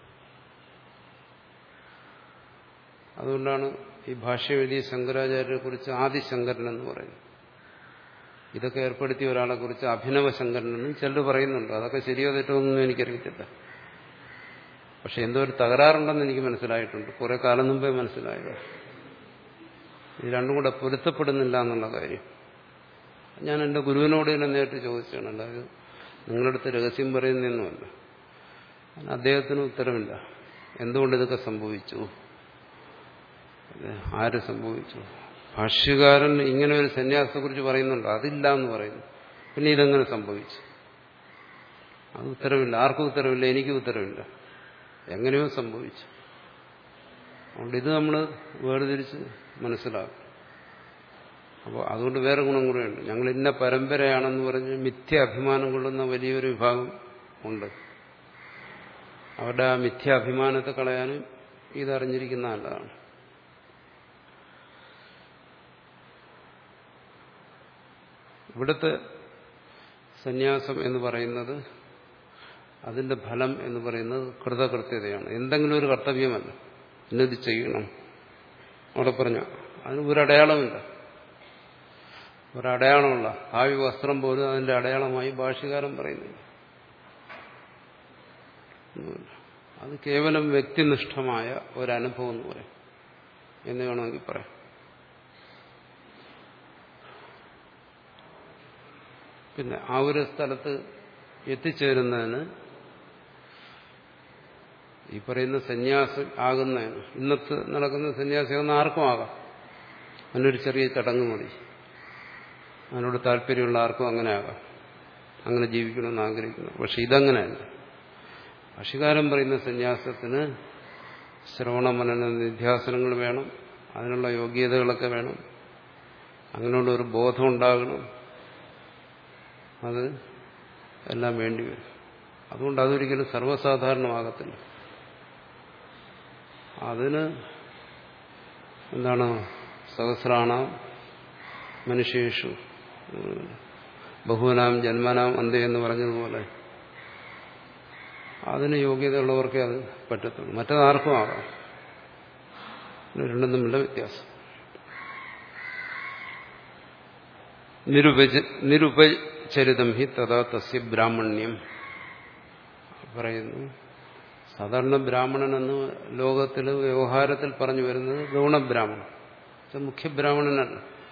അതുകൊണ്ടാണ് ഈ ഭാഷ്യ എഴുതിയ ശങ്കരാചാര്യരെ കുറിച്ച് ആദിശങ്കരൻ എന്ന് പറയുന്നത് ഇതൊക്കെ ഏർപ്പെടുത്തിയ ഒരാളെ കുറിച്ച് അഭിനവ ശങ്കരൻ എന്നും ചിലർ പറയുന്നുണ്ട് അതൊക്കെ ശരിയോ തെറ്റോ ഒന്നും എനിക്കറിയത്തില്ല പക്ഷെ എന്തോ ഒരു തകരാറുണ്ടെന്ന് എനിക്ക് മനസ്സിലായിട്ടുണ്ട് കുറെ കാലം മുമ്പേ മനസ്സിലായത് ഇത് രണ്ടും കൂടെ പൊരുത്തപ്പെടുന്നില്ല എന്നുള്ള കാര്യം ഞാൻ എൻ്റെ ഗുരുവിനോട് തന്നെ നേരിട്ട് ചോദിച്ചാണ് അല്ലാതെ നിങ്ങളുടെ അടുത്ത് രഹസ്യം പറയുന്നതൊന്നുമല്ല അദ്ദേഹത്തിന് ഉത്തരമില്ല എന്തുകൊണ്ട് ഇതൊക്കെ സംഭവിച്ചു ആര് സംഭവിച്ചു ഭാഷ്യകാരൻ ഇങ്ങനെ ഒരു സന്യാസത്തെക്കുറിച്ച് പറയുന്നുണ്ട് അതില്ല എന്ന് പറയുന്നു പിന്നെ ഇതെങ്ങനെ സംഭവിച്ചു അത് ഉത്തരവില്ല ആർക്കും ഉത്തരവില്ല എനിക്കും ഉത്തരവില്ല എങ്ങനെയോ സംഭവിച്ചു അതുകൊണ്ട് ഇത് നമ്മൾ വേർതിരിച്ച് മനസ്സിലാക്കും അപ്പോൾ അതുകൊണ്ട് വേറെ ഗുണം കൂടെയുണ്ട് ഞങ്ങൾ ഇന്ന പരമ്പരയാണെന്ന് പറഞ്ഞ് മിഥ്യ അഭിമാനം കൊള്ളുന്ന വലിയൊരു വിഭാഗം ഉണ്ട് അവരുടെ ആ മിഥ്യ അഭിമാനത്തെ കളയാനും ഇതറിഞ്ഞിരിക്കുന്ന നല്ലതാണ് ഇവിടുത്തെ സന്യാസം എന്ന് പറയുന്നത് അതിന്റെ ഫലം എന്ന് പറയുന്നത് കൃതകൃത്യതയാണ് എന്തെങ്കിലും ഒരു കർത്തവ്യമല്ല ഇന്നത് ചെയ്യണം അവിടെ പറഞ്ഞ അതിന് ഒരടയാളമില്ല ഒരടയാളമുള്ള ഭാവി വസ്ത്രം പോലും അതിന്റെ അടയാളമായി ഭാഷ്യകാരൻ പറയുന്നില്ല അത് കേവലം വ്യക്തിനിഷ്ഠമായ ഒരനുഭവം എന്ന് പറയും എന്ന് വേണമെങ്കിൽ പറയാം പിന്നെ ആ ഒരു സ്ഥലത്ത് എത്തിച്ചേരുന്നതിന് ഈ പറയുന്ന സന്യാസം ആകുന്നതിന് ഇന്നത്തെ നടക്കുന്ന സന്യാസിയാകുന്ന ആർക്കും ആകാം അതിനൊരു ചെറിയ ചടങ്ങ് മതി അതിനോട് താല്പര്യമുള്ള ആർക്കും അങ്ങനെ ആകാം അങ്ങനെ ജീവിക്കണമെന്ന് ആഗ്രഹിക്കുന്നു പക്ഷെ ഇതങ്ങനെയല്ല ഭാഷകാരൻ പറയുന്ന സന്യാസത്തിന് ശ്രവണ മനന നിധ്യാസനങ്ങൾ വേണം അതിനുള്ള യോഗ്യതകളൊക്കെ വേണം അങ്ങനെയുള്ള ഒരു ബോധം ഉണ്ടാകണം അത് എല്ലാം വേണ്ടിവരും അതുകൊണ്ട് അതൊരിക്കലും സർവ്വസാധാരണമാകത്തില്ല അതിന് എന്താണ് സഹസ്രാണ മനുഷ്യേഷു ബഹുവനാം ജന്മനാം അന്ത്യ എന്ന് പറഞ്ഞതുപോലെ അതിന് യോഗ്യതയുള്ളവർക്കേ അത് പറ്റത്തുള്ളൂ മറ്റതാർക്കും ആകാം രണ്ടും തമ്മിലുള്ള വ്യത്യാസം നിരുപച നിരുപചരിതം ഹി തഥാ തസ്യ ബ്രാഹ്മണ്യം പറയുന്നു സാധാരണ ബ്രാഹ്മണൻ എന്ന് ലോകത്തിൽ വ്യവഹാരത്തിൽ പറഞ്ഞു വരുന്നത് ഗൗണബ്രാഹ്മണൻ മുഖ്യബ്രാഹ്മണനല്ല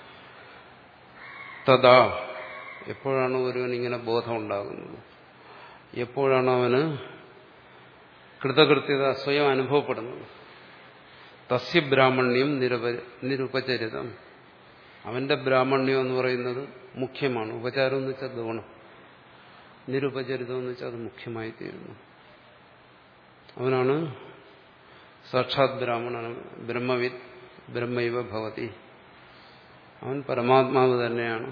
തഥാ എപ്പോഴാണ് ഒരുവൻ ഇങ്ങനെ ബോധം ഉണ്ടാകുന്നത് എപ്പോഴാണ് അവന് കൃതകൃത്യത സ്വയം അനുഭവപ്പെടുന്നത് തസ്യ ബ്രാഹ്മണ്യം നിരപ നിരുപചരിതം അവന്റെ ബ്രാഹ്മണ്യം എന്ന് പറയുന്നത് മുഖ്യമാണ് ഉപചാരം എന്ന് വെച്ചാൽ ഗുണം നിരുപചരിതം എന്ന് വെച്ചാൽ അത് മുഖ്യമായി തീരുന്നു അവനാണ് സാക്ഷാത് ബ്രാഹ്മണൻ ബ്രഹ്മവിദ് ബ്രഹ്മൈവ ഭവതി അവൻ പരമാത്മാവ് തന്നെയാണ്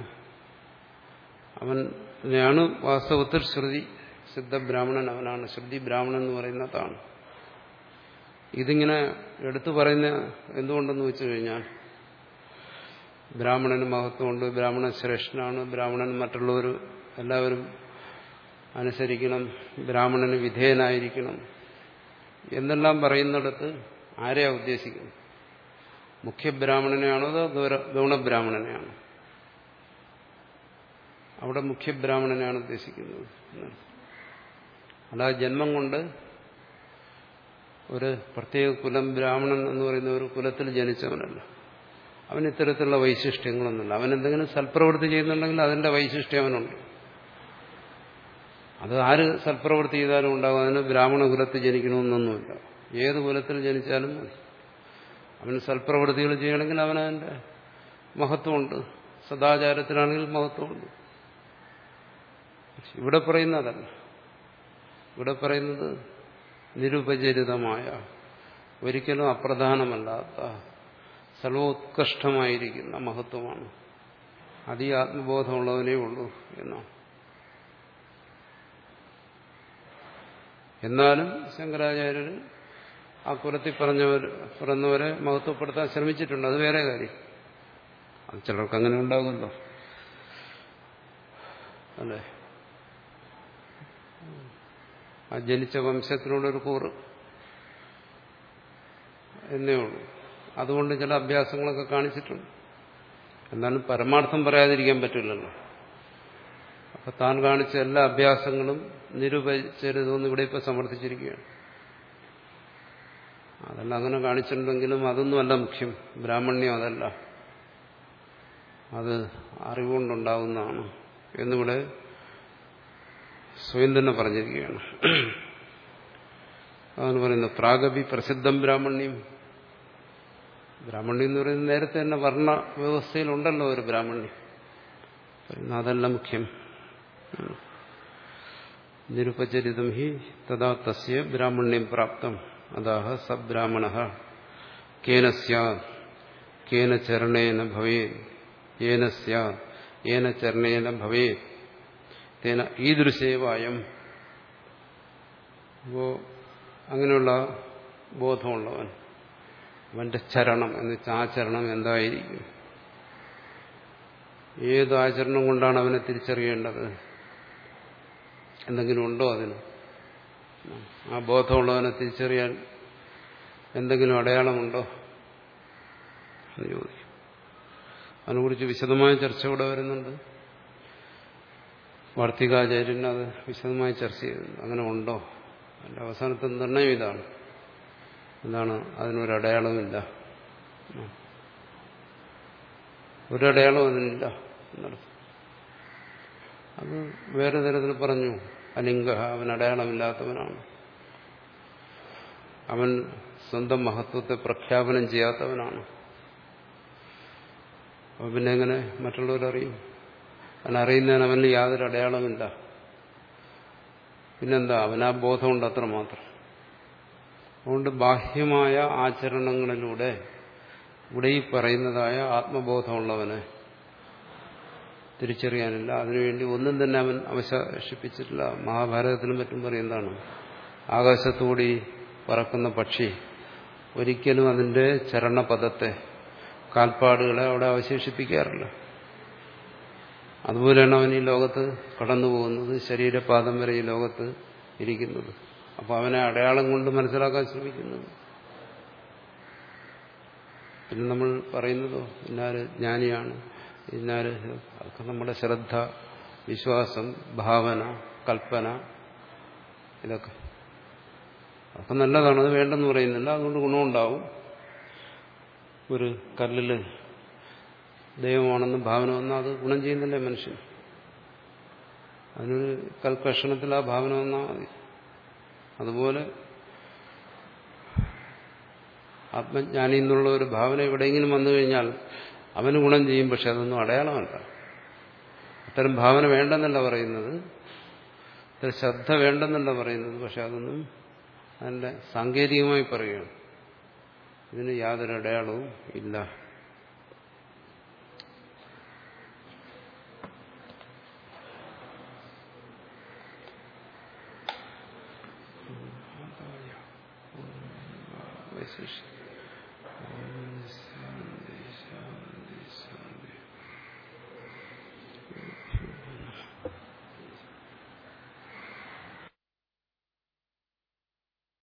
അവനെയാണ് വാസ്തവത്തിൽ ശ്രുതി സിദ്ധ ബ്രാഹ്മണൻ അവനാണ് ശ്രുതി ബ്രാഹ്മണൻ എന്ന് പറയുന്നതാണ് ഇതിങ്ങനെ എടുത്തു പറയുന്ന എന്തുകൊണ്ടെന്ന് വെച്ചു കഴിഞ്ഞാൽ ബ്രാഹ്മണന് മഹത്വമുണ്ട് ബ്രാഹ്മണൻ ശ്രേഷ്ഠനാണ് ബ്രാഹ്മണൻ മറ്റുള്ളവർ എല്ലാവരും അനുസരിക്കണം ബ്രാഹ്മണന് വിധേയനായിരിക്കണം എന്നെല്ലാം പറയുന്നിടത്ത് ആരെയാ ഉദ്ദേശിക്കുന്നത് മുഖ്യബ്രാഹ്മണനെയാണോ അതോ ഗൗണബ്രാഹ്മണനെയാണോ അവിടെ മുഖ്യബ്രാഹ്മണനെയാണ് ഉദ്ദേശിക്കുന്നത് അല്ലാതെ ജന്മം കൊണ്ട് ഒരു പ്രത്യേക കുലം ബ്രാഹ്മണൻ എന്ന് പറയുന്ന ഒരു കുലത്തിൽ ജനിച്ചവനല്ല അവൻ ഇത്തരത്തിലുള്ള വൈശിഷ്ട്യങ്ങളൊന്നുമില്ല അവൻ എന്തെങ്കിലും സൽപ്രവൃത്തി ചെയ്യുന്നുണ്ടെങ്കിൽ അതിന്റെ വൈശിഷ്ട്യം അവനുണ്ട് അത് ആര് സൽപ്രവൃത്തി ചെയ്താലും ഉണ്ടാകും അതിന് ബ്രാഹ്മണ കുലത്തിൽ ജനിക്കണമെന്നൊന്നുമില്ല ഏത് കുലത്തിൽ ജനിച്ചാലും മതി അവന് സൽപ്രവൃത്തികൾ ചെയ്യണമെങ്കിൽ അവനതിന്റെ മഹത്വമുണ്ട് സദാചാരത്തിലാണെങ്കിൽ മഹത്വമുണ്ട് ഇവിടെ പറയുന്നതല്ല ഇവിടെ പറയുന്നത് നിരുപചരിതമായ ഒരിക്കലും അപ്രധാനമല്ലാത്ത സർവോത്കൃഷ്ടമായിരിക്കുന്ന മഹത്വമാണ് അത് ഈ ആത്മബോധമുള്ളവനേ ഉള്ളൂ എന്നാണ് എന്നാലും ശങ്കരാചാര്യർ ആ കുലത്തിൽ പറഞ്ഞവർ പറഞ്ഞവരെ മഹത്വപ്പെടുത്താൻ ശ്രമിച്ചിട്ടുണ്ട് അത് വേറെ കാര്യം അത് ചിലർക്ക് അങ്ങനെ ഉണ്ടാകുമല്ലോ അല്ലേ ആ ജനിച്ച വംശത്തിനോടൊരു കൂറ് എന്നേ ഉള്ളൂ അതുകൊണ്ട് ചില അഭ്യാസങ്ങളൊക്കെ കാണിച്ചിട്ടുണ്ട് എന്നാലും പരമാർത്ഥം പറയാതിരിക്കാൻ പറ്റില്ലല്ലോ അപ്പൊ താൻ കാണിച്ച എല്ലാ അഭ്യാസങ്ങളും നിരൂപിച്ചരുതെന്ന് ഇവിടെ ഇപ്പൊ സമർത്ഥിച്ചിരിക്കുകയാണ് അതെല്ലാം അങ്ങനെ കാണിച്ചിട്ടുണ്ടെങ്കിലും അതൊന്നുമല്ല മുഖ്യം ബ്രാഹ്മണ്യം അതല്ല അത് അറിവുകൊണ്ടുണ്ടാകുന്നതാണ് എന്നിവിടെ സ്വയം തന്നെ പറഞ്ഞിരിക്കുകയാണ് അതാണ് പറയുന്നത് പ്രാഗപി പ്രസിദ്ധം ബ്രാഹ്മണ്യം ബ്രാഹ്മണ്യം എന്ന് പറയുന്നത് നേരത്തെ തന്നെ വർണ്ണ വ്യവസ്ഥയിലുണ്ടല്ലോ ഒരു ബ്രാഹ്മണ്യം പറയുന്നത് അതല്ല മുഖ്യം നിരുപചരിതം ഹി തഥാ തസ്യ ബ്രാഹ്മണ്യം പ്രാപ്തം അതാഹ സബ്രാഹ്മണ കേന സ്യാത് കേന ചരണേന ഭവേത് ഏന സ്യാത് ഏന ചരണേന ഭവേത് തേന ഈദൃശേവായം അപ്പോ അങ്ങനെയുള്ള ബോധമുള്ളവൻ അവന്റെ ചരണം എന്ന് വെച്ചാൽ ആചരണം എന്തായിരിക്കും ഏത് ആചരണം കൊണ്ടാണ് അവനെ തിരിച്ചറിയേണ്ടത് എന്തെങ്കിലും ഉണ്ടോ അതിന് ആ ബോധമുള്ളവനെ തിരിച്ചറിയാൻ എന്തെങ്കിലും അടയാളമുണ്ടോ എന്ന് ചോദിക്കും അതിനെക്കുറിച്ച് വിശദമായ ചർച്ച ഇവിടെ വരുന്നുണ്ട് വാർത്തികാചാര്യൻ അത് വിശദമായി ചർച്ച ചെയ്തിട്ടുണ്ട് അങ്ങനെ ഉണ്ടോ അതിന്റെ അവസാനത്തെ നിർണയം ഇതാണ് എന്താണ് അതിനൊരടയാളമില്ല ഒരടയാളവും അതിനില്ല എന്നർത്ഥം അത് വേറെ തരത്തിൽ പറഞ്ഞു അലിംഗ അവൻ അടയാളമില്ലാത്തവനാണ് അവൻ സ്വന്തം മഹത്വത്തെ പ്രഖ്യാപനം ചെയ്യാത്തവനാണ് അപ്പൊ പിന്നെ എങ്ങനെ മറ്റുള്ളവരറിയും അവൻ അറിയുന്നതിന് അവന് യാതൊരു അടയാളമില്ല പിന്നെന്താ അവനാ ബോധമുണ്ട് അത്ര മാത്രം അതുകൊണ്ട് ബാഹ്യമായ ആചരണങ്ങളിലൂടെ ഇവിടെ ഈ പറയുന്നതായ ആത്മബോധമുള്ളവനെ തിരിച്ചറിയാനില്ല അതിനുവേണ്ടി ഒന്നും തന്നെ അവൻ അവശേഷിപ്പിച്ചിട്ടില്ല മഹാഭാരതത്തിലും മറ്റും പറയുന്നതാണ് ആകാശത്തുകൂടി പറക്കുന്ന പക്ഷി ഒരിക്കലും അതിന്റെ ചരണപദത്തെ കാൽപ്പാടുകളെ അവിടെ അവശേഷിപ്പിക്കാറില്ല അതുപോലെയാണ് അവൻ ഈ ലോകത്ത് കടന്നു പോകുന്നത് ശരീരപാദം വരെ ഈ ലോകത്ത് ഇരിക്കുന്നത് അപ്പോൾ അവനെ അടയാളം കൊണ്ട് മനസ്സിലാക്കാൻ ശ്രമിക്കുന്നത് പിന്നെ നമ്മൾ പറയുന്നതോ ഇന്നാര് ജ്ഞാനിയാണ് ഇന്നാര് അതൊക്കെ നമ്മുടെ ശ്രദ്ധ വിശ്വാസം ഭാവന കൽപ്പന ഇതൊക്കെ അതൊക്കെ നല്ലതാണ് അത് വേണ്ടെന്ന് പറയുന്നില്ല അതുകൊണ്ട് ഗുണമുണ്ടാവും ഒരു കല്ലില് ദൈവമാണെന്ന് ഭാവന വന്നാൽ അത് ഗുണം ചെയ്യുന്നില്ലേ മനുഷ്യൻ അതിനൊരു കൽക്കഷണത്തിൽ ആ ഭാവന വന്നാൽ മതി അതുപോലെ ആത്മജ്ഞാനി എന്നുള്ള ഒരു ഭാവന എവിടെയെങ്കിലും വന്നു കഴിഞ്ഞാൽ അവന് ഗുണം ചെയ്യും പക്ഷെ അതൊന്നും അടയാളമല്ല അത്തരം ഭാവന വേണ്ടെന്നല്ല പറയുന്നത് അത്തരം ശ്രദ്ധ വേണ്ടെന്നല്ല പറയുന്നത് പക്ഷെ അതൊന്നും അതിൻ്റെ സാങ്കേതികമായി പറയുകയാണ് ഇതിന് യാതൊരു അടയാളവും ഇല്ല ശേഷി